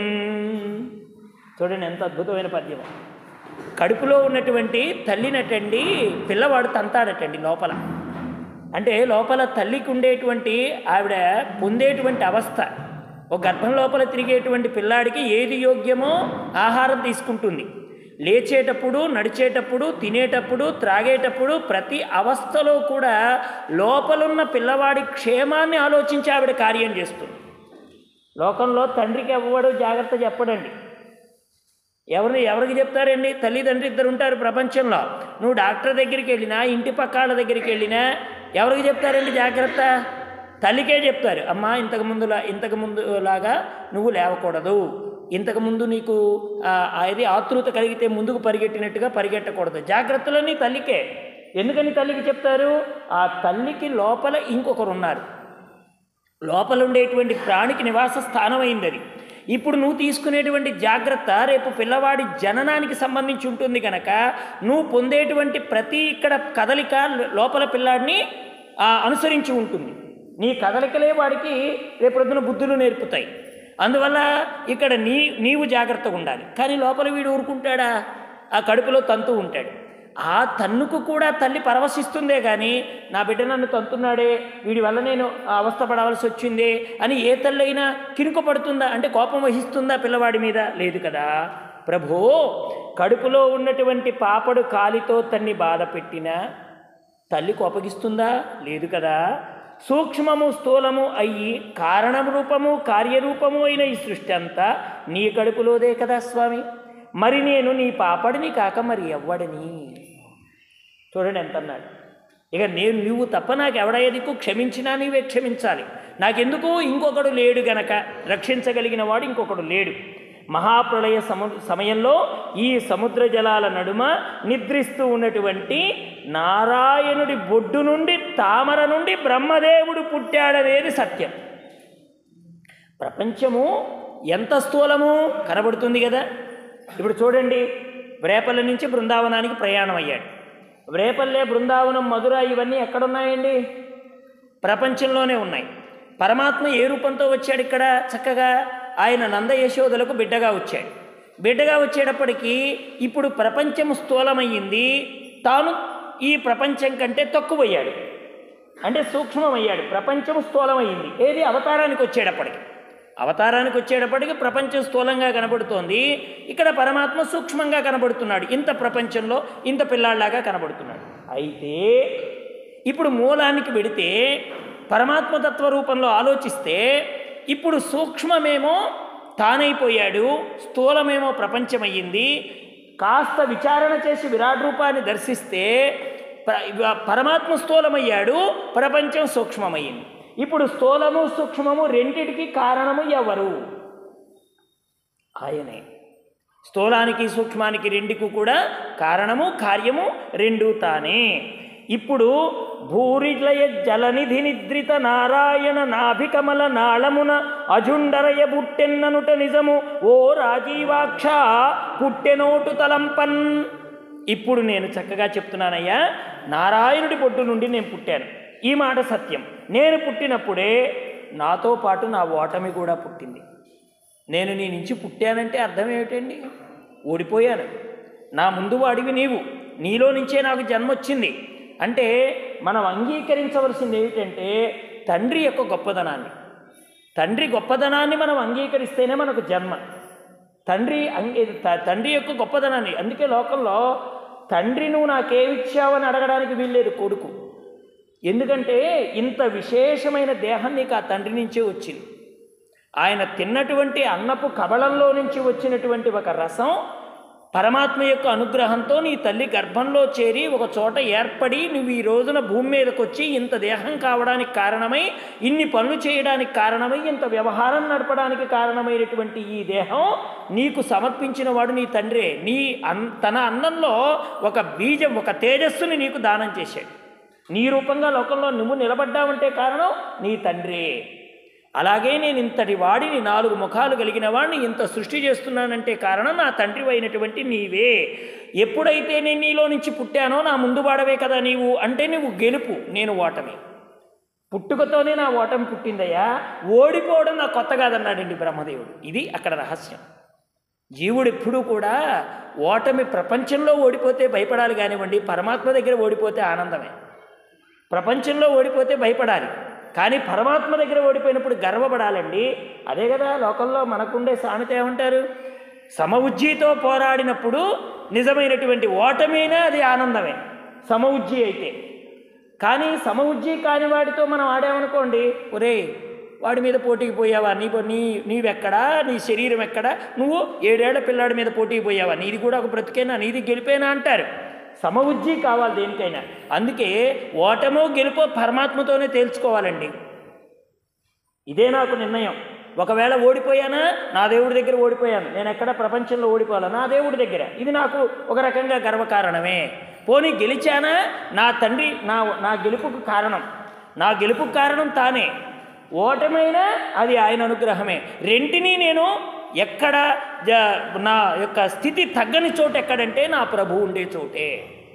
Speaker 1: చూడండి ఎంత అద్భుతమైన పద్యం కడుపులో ఉన్నటువంటి తల్లినటండి పిల్లవాడు తంతాడటండి లోపల అంటే లోపల తల్లికి ఉండేటువంటి ఆవిడ పొందేటువంటి అవస్థ ఒక గర్భం లోపల తిరిగేటువంటి పిల్లాడికి ఏది యోగ్యమో ఆహారం తీసుకుంటుంది లేచేటప్పుడు నడిచేటప్పుడు తినేటప్పుడు త్రాగేటప్పుడు ప్రతి అవస్థలో కూడా లోపలున్న పిల్లవాడి క్షేమాన్ని ఆలోచించి ఆవిడ కార్యం చేస్తుంది లోకంలో తండ్రికి ఎవ్వడు జాగ్రత్త చెప్పడండి ఎవరిని ఎవరికి చెప్తారండి తల్లిదండ్రి ఇద్దరు ఉంటారు ప్రపంచంలో నువ్వు డాక్టర్ దగ్గరికి వెళ్ళినా ఇంటి పక్కాళ్ళ దగ్గరికి వెళ్ళినా ఎవరికి చెప్తారండి జాగ్రత్త తల్లికే చెప్తారు అమ్మా ఇంతకు ముందులా ఇంతకు ముందు లాగా నువ్వు లేవకూడదు ఇంతకుముందు నీకు ఆ, అది ఆతృత కలిగితే ముందుకు పరిగెట్టినట్టుగా పరిగెట్టకూడదు జాగ్రత్తలన్నీ తల్లికే ఎందుకని తల్లికి చెప్తారు ఆ తల్లికి లోపల ఇంకొకరు ఉన్నారు లోపల ఉండేటువంటి ప్రాణికి నివాస స్థానం అయింది అది ఇప్పుడు నువ్వు తీసుకునేటువంటి జాగ్రత్త రేపు పిల్లవాడి జననానికి సంబంధించి ఉంటుంది కనుక నువ్వు పొందేటువంటి ప్రతి ఇక్కడ కదలిక లోపల పిల్లాడిని ఆ, అనుసరించి ఉంటుంది నీ కదలికలే వాడికి రేపొద్దున బుద్ధులు నేర్పుతాయి అందువల్ల ఇక్కడ నీ నీవు జాగ్రత్తగా ఉండాలి కానీ లోపల వీడు ఊరుకుంటాడా ఆ కడుపులో తంతు ఉంటాడు ఆ తన్నుకు కూడా తల్లి పరవశిస్తుందే కానీ నా బిడ్డ నన్ను తంతున్నాడే వీడి వల్ల నేను ఆ అవస్థ పడవలసి వచ్చిందే అని ఏ తల్లి అయినా కినుక పడుతుందా అంటే కోపం వహిస్తుందా పిల్లవాడి మీద లేదు కదా ప్రభో కడుపులో ఉన్నటువంటి పాపడు కాలితో తన్ని బాధ పెట్టినా తల్లి కోపగిస్తుందా లేదు కదా సూక్ష్మము స్థూలము అయ్యి కారణం రూపము కార్యరూపము అయిన ఈ సృష్టి అంతా నీ కడుపులోదే కదా స్వామి మరి నేను నీ పాపడిని కాక మరి ఎవ్వడిని చూడండి ఎంత అన్నాడు ఇక నేను నువ్వు తప్ప నాకు ఎవడయ్యే దిక్కు క్షమించినా నీవే క్షమించాలి నాకెందుకు ఇంకొకడు లేడు గనక రక్షించగలిగిన వాడు ఇంకొకడు లేడు మహాప్రళయ సము సమయంలో ఈ సముద్ర జలాల నడుమ నిద్రిస్తూ ఉన్నటువంటి నారాయణుడి బొడ్డు నుండి తామర నుండి బ్రహ్మదేవుడు పుట్టాడనేది సత్యం ప్రపంచము ఎంత స్థూలము కనబడుతుంది కదా ఇప్పుడు చూడండి రేపల్లె నుంచి బృందావనానికి ప్రయాణం అయ్యాడు రేపల్లె బృందావనం మధుర ఇవన్నీ ఎక్కడున్నాయండి ప్రపంచంలోనే ఉన్నాయి పరమాత్మ ఏ రూపంతో వచ్చాడు ఇక్కడ చక్కగా ఆయన నంద యశోదలకు బిడ్డగా వచ్చాడు బిడ్డగా వచ్చేటప్పటికీ ఇప్పుడు ప్రపంచం స్థూలమయ్యింది తాను ఈ ప్రపంచం కంటే తక్కువయ్యాడు అంటే సూక్ష్మమయ్యాడు ప్రపంచం స్థూలమయ్యింది ఏది అవతారానికి వచ్చేటప్పటికి అవతారానికి వచ్చేటప్పటికి ప్రపంచం స్థూలంగా కనబడుతోంది ఇక్కడ పరమాత్మ సూక్ష్మంగా కనబడుతున్నాడు ఇంత ప్రపంచంలో ఇంత పిల్లాళ్ళలాగా కనబడుతున్నాడు అయితే ఇప్పుడు మూలానికి వెడితే పరమాత్మతత్వ రూపంలో ఆలోచిస్తే ఇప్పుడు సూక్ష్మమేమో తానైపోయాడు స్థూలమేమో ప్రపంచమయ్యింది కాస్త విచారణ చేసి విరాట్ రూపాన్ని దర్శిస్తే ప్ర- పరమాత్మ స్థూలమయ్యాడు ప్రపంచం సూక్ష్మమయ్యింది ఇప్పుడు స్థూలము సూక్ష్మము రెంటిటికి కారణము ఎవరు ఆయనే స్థూలానికి సూక్ష్మానికి రెండుకు కూడా కారణము కార్యము రెండు తానే ఇప్పుడు భూరిలయ జలనిధి నిద్రిత నారాయణ నాభికమల నాళమున అజుండరయ బుట్టెన్ననుట నిజము ఓ రాజీవాక్ష పుట్టెనోటు తలంపన్ ఇప్పుడు నేను చక్కగా చెప్తున్నానయ్యా నారాయణుడి బొడ్డు నుండి నేను పుట్టాను ఈ మాట సత్యం నేను పుట్టినప్పుడే నాతో పాటు నా ఓటమి కూడా పుట్టింది నేను నీ నుంచి పుట్టానంటే అర్థం ఏమిటండి ఓడిపోయాను నా ముందు వాడివి నీవు నీలో నుంచే నాకు జన్మ వచ్చింది అంటే మనం అంగీకరించవలసింది ఏమిటంటే తండ్రి యొక్క గొప్పదనాన్ని తండ్రి గొప్పదనాన్ని మనం అంగీకరిస్తేనే మనకు జన్మ తండ్రి అంగీ త- తండ్రి యొక్క గొప్పదనాన్ని అందుకే లోకంలో తండ్రి నువ్వు నాకేమిచ్చావని అడగడానికి వీల్లేదు కొడుకు ఎందుకంటే ఇంత విశేషమైన దేహం నీకు ఆ తండ్రి నుంచే వచ్చింది ఆయన తిన్నటువంటి అన్నపు కబళంలో నుంచి వచ్చినటువంటి ఒక రసం పరమాత్మ యొక్క అనుగ్రహంతో నీ తల్లి గర్భంలో చేరి ఒక చోట ఏర్పడి నువ్వు ఈ రోజున భూమి మీదకి వచ్చి ఇంత దేహం కావడానికి కారణమై ఇన్ని పనులు చేయడానికి కారణమై ఇంత వ్యవహారం నడపడానికి కారణమైనటువంటి ఈ దేహం నీకు సమర్పించిన వాడు నీ తండ్రే నీ అన్ తన అన్నంలో ఒక బీజం ఒక తేజస్సుని నీకు దానం చేశాడు నీ రూపంగా లోకంలో నువ్వు నిలబడ్డావంటే కారణం నీ తండ్రే అలాగే నేను ఇంతటి వాడిని నాలుగు ముఖాలు కలిగిన వాడిని ఇంత సృష్టి చేస్తున్నానంటే కారణం నా తండ్రి అయినటువంటి నీవే ఎప్పుడైతే నేను నీలో నుంచి పుట్టానో నా ముందు వాడవే కదా నీవు అంటే నువ్వు గెలుపు నేను ఓటమి పుట్టుకతోనే నా ఓటమి పుట్టిందయ్యా ఓడిపోవడం నా కొత్త కాదన్నాడండి బ్రహ్మదేవుడు ఇది అక్కడ రహస్యం జీవుడు ఎప్పుడూ కూడా ఓటమి ప్రపంచంలో ఓడిపోతే భయపడాలి కానివ్వండి పరమాత్మ దగ్గర ఓడిపోతే ఆనందమే ప్రపంచంలో ఓడిపోతే భయపడాలి కానీ పరమాత్మ దగ్గర ఓడిపోయినప్పుడు గర్వపడాలండి అదే కదా లోకంలో మనకుండే సామెత ఏమంటారు సమఉజ్జీతో పోరాడినప్పుడు నిజమైనటువంటి ఓటమైనా అది ఆనందమే సమఉజ్జీ అయితే కానీ సమఉజ్జీ కాని వాడితో మనం ఆడామనుకోండి ఒరే వాడి మీద పోటీకి పోయావా నీ నీ నీవెక్కడా నీ శరీరం ఎక్కడా నువ్వు ఏడేళ్ల పిల్లాడి మీద పోటీకి పోయావా నీది కూడా ఒక బ్రతికేనా నీది గెలిపేనా అంటారు సమవుజ్జి కావాలి దేనికైనా అందుకే ఓటమో గెలుపో పరమాత్మతోనే తేల్చుకోవాలండి ఇదే నాకు నిర్ణయం ఒకవేళ ఓడిపోయానా నా దేవుడి దగ్గర ఓడిపోయాను నేను ఎక్కడ ప్రపంచంలో ఓడిపోవాలా నా దేవుడి దగ్గర ఇది నాకు ఒక రకంగా గర్వకారణమే పోనీ గెలిచానా నా తండ్రి నా నా గెలుపుకు కారణం నా గెలుపుకు కారణం తానే ఓటమైనా అది ఆయన అనుగ్రహమే రెంటిని నేను ఎక్కడ జ- నా యొక్క స్థితి తగ్గని చోటు ఎక్కడంటే నా ప్రభు ఉండే చోటే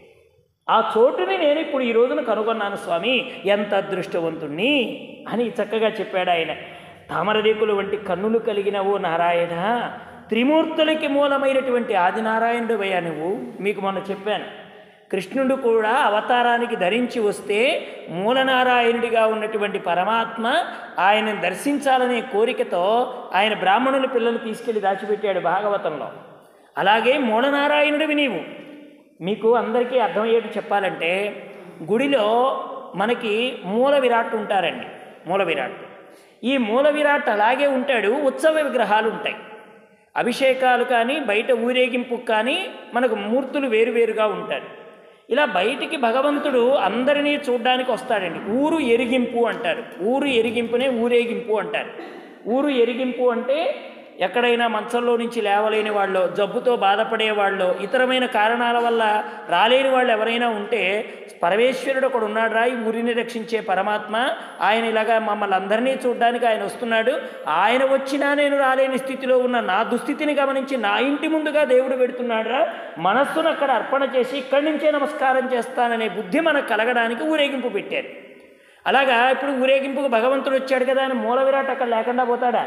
Speaker 1: ఆ చోటుని నేను ఇప్పుడు ఈ రోజున కనుగొన్నాను స్వామి ఎంత అదృష్టవంతుణ్ణి అని చక్కగా చెప్పాడు ఆయన తామరరేకులు వంటి కన్నులు కలిగిన ఓ నారాయణ త్రిమూర్తులకి మూలమైనటువంటి ఆదినారాయణుడు అయ్యా నువ్వు మీకు మొన్న చెప్పాను కృష్ణుడు కూడా అవతారానికి ధరించి వస్తే మూలనారాయణుడిగా ఉన్నటువంటి పరమాత్మ ఆయనను దర్శించాలనే కోరికతో ఆయన బ్రాహ్మణుల పిల్లలు తీసుకెళ్లి దాచిపెట్టాడు భాగవతంలో అలాగే మూలనారాయణుడివి నీవు మీకు అందరికీ అర్థమయ్యేట్టు చెప్పాలంటే గుడిలో మనకి మూల విరాట్ ఉంటారండి మూల విరాట్ ఈ మూల విరాట్ అలాగే ఉంటాడు ఉత్సవ విగ్రహాలు ఉంటాయి అభిషేకాలు కానీ బయట ఊరేగింపు కానీ మనకు మూర్తులు వేరువేరుగా ఉంటారు ఇలా బయటికి భగవంతుడు అందరినీ చూడ్డానికి వస్తాడండి ఊరు ఎరిగింపు అంటారు ఊరు ఎరిగింపునే ఊరేగింపు అంటారు ఊరు ఎరిగింపు అంటే ఎక్కడైనా మంచంలో నుంచి లేవలేని వాళ్ళు జబ్బుతో బాధపడే వాళ్ళు ఇతరమైన కారణాల వల్ల రాలేని వాళ్ళు ఎవరైనా ఉంటే పరమేశ్వరుడు ఒకడు ఉన్నాడు రా ఈ ఊరిని రక్షించే పరమాత్మ ఆయన ఇలాగా మమ్మల్ని అందరినీ చూడ్డానికి ఆయన వస్తున్నాడు ఆయన వచ్చినా నేను రాలేని స్థితిలో ఉన్న నా దుస్థితిని గమనించి నా ఇంటి ముందుగా దేవుడు పెడుతున్నాడు రా మనస్సును అక్కడ అర్పణ చేసి ఇక్కడి నుంచే నమస్కారం చేస్తాననే బుద్ధి మనకు కలగడానికి ఊరేగింపు పెట్టారు అలాగా ఇప్పుడు ఊరేగింపుకు భగవంతుడు వచ్చాడు కదా అని మూల విరాట్ అక్కడ లేకుండా పోతాడా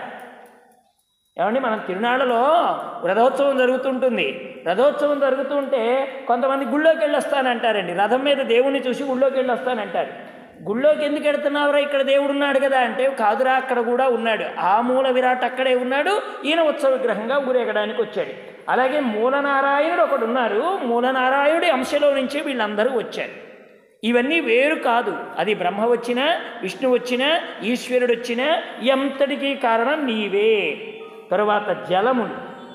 Speaker 1: ఏమండి మనం తిరునాళ్ళలో రథోత్సవం జరుగుతుంటుంది రథోత్సవం జరుగుతుంటే కొంతమంది గుళ్ళోకి వెళ్ళి వస్తానంటారండి రథం మీద దేవుణ్ణి చూసి గుళ్ళోకి వెళ్ళి వస్తానంటారు గుళ్ళోకి ఎందుకు వెళ్తున్నావురా ఇక్కడ దేవుడు ఉన్నాడు కదా అంటే కాదురా అక్కడ కూడా ఉన్నాడు ఆ మూల విరాట్ అక్కడే ఉన్నాడు ఈయన ఉత్సవ విగ్రహంగా ఊరేగడానికి వచ్చాడు అలాగే మూలనారాయణుడు ఒకడు ఉన్నారు మూలనారాయణుడి అంశలో నుంచి వీళ్ళందరూ వచ్చారు ఇవన్నీ వేరు కాదు అది బ్రహ్మ వచ్చినా విష్ణు వచ్చినా ఈశ్వరుడు వచ్చినా ఎంతటికీ కారణం నీవే తరువాత జలము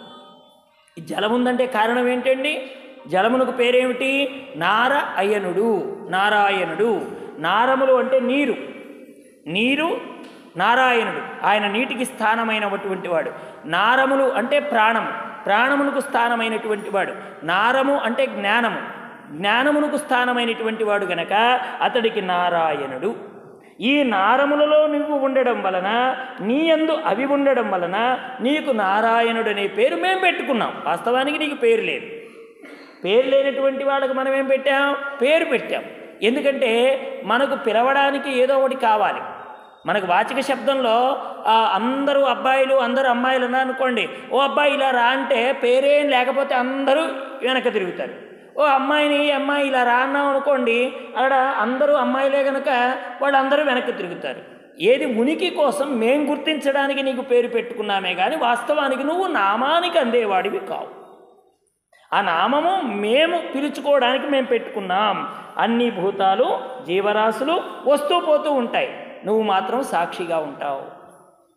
Speaker 1: ఈ జలముందంటే కారణం ఏంటండి జలమునకు పేరేమిటి నార అయనుడు నారాయణుడు నారములు అంటే నీరు నీరు నారాయణుడు ఆయన నీటికి స్థానమైనటువంటి వాడు నారములు అంటే ప్రాణము ప్రాణమునకు స్థానమైనటువంటి వాడు నారము అంటే జ్ఞానము జ్ఞానమునకు స్థానమైనటువంటి వాడు గనక అతడికి నారాయణుడు ఈ నారములలో నువ్వు ఉండడం వలన నీ యందు అవి ఉండడం వలన నీకు నారాయణుడు అనే పేరు మేము పెట్టుకున్నాం వాస్తవానికి నీకు పేరు లేదు పేరు లేనటువంటి వాళ్ళకి మనం ఏం పెట్టాం పేరు పెట్టాం ఎందుకంటే మనకు పిలవడానికి ఏదో ఒకటి కావాలి మనకు వాచిక శబ్దంలో ఆ, అందరూ అబ్బాయిలు అందరూ అమ్మాయిలు ఉన్నారు అనుకోండి ఓ అబ్బాయి ఇలా రా అంటే పేరేం లేకపోతే అందరూ వెనక తిరుగుతారు ఓ అమ్మాయిని ఈ అమ్మాయి ఇలా రా అన్నాం అనుకోండి అక్కడ అందరూ అమ్మాయిలే కనుక వాళ్ళందరూ వెనక్కి తిరుగుతారు ఏది ఉనికి కోసం మేం గుర్తించడానికి నీకు పేరు పెట్టుకున్నామే కానీ వాస్తవానికి నువ్వు నామానికి అందేవాడివి కావు ఆ నామము మేము పిలుచుకోవడానికి మేము పెట్టుకున్నాం అన్ని భూతాలు జీవరాశులు వస్తూ పోతూ ఉంటాయి నువ్వు మాత్రం సాక్షిగా ఉంటావు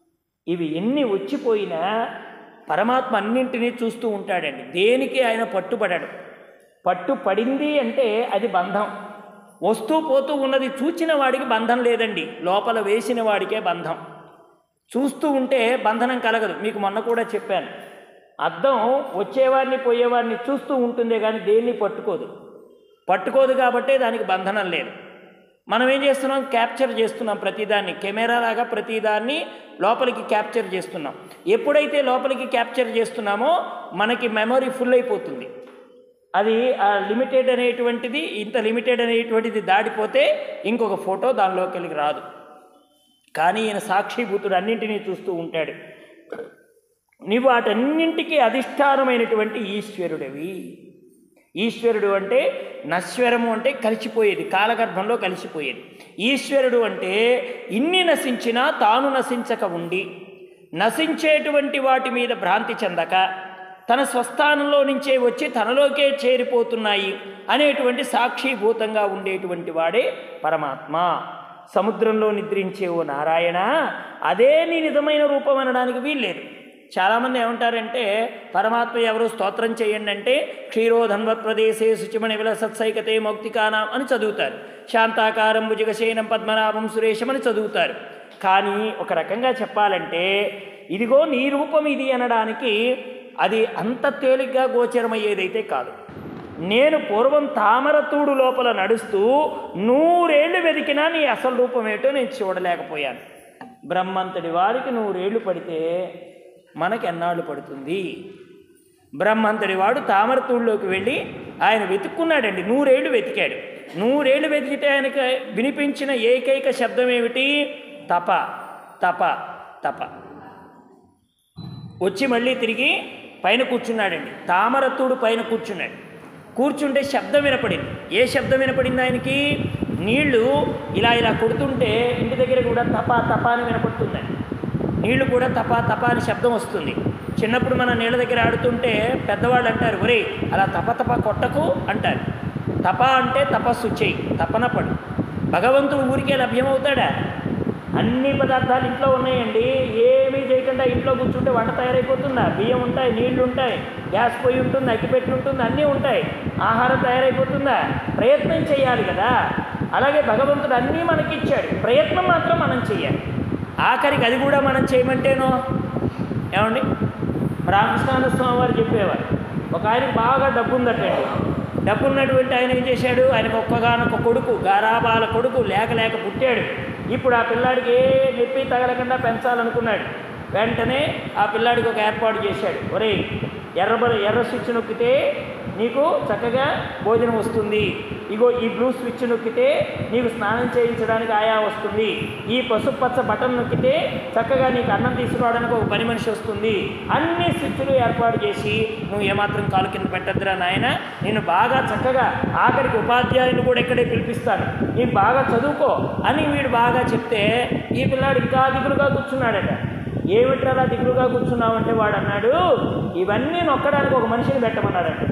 Speaker 1: ఇవి ఎన్ని వచ్చిపోయినా పరమాత్మ అన్నింటినీ చూస్తూ ఉంటాడండి దేనికి ఆయన పట్టుబడడు పట్టు పడింది అంటే అది బంధం వస్తూ పోతూ ఉన్నది చూచిన వాడికి బంధం లేదండి లోపల వేసిన వాడికే బంధం చూస్తూ ఉంటే బంధనం కలగదు మీకు మొన్న కూడా చెప్పాను అద్దం వచ్చేవాడిని పోయేవాడిని చూస్తూ ఉంటుందే కానీ దేన్ని పట్టుకోదు పట్టుకోదు కాబట్టే దానికి బంధనం లేదు మనం ఏం చేస్తున్నాం క్యాప్చర్ చేస్తున్నాం ప్రతిదాన్ని కెమెరా లాగా ప్రతిదాన్ని లోపలికి క్యాప్చర్ చేస్తున్నాం ఎప్పుడైతే లోపలికి క్యాప్చర్ చేస్తున్నామో మనకి మెమొరీ ఫుల్ అయిపోతుంది అది ఆ లిమిటెడ్ అనేటువంటిది ఇంత లిమిటెడ్ అనేటువంటిది దాటిపోతే ఇంకొక ఫోటో దానిలోకి రాదు కానీ ఈయన సాక్షిభూతుడు అన్నింటినీ చూస్తూ ఉంటాడు నీవు వాటన్నింటికీ అధిష్టానమైనటువంటి ఈశ్వరుడివి ఈశ్వరుడు అంటే నశ్వరము అంటే కలిసిపోయేది కాలగర్భంలో కలిసిపోయేది ఈశ్వరుడు అంటే ఇన్ని నశించినా తాను నశించక ఉండి నశించేటువంటి వాటి మీద భ్రాంతి చెందక తన స్వస్థానంలో నుంచే వచ్చి తనలోకే చేరిపోతున్నాయి అనేటువంటి సాక్షిభూతంగా ఉండేటువంటి వాడే పరమాత్మ సముద్రంలో నిద్రించే ఓ నారాయణ అదే నీ నిజమైన రూపం అనడానికి వీల్లేదు చాలామంది ఏమంటారంటే పరమాత్మ ఎవరు స్తోత్రం చేయండి అంటే క్షీరోధన్వత్ ప్రదేశే శుచిమణి విల సత్సైకతే మౌక్తికానాం అని చదువుతారు శాంతాకారం భుజగశయనం పద్మనాభం సురేషం అని చదువుతారు కానీ ఒక రకంగా చెప్పాలంటే ఇదిగో నీ రూపం ఇది అనడానికి అది అంత తేలిగ్గా గోచరమయ్యేదైతే కాదు నేను పూర్వం తామరతూడు లోపల నడుస్తూ నూరేళ్లు వెతికినా నీ అసలు రూపం ఏంటో నేను చూడలేకపోయాను బ్రహ్మంతటి వారికి నూరేళ్లు పడితే మనకి ఎన్నాళ్ళు పడుతుంది బ్రహ్మంతడి వాడు తామరతూడులోకి వెళ్ళి ఆయన వెతుక్కున్నాడండి నూరేళ్లు వెతికాడు నూరేళ్లు వెతికితే ఆయనకి వినిపించిన ఏకైక శబ్దం ఏమిటి తప తప తప వచ్చి మళ్ళీ తిరిగి పైన కూర్చున్నాడండి తామరతుడు పైన కూర్చున్నాడు కూర్చుంటే శబ్దం వినపడింది ఏ శబ్దం వినపడింది ఆయనకి నీళ్లు ఇలా ఇలా కొడుతుంటే ఇంటి దగ్గర కూడా తపా తపా అని వినపడుతుందండి నీళ్లు కూడా తపా తపా అని శబ్దం వస్తుంది చిన్నప్పుడు మన నీళ్ళ దగ్గర ఆడుతుంటే పెద్దవాళ్ళు అంటారు ఒరే అలా తప తప కొట్టకు అంటారు తప అంటే తపస్సు చేయి తపన పడు భగవంతుడు ఊరికే లభ్యమవుతాడా అన్ని పదార్థాలు ఇంట్లో ఉన్నాయండి ఏమీ చేయకుండా ఇంట్లో కూర్చుంటే వంట తయారైపోతుందా బియ్యం ఉంటాయి నీళ్లు ఉంటాయి గ్యాస్ పొయ్యి ఉంటుంది అగ్గిపెట్టి ఉంటుంది అన్నీ ఉంటాయి ఆహారం తయారైపోతుందా ప్రయత్నం చేయాలి కదా అలాగే భగవంతుడు అన్నీ మనకి ఇచ్చాడు ప్రయత్నం మాత్రం మనం చేయాలి ఆఖరికి అది కూడా మనం చేయమంటేనో ఏమండి రామకృష్ణానంద స్వామి వారు చెప్పేవారు ఒక ఆయనకి బాగా డబ్బు ఉందటండి డబ్బు ఉన్నటువంటి ఆయన ఏం చేశాడు ఆయనకు ఒక్కగానొక్క కొడుకు గారాబాల కొడుకు లేక లేక పుట్టాడు ఇప్పుడు ఆ పిల్లాడికి ఏ నొప్పి తగలకుండా పెంచాలనుకున్నాడు వెంటనే ఆ పిల్లాడికి ఒక ఏర్పాటు చేశాడు ఒరేయ్ ఎర్ర బ- ఎర్ర స్విచ్ నొక్కితే నీకు చక్కగా భోజనం వస్తుంది ఇగో ఈ బ్లూ స్విచ్ నొక్కితే నీకు స్నానం చేయించడానికి ఆయా వస్తుంది ఈ పసుపు పచ్చ బటన్ నొక్కితే చక్కగా నీకు అన్నం తీసుకురావడానికి ఒక పని మనిషి వస్తుంది అన్ని స్విచ్లు ఏర్పాటు చేసి నువ్వు ఏమాత్రం కాలు కింద పెట్టద్దురా నాయన నేను బాగా చక్కగా ఆఖరికి ఉపాధ్యాయుని కూడా ఇక్కడే పిలిపిస్తాను నీకు బాగా చదువుకో అని వీడు బాగా చెప్తే ఈ పిల్లాడు ఇంకా దిగులుగా కూర్చున్నాడట ఏమిట్రా అలా దిగులుగా కూర్చున్నావంటే వాడు అన్నాడు ఇవన్నీ నొక్కడానికి ఒక మనిషిని పెట్టమన్నాడంట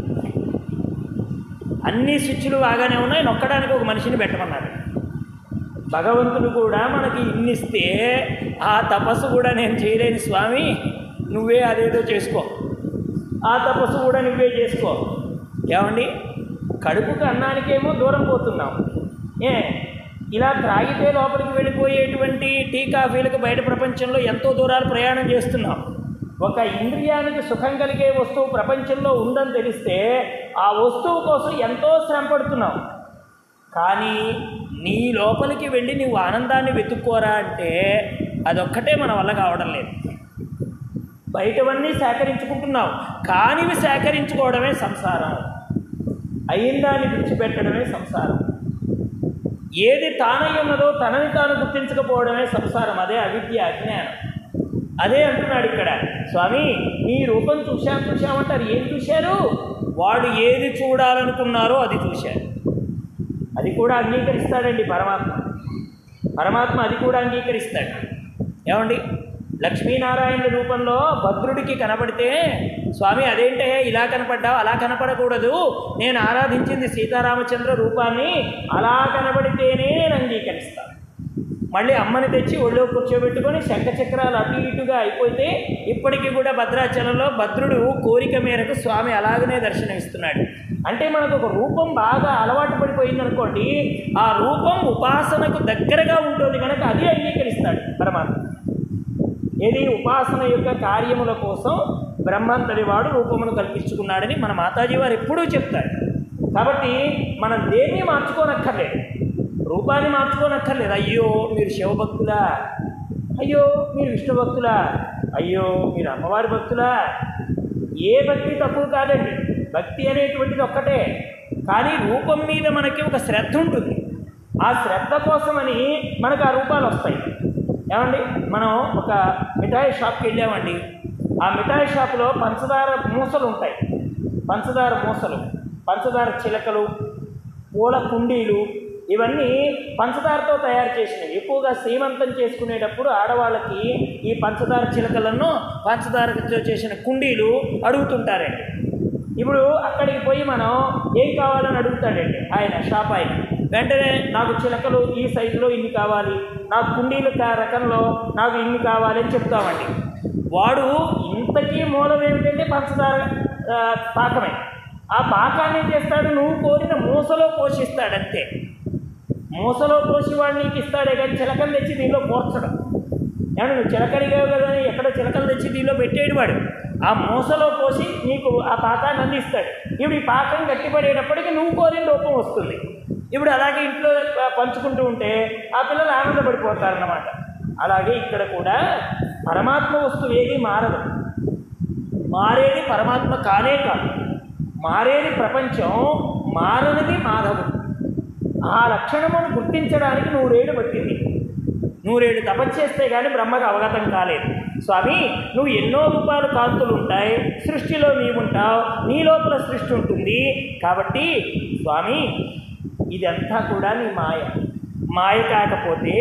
Speaker 1: అన్ని స్విచ్లు బాగానే ఉన్నాయి నొక్కడానికి ఒక మనిషిని పెట్టమన్నాడు భగవంతుడు కూడా మనకి ఇన్నిస్తే ఆ తపస్సు కూడా నేను చేయలేని స్వామి నువ్వే అదేదో చేసుకో ఆ తపస్సు కూడా నువ్వే చేసుకో ఏమండి కడుపుకు అన్నానికేమో దూరం పోతున్నాం ఏ ఇలా త్రాగితే లోపలికి వెళ్ళిపోయేటువంటి టీ కాఫీలకు బయట ప్రపంచంలో ఎంతో దూరాలు ప్రయాణం చేస్తున్నాం ఒక ఇంద్రియానికి సుఖం కలిగే వస్తువు ప్రపంచంలో ఉందని తెలిస్తే ఆ వస్తువు కోసం ఎంతో శ్రమ పడుతున్నాం కానీ నీ లోపలికి వెళ్ళి నువ్వు ఆనందాన్ని వెతుక్కోరా అంటే అదొక్కటే మన వల్ల కావడం లేదు బయటవన్నీ సేకరించుకుంటున్నావు కానివి సేకరించుకోవడమే సంసారం అయిందాన్ని విడిచిపెట్టడమే సంసారం ఏది తానై ఉన్నదో తనని తాను గుర్తించకపోవడమే సంసారం అదే అవిద్య అజ్ఞానం అదే అంటున్నాడు ఇక్కడ స్వామి నీ రూపం చూశాం చూశామంటారు ఏం చూశారు వాడు ఏది చూడాలనుకున్నారో అది చూశారు అది కూడా అంగీకరిస్తాడండి పరమాత్మ పరమాత్మ అది కూడా అంగీకరిస్తాడు ఏమండి లక్ష్మీనారాయణ రూపంలో భద్రుడికి కనబడితే స్వామి అదేంటే ఇలా కనపడ్డావు అలా కనపడకూడదు నేను ఆరాధించింది సీతారామచంద్ర రూపాన్ని అలా కనబడితేనే నేను అంగీకరిస్తాను మళ్ళీ అమ్మని తెచ్చి ఒళ్ళో కూర్చోబెట్టుకొని శంఖ చక్రాలు అటు ఇటుగా అయిపోతే ఇప్పటికీ కూడా భద్రాచలంలో భద్రుడు కోరిక మేరకు స్వామి అలాగనే దర్శనమిస్తున్నాడు అంటే మనకు ఒక రూపం బాగా అలవాటు పడిపోయింది అనుకోండి ఆ రూపం ఉపాసనకు దగ్గరగా ఉంటుంది కనుక అది అంగీకరిస్తాడు పరమాత్మ ఏది ఉపాసన యొక్క కార్యముల కోసం బ్రహ్మంతటి వాడు రూపమును కల్పించుకున్నాడని మన మాతాజీ వారు ఎప్పుడూ చెప్తారు కాబట్టి మనం దేన్ని మార్చుకోనక్కర్లేదు రూపాన్ని మార్చుకోనక్కర్లేదు అయ్యో మీరు శివభక్తులా అయ్యో మీరు విష్ణు భక్తులా అయ్యో మీరు అమ్మవారి భక్తులా ఏ భక్తి తక్కువ కాదండి భక్తి అనేటువంటిది ఒక్కటే కానీ రూపం మీద మనకి ఒక శ్రద్ధ ఉంటుంది ఆ శ్రద్ధ కోసమని మనకు ఆ రూపాలు వస్తాయి ఏమండి మనం ఒక మిఠాయి షాప్కి వెళ్ళామండి ఆ మిఠాయి షాపులో పంచదార మూసలు ఉంటాయి పంచదార మూసలు పంచదార చిలకలు పూల కుండీలు ఇవన్నీ పంచదారతో తయారు చేసినవి ఎక్కువగా శ్రీమంతం చేసుకునేటప్పుడు ఆడవాళ్ళకి ఈ పంచదార చిలకలను పంచదారతో చేసిన కుండీలు అడుగుతుంటారండి ఇప్పుడు అక్కడికి పోయి మనం ఏం కావాలని అడుగుతాడండి ఆయన షాప్ ఆయన వెంటనే నాకు చిలకలు ఈ సైజులో ఇన్ని కావాలి నాకు కుండీలు కా- రకంలో నాకు ఇన్ని కావాలి అని చెప్తామండి వాడు ఇంతకీ మూలం ఏమిటంటే పంచదార ఆ, పాకమే ఆ పాకాన్ని ఏం చేస్తాడు నువ్వు కోరిన మూసలో పోషిస్తాడంతే మూసలో పోసి వాడు నీకు ఇస్తాడే కానీ చిలకలు తెచ్చి దీనిలో పోర్చడం ఏమన్నా నువ్వు చిలకడిగావు కదా అని ఎక్కడ చిలకలు తెచ్చి దీనిలో పెట్టేడు వాడు ఆ మూసలో పోసి నీకు ఆ పాకాన్ని అందిస్తాడు ఇప్పుడు ఈ పాకం గట్టిపడేటప్పటికి నువ్వు కోరిన రూపం వస్తుంది ఇప్పుడు అలాగే ఇంట్లో ఆ, పంచుకుంటూ ఉంటే ఆ పిల్లలు ఆనందపడిపోతారన్నమాట అలాగే ఇక్కడ కూడా పరమాత్మ వస్తువు ఏది మారదు మారేది పరమాత్మ కానే కాదు మారేది ప్రపంచం మారనిది మాధవుడు ఆ లక్షణమును గుర్తించడానికి నూరేడు పట్టింది నూరేడు తపస్చేస్తే కానీ బ్రహ్మకు అవగతం కాలేదు స్వామి నువ్వు ఎన్నో రూపాయల కాంతులు ఉంటాయి సృష్టిలో నీవుంటావు నీ లోపల సృష్టి ఉంటుంది కాబట్టి స్వామి ఇదంతా కూడా నీ మాయ మాయ కాకపోతే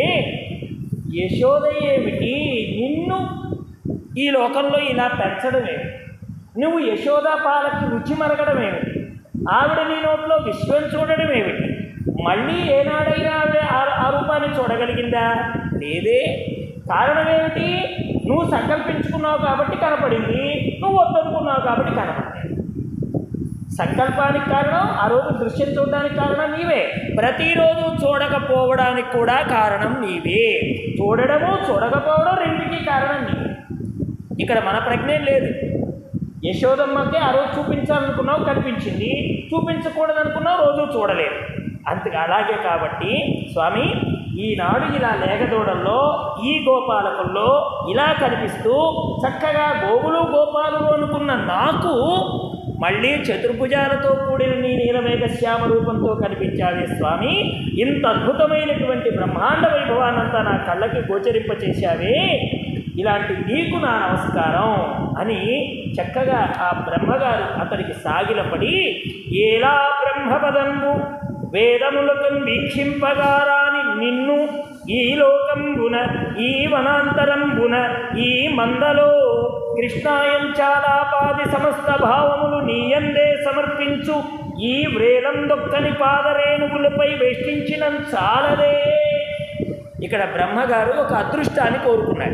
Speaker 1: యశోద ఏమిటి నిన్ను ఈ లోకంలో ఇలా పెంచడమేమి నువ్వు యశోదా పాలకి రుచి మరగడం ఏమిటి ఆవిడ నీ నోట్లో విశ్వం చూడడం ఏమిటి మళ్ళీ ఏనాడైనా ఆవిడ ఆ- ఆ రూపాన్ని చూడగలిగిందా లేదే కారణం ఏమిటి నువ్వు సంకల్పించుకున్నావు కాబట్టి కనపడింది నువ్వు వద్దనుకున్నావు కాబట్టి కనపడింది సంకల్పానికి కారణం ఆ రోజు దృశ్యం చూడడానికి కారణం నీవే ప్రతిరోజు చూడకపోవడానికి కూడా కారణం నీవే చూడడము చూడకపోవడం రెండింటికి కారణం నీవే ఇక్కడ మన ప్రజ్ఞ లేదు యశోదమ్మకి ఆ రోజు చూపించాలనుకున్నావు కనిపించింది చూపించకూడదనుకున్నావు రోజు చూడలేదు అంతే అలాగే కాబట్టి స్వామి ఈనాడు ఇలా లేగదూడల్లో ఈ గోపాలకుల్లో ఇలా కనిపిస్తూ చక్కగా గోవులు గోపాలులు అనుకున్న నాకు మళ్ళీ చతుర్భుజాలతో కూడిన నీ నీలమేఘ శ్యామ రూపంతో కనిపించావే స్వామి ఇంత అద్భుతమైనటువంటి బ్రహ్మాండ వైభవానంతా నా కళ్ళకి గోచరింపచేశావే ఇలాంటి నీకు నా నమస్కారం అని చక్కగా ఆ బ్రహ్మగారు అతడికి సాగిలపడి ఏలా బ్రహ్మపదంబు వేదములకు వీక్షింపగారాని నిన్ను ఈ లోకంబున ఈ వనాంతరంబున ఈ మందలో కృష్ణాయం చాలాపాది సమస్త భావములు నీయందే సమర్పించు ఈ వ్రేలం దొక్కని పాదరేణువులపై వేష్టించిన చాలదే ఇక్కడ బ్రహ్మగారు ఒక అదృష్టాన్ని కోరుకున్నాడు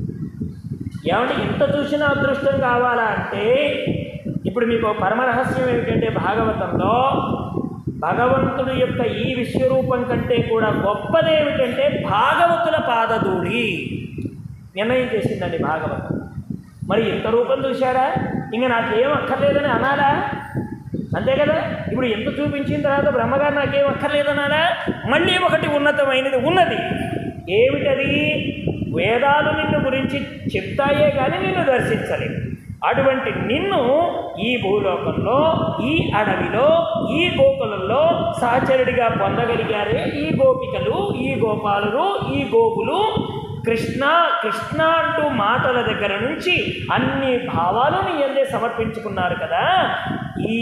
Speaker 1: ఏమంటే ఇంత చూసిన అదృష్టం కావాలా అంటే ఇప్పుడు మీకు ఒక పరమ రహస్యం ఏమిటంటే భాగవతంలో భగవంతుడి యొక్క ఈ విశ్వరూపం కంటే కూడా గొప్పదేమిటంటే భాగవతుల పాదధూళి నిర్ణయం చేసిందండి భాగవతం మరి ఇంత రూపం చూశారా ఇంక నాకేం అక్కర్లేదని అనాలా అంతే కదా ఇప్పుడు ఎంత చూపించిన తర్వాత బ్రహ్మగారు నాకేం అక్కర్లేదనాలా మళ్ళీ ఒకటి ఉన్నతమైనది ఉన్నది ఏమిటది వేదాలు నిన్ను గురించి చెప్తాయే కానీ నిన్ను దర్శించలేవు అటువంటి నిన్ను ఈ భూలోకంలో ఈ అడవిలో ఈ గోకులంలో సహచరుడిగా పొందగలిగారే ఈ గోపికలు ఈ గోపాలులు ఈ గోపులు కృష్ణ కృష్ణ అంటూ మాటల దగ్గర నుంచి అన్ని భావాలు నీ అందే సమర్పించుకున్నారు కదా ఈ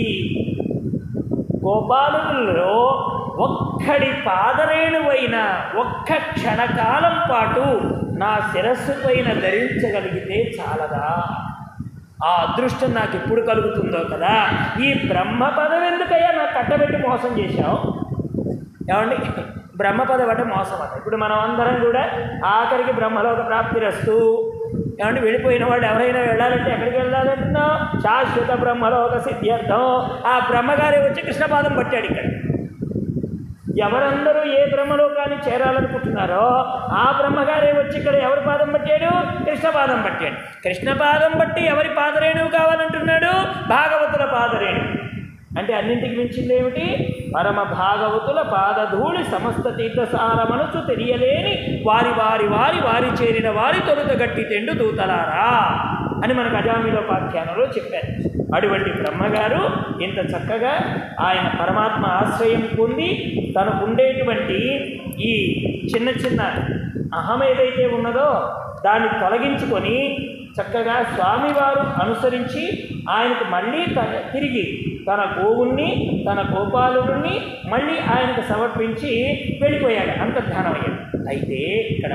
Speaker 1: గోపాలులలో ఒక్కడి పాదరేణువైన ఒక్క క్షణకాలం పాటు నా శిరస్సు పైన ధరించగలిగితే చాలదా ఆ అదృష్టం నాకు ఎప్పుడు కలుగుతుందో కదా ఈ బ్రహ్మ పదం ఎందుకయ్యా నాకు కట్టబెట్టి మోసం చేశావు ఏమండి బ్రహ్మపదం అంటే మోసం అట ఇప్పుడు మనం అందరం కూడా ఆఖరికి బ్రహ్మలోక ప్రాప్తి రస్తూ ఏమంటే వెళ్ళిపోయిన వాడు ఎవరైనా వెళ్ళాలంటే ఎక్కడికి వెళ్ళాలంటున్నావు శాశ్వత బ్రహ్మలోక సిద్ధ్యర్థం ఆ బ్రహ్మగారి వచ్చి కృష్ణపాదం పట్టాడు ఇక్కడ ఎవరందరూ ఏ బ్రహ్మలోకాన్ని చేరాలనుకుంటున్నారో ఆ బ్రహ్మగారే వచ్చి ఇక్కడ ఎవరి పాదం పట్టాడు కృష్ణ పాదం పట్టాడు కృష్ణ పాదం బట్టి ఎవరి పాదరేణువు కావాలంటున్నాడు భాగవతుల పాదరేణువు అంటే అన్నింటికి మించింది ఏమిటి పరమ భాగవతుల పాదధూళి సమస్త తీర్థసార మనసు తెలియలేని వారి వారి వారి వారి చేరిన వారి తొలుత గట్టి తెండు దూతలారా అని మనకు అజామిలోపాఖ్యానంలో చెప్పారు అటువంటి బ్రహ్మగారు ఇంత చక్కగా ఆయన పరమాత్మ ఆశ్రయం పొంది తనకు ఉండేటువంటి ఈ చిన్న చిన్న అహం ఏదైతే ఉన్నదో దాన్ని తొలగించుకొని చక్కగా స్వామివారు అనుసరించి ఆయనకు మళ్ళీ తన తిరిగి తన గోవుణ్ణి తన గోపాలుని మళ్ళీ ఆయనకు సమర్పించి వెళ్ళిపోయాడు అంతర్ధానమయ్యాడు అయితే ఇక్కడ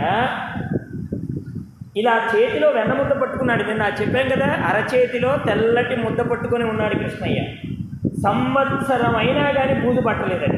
Speaker 1: ఇలా చేతిలో వెన్న ముద్ద పట్టుకున్నాడు నిన్న చెప్పాం కదా అరచేతిలో తెల్లటి ముద్ద పట్టుకొని ఉన్నాడు కృష్ణయ్య సంవత్సరం అయినా కానీ పూజ పట్టలేదండి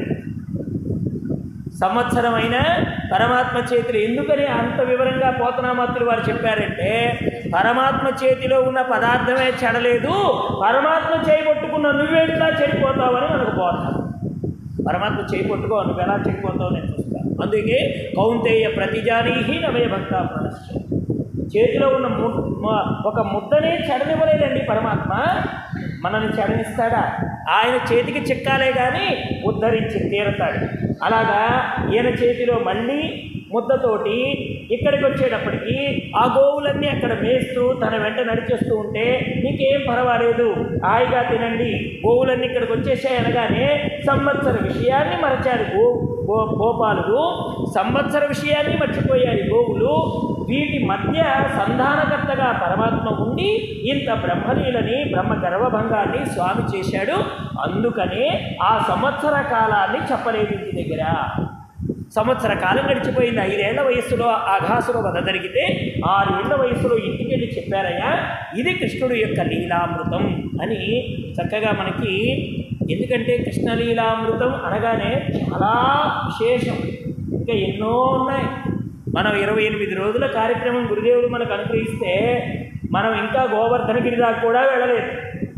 Speaker 1: సంవత్సరం అయినా పరమాత్మ చేతిలో ఎందుకని అంత వివరంగా పోతనామాత్రులు వారు చెప్పారంటే పరమాత్మ చేతిలో ఉన్న పదార్థమే చెడలేదు పరమాత్మ చేయి పట్టుకున్న నువ్వెట్లా చెడిపోతావని మనకు బోధన పరమాత్మ చేయి పట్టుకో నువ్వు ఎలా చెడిపోతావు నేను చూస్తాను అందుకే కౌంతేయ ప్రతిజానీహి నవయ భక్త మనస్సు చేతిలో ఉన్న ము మ- ఒక ముద్దనే చెడనివ్వలేదండి పరమాత్మ మనల్ని చెడనిస్తాడా ఆయన చేతికి చిక్కాలే కానీ ఉద్ధరించి తీరతాడు అలాగా ఈయన చేతిలో మళ్ళీ ముద్దతోటి ఇక్కడికి వచ్చేటప్పటికి ఆ గోవులన్నీ అక్కడ మేస్తూ తన వెంట నడిచేస్తూ ఉంటే నీకేం పర్వాలేదు హాయిగా తినండి గోవులన్నీ ఇక్కడికి వచ్చేసాయి అనగానే సంవత్సర విషయాన్ని మరచారు గో గో గోపాలుడు సంవత్సర విషయాన్ని మర్చిపోయారు ఈ గోవులు వీటి మధ్య సంధానకర్తగా పరమాత్మ ఉండి ఇంత బ్రహ్మలీలని బ్రహ్మ గర్వభంగాన్ని స్వామి చేశాడు అందుకనే ఆ సంవత్సర కాలాన్ని చెప్పలేదు ఇంటి దగ్గర సంవత్సర కాలం గడిచిపోయింది ఐదేళ్ల వయస్సులో ఆఘాసులో వద జరిగితే ఆరేళ్ల వయస్సులో ఇంటికి వెళ్ళి చెప్పారయ్యా ఇది కృష్ణుడు యొక్క లీలామృతం అని చక్కగా మనకి ఎందుకంటే కృష్ణలీలామృతం అనగానే చాలా విశేషం ఇంకా ఎన్నో ఉన్నాయి మనం ఇరవై ఎనిమిది రోజుల కార్యక్రమం గురుదేవుడు మనకు అనుగ్రహిస్తే మనం ఇంకా గోవర్ధనగిరి దాకా కూడా వెళ్ళలేదు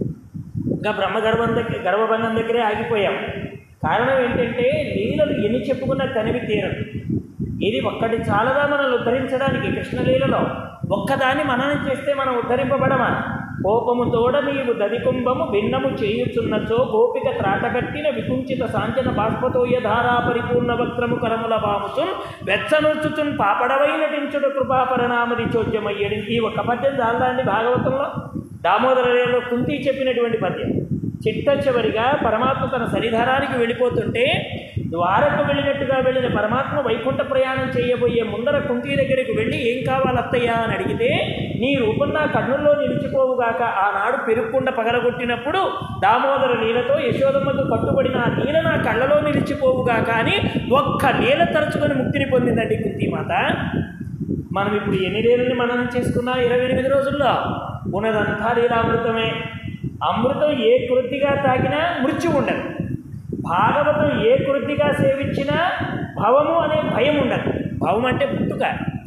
Speaker 1: ఇంకా బ్రహ్మగర్భం దగ్గర గర్భబంధం దగ్గరే ఆగిపోయాం కారణం ఏంటంటే లీలలు ఎన్ని చెప్పుకున్నా తనివి తీరదు ఇది ఒక్కటి చాలదా మనల్ని ఉద్ధరించడానికి కృష్ణలీలలో ఒక్కదాన్ని మననం చేస్తే మనం ఉద్ధరింపబడమా కోపము తోడ నీవు దదికుంభము భిన్నము చేయుచున్నచో గోపిక త్రాటగట్టిన వికుంచిత సాంచన బాష్పతోయ ధారా పరిపూర్ణ వక్రము కరముల బాముచున్ వెచ్చనొచ్చుచున్ పాపడవై నటించుడు కృపాపరనామది చోద్యమయ్యడి ఈ ఒక్క పద్యం చాలదండి భాగవతంలో దామోదరలో కుంతి చెప్పినటువంటి పద్యం చిట్ట చివరిగా పరమాత్మ తన సన్నిధానానికి వెళ్ళిపోతుంటే ద్వారకు వెళ్ళినట్టుగా వెళ్ళిన పరమాత్మ వైకుంఠ ప్రయాణం చేయబోయే ముందర కుంతి దగ్గరికి వెళ్ళి ఏం కావాలి అత్తయ్య అని అడిగితే నీ రూపం నా కన్నుల్లో నిలిచిపోవుగాక ఆనాడు పెరుక్కుండ పగలగొట్టినప్పుడు దామోదర నీలతో యశోదమ్మకు కట్టుబడిన ఆ నీల నా కళ్ళలో నిలిచిపోవుగాక అని ఒక్క నీల తరచుకొని ముక్తిని పొందిందండి కుంతిమాత మనం ఇప్పుడు ఎన్ని లీలని మననం చేసుకున్నాం ఇరవై ఎనిమిది రోజుల్లో ఉన్నదంతా లీలామృతమే అమృతం ఏ కృతిగా తాగినా మృత్యు ఉండదు భాగవతం ఏ కృతిగా సేవించినా భవము అనే భయం ఉండదు భవం అంటే పుట్టుక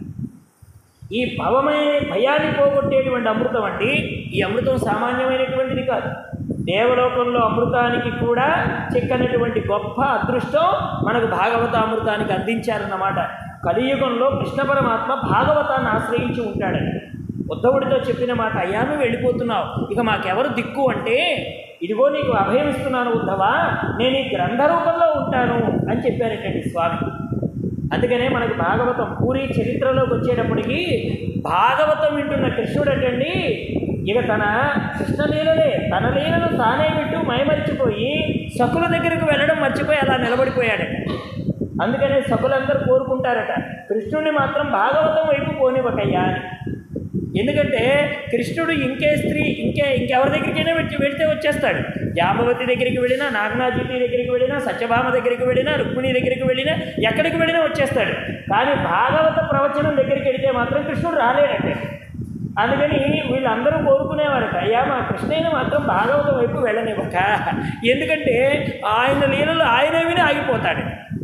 Speaker 1: ఈ భవమనే భయాన్ని పోగొట్టేటువంటి అమృతం అండి ఈ అమృతం సామాన్యమైనటువంటిది కాదు దేవలోకంలో అమృతానికి కూడా చిక్కనటువంటి గొప్ప అదృష్టం మనకు భాగవత అమృతానికి అందించారన్నమాట కలియుగంలో కృష్ణ పరమాత్మ భాగవతాన్ని ఆశ్రయించి ఉంటాడని ఉద్ధవుడితో చెప్పిన మాట అయ్యా నువ్వు వెళ్ళిపోతున్నావు ఇక మాకెవరు దిక్కు అంటే ఇదిగో నీకు అభయం ఇస్తున్నాను ఉద్ధవా నేను ఈ గ్రంథ రూపంలో ఉంటాను అని చెప్పారటండి స్వామి అందుకనే మనకి భాగవతం పూరి చరిత్రలోకి వచ్చేటప్పటికి భాగవతం వింటున్న కృష్ణుడు అటండి ఇక తన కృష్ణలీలలే తన లీలను తానే వింటూ మైమరిచిపోయి సకుల దగ్గరకు వెళ్ళడం మర్చిపోయి అలా నిలబడిపోయాడట అందుకనే సకులందరూ కోరుకుంటారట కృష్ణుడిని మాత్రం భాగవతం వైపు పోనివ్వకయ్యా అని ఎందుకంటే కృష్ణుడు ఇంకే స్త్రీ ఇంకే ఇంకెవరి దగ్గరికైనా వెళ్తే వెళ్తే వచ్చేస్తాడు జాంబవతి దగ్గరికి వెళ్ళినా నాగనాథుడి దగ్గరికి వెళ్ళినా సత్యభామ దగ్గరికి వెళ్ళినా రుక్మిణి దగ్గరికి వెళ్ళినా ఎక్కడికి వెళ్ళినా వచ్చేస్తాడు కానీ భాగవత ప్రవచనం దగ్గరికి వెళితే మాత్రం కృష్ణుడు రాలేడంటే అందుకని వీళ్ళందరూ కోరుకునేవారట అయ్యా మా కృష్ణయ్యని మాత్రం భాగవతం వైపు వెళ్ళనివ్వక ఎందుకంటే ఆయన లీలలు ఆయనే విని ఆగిపోతాడు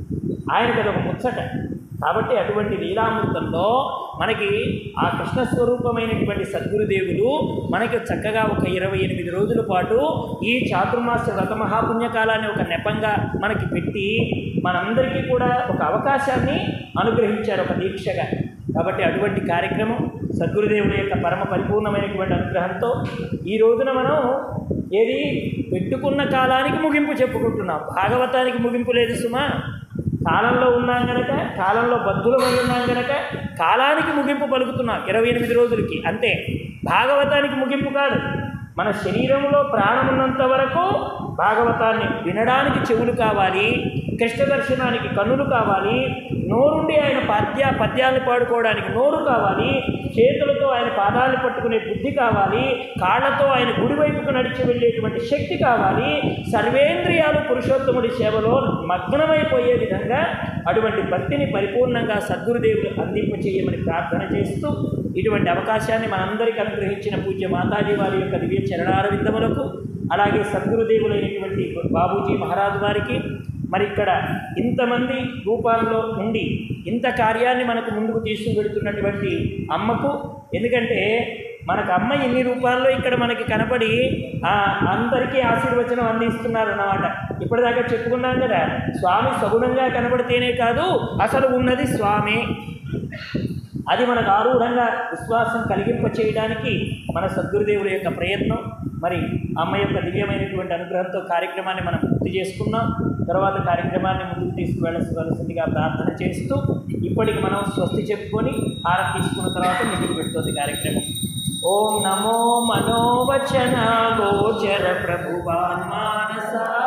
Speaker 1: ఆయనకు అదొక ముచ్చట కాబట్టి అటువంటి లీలామృతంలో మనకి ఆ కృష్ణ స్వరూపమైనటువంటి సద్గురుదేవులు మనకి చక్కగా ఒక ఇరవై ఎనిమిది రోజుల పాటు ఈ చాతుర్మాస వ్రత మహాపుణ్యకాలాన్ని ఒక నెపంగా మనకి పెట్టి మనందరికీ కూడా ఒక అవకాశాన్ని అనుగ్రహించారు ఒక దీక్షగా కాబట్టి అటువంటి కార్యక్రమం సద్గురుదేవుడి యొక్క పరమ పరిపూర్ణమైనటువంటి అనుగ్రహంతో ఈ రోజున మనం ఏది పెట్టుకున్న కాలానికి ముగింపు చెప్పుకుంటున్నాం భాగవతానికి ముగింపు లేదు సుమా కాలంలో ఉన్నాం గనక కాలంలో బద్ధులమై ఉన్నాం గనక కాలానికి ముగింపు పలుకుతున్నాం ఇరవై ఎనిమిది రోజులకి అంతే భాగవతానికి ముగింపు కాదు మన శరీరంలో ప్రాణం ఉన్నంత వరకు భాగవతాన్ని వినడానికి చెవులు కావాలి కృష్ణ దర్శనానికి కన్నులు కావాలి నోరుండి ఆయన పద్య పద్యాన్ని పాడుకోవడానికి నోరు కావాలి చేతులతో ఆయన పాదాలు పట్టుకునే బుద్ధి కావాలి కాళ్ళతో ఆయన గుడి వైపుకు నడిచి వెళ్ళేటువంటి శక్తి కావాలి సర్వేంద్రియాలు పురుషోత్తముడి సేవలో మగ్నమైపోయే విధంగా అటువంటి భక్తిని పరిపూర్ణంగా సద్గురుదేవుడు అందింప చేయమని ప్రార్థన చేస్తూ ఇటువంటి అవకాశాన్ని మనందరికీ అనుగ్రహించిన పూజ్య మాతాజీ వారి యొక్క దివ్య చరణార విందములకు అలాగే సద్గురుదేవులైనటువంటి బాబూజీ మహారాజు వారికి మరి ఇక్కడ ఇంతమంది రూపాల్లో ఉండి ఇంత కార్యాన్ని మనకు ముందుకు తీసుకువెడుతున్నటువంటి అమ్మకు ఎందుకంటే మనకు అమ్మ ఇన్ని రూపాల్లో ఇక్కడ మనకి కనపడి ఆ అందరికీ ఆశీర్వచనం అందిస్తున్నారు అన్నమాట ఇప్పటిదాకా చెప్పుకున్నాం కదా స్వామి సగుణంగా కనపడితేనే కాదు అసలు ఉన్నది స్వామి అది మనకు ఆరూఢంగా విశ్వాసం కలిగింప చేయడానికి మన సద్గురుదేవుల యొక్క ప్రయత్నం మరి అమ్మ యొక్క దివ్యమైనటువంటి అనుగ్రహంతో కార్యక్రమాన్ని మనం పూర్తి చేసుకున్నాం తర్వాత కార్యక్రమాన్ని ముందుకు తీసుకువెళ్ళవలసిందిగా ప్రార్థన చేస్తూ ఇప్పటికి మనం స్వస్తి చెప్పుకొని హారతి తీసుకున్న తర్వాత మిగిలి పెడుతుంది కార్యక్రమం ఓం నమో మనోవచన గోచర ప్రభువాన్ మానసా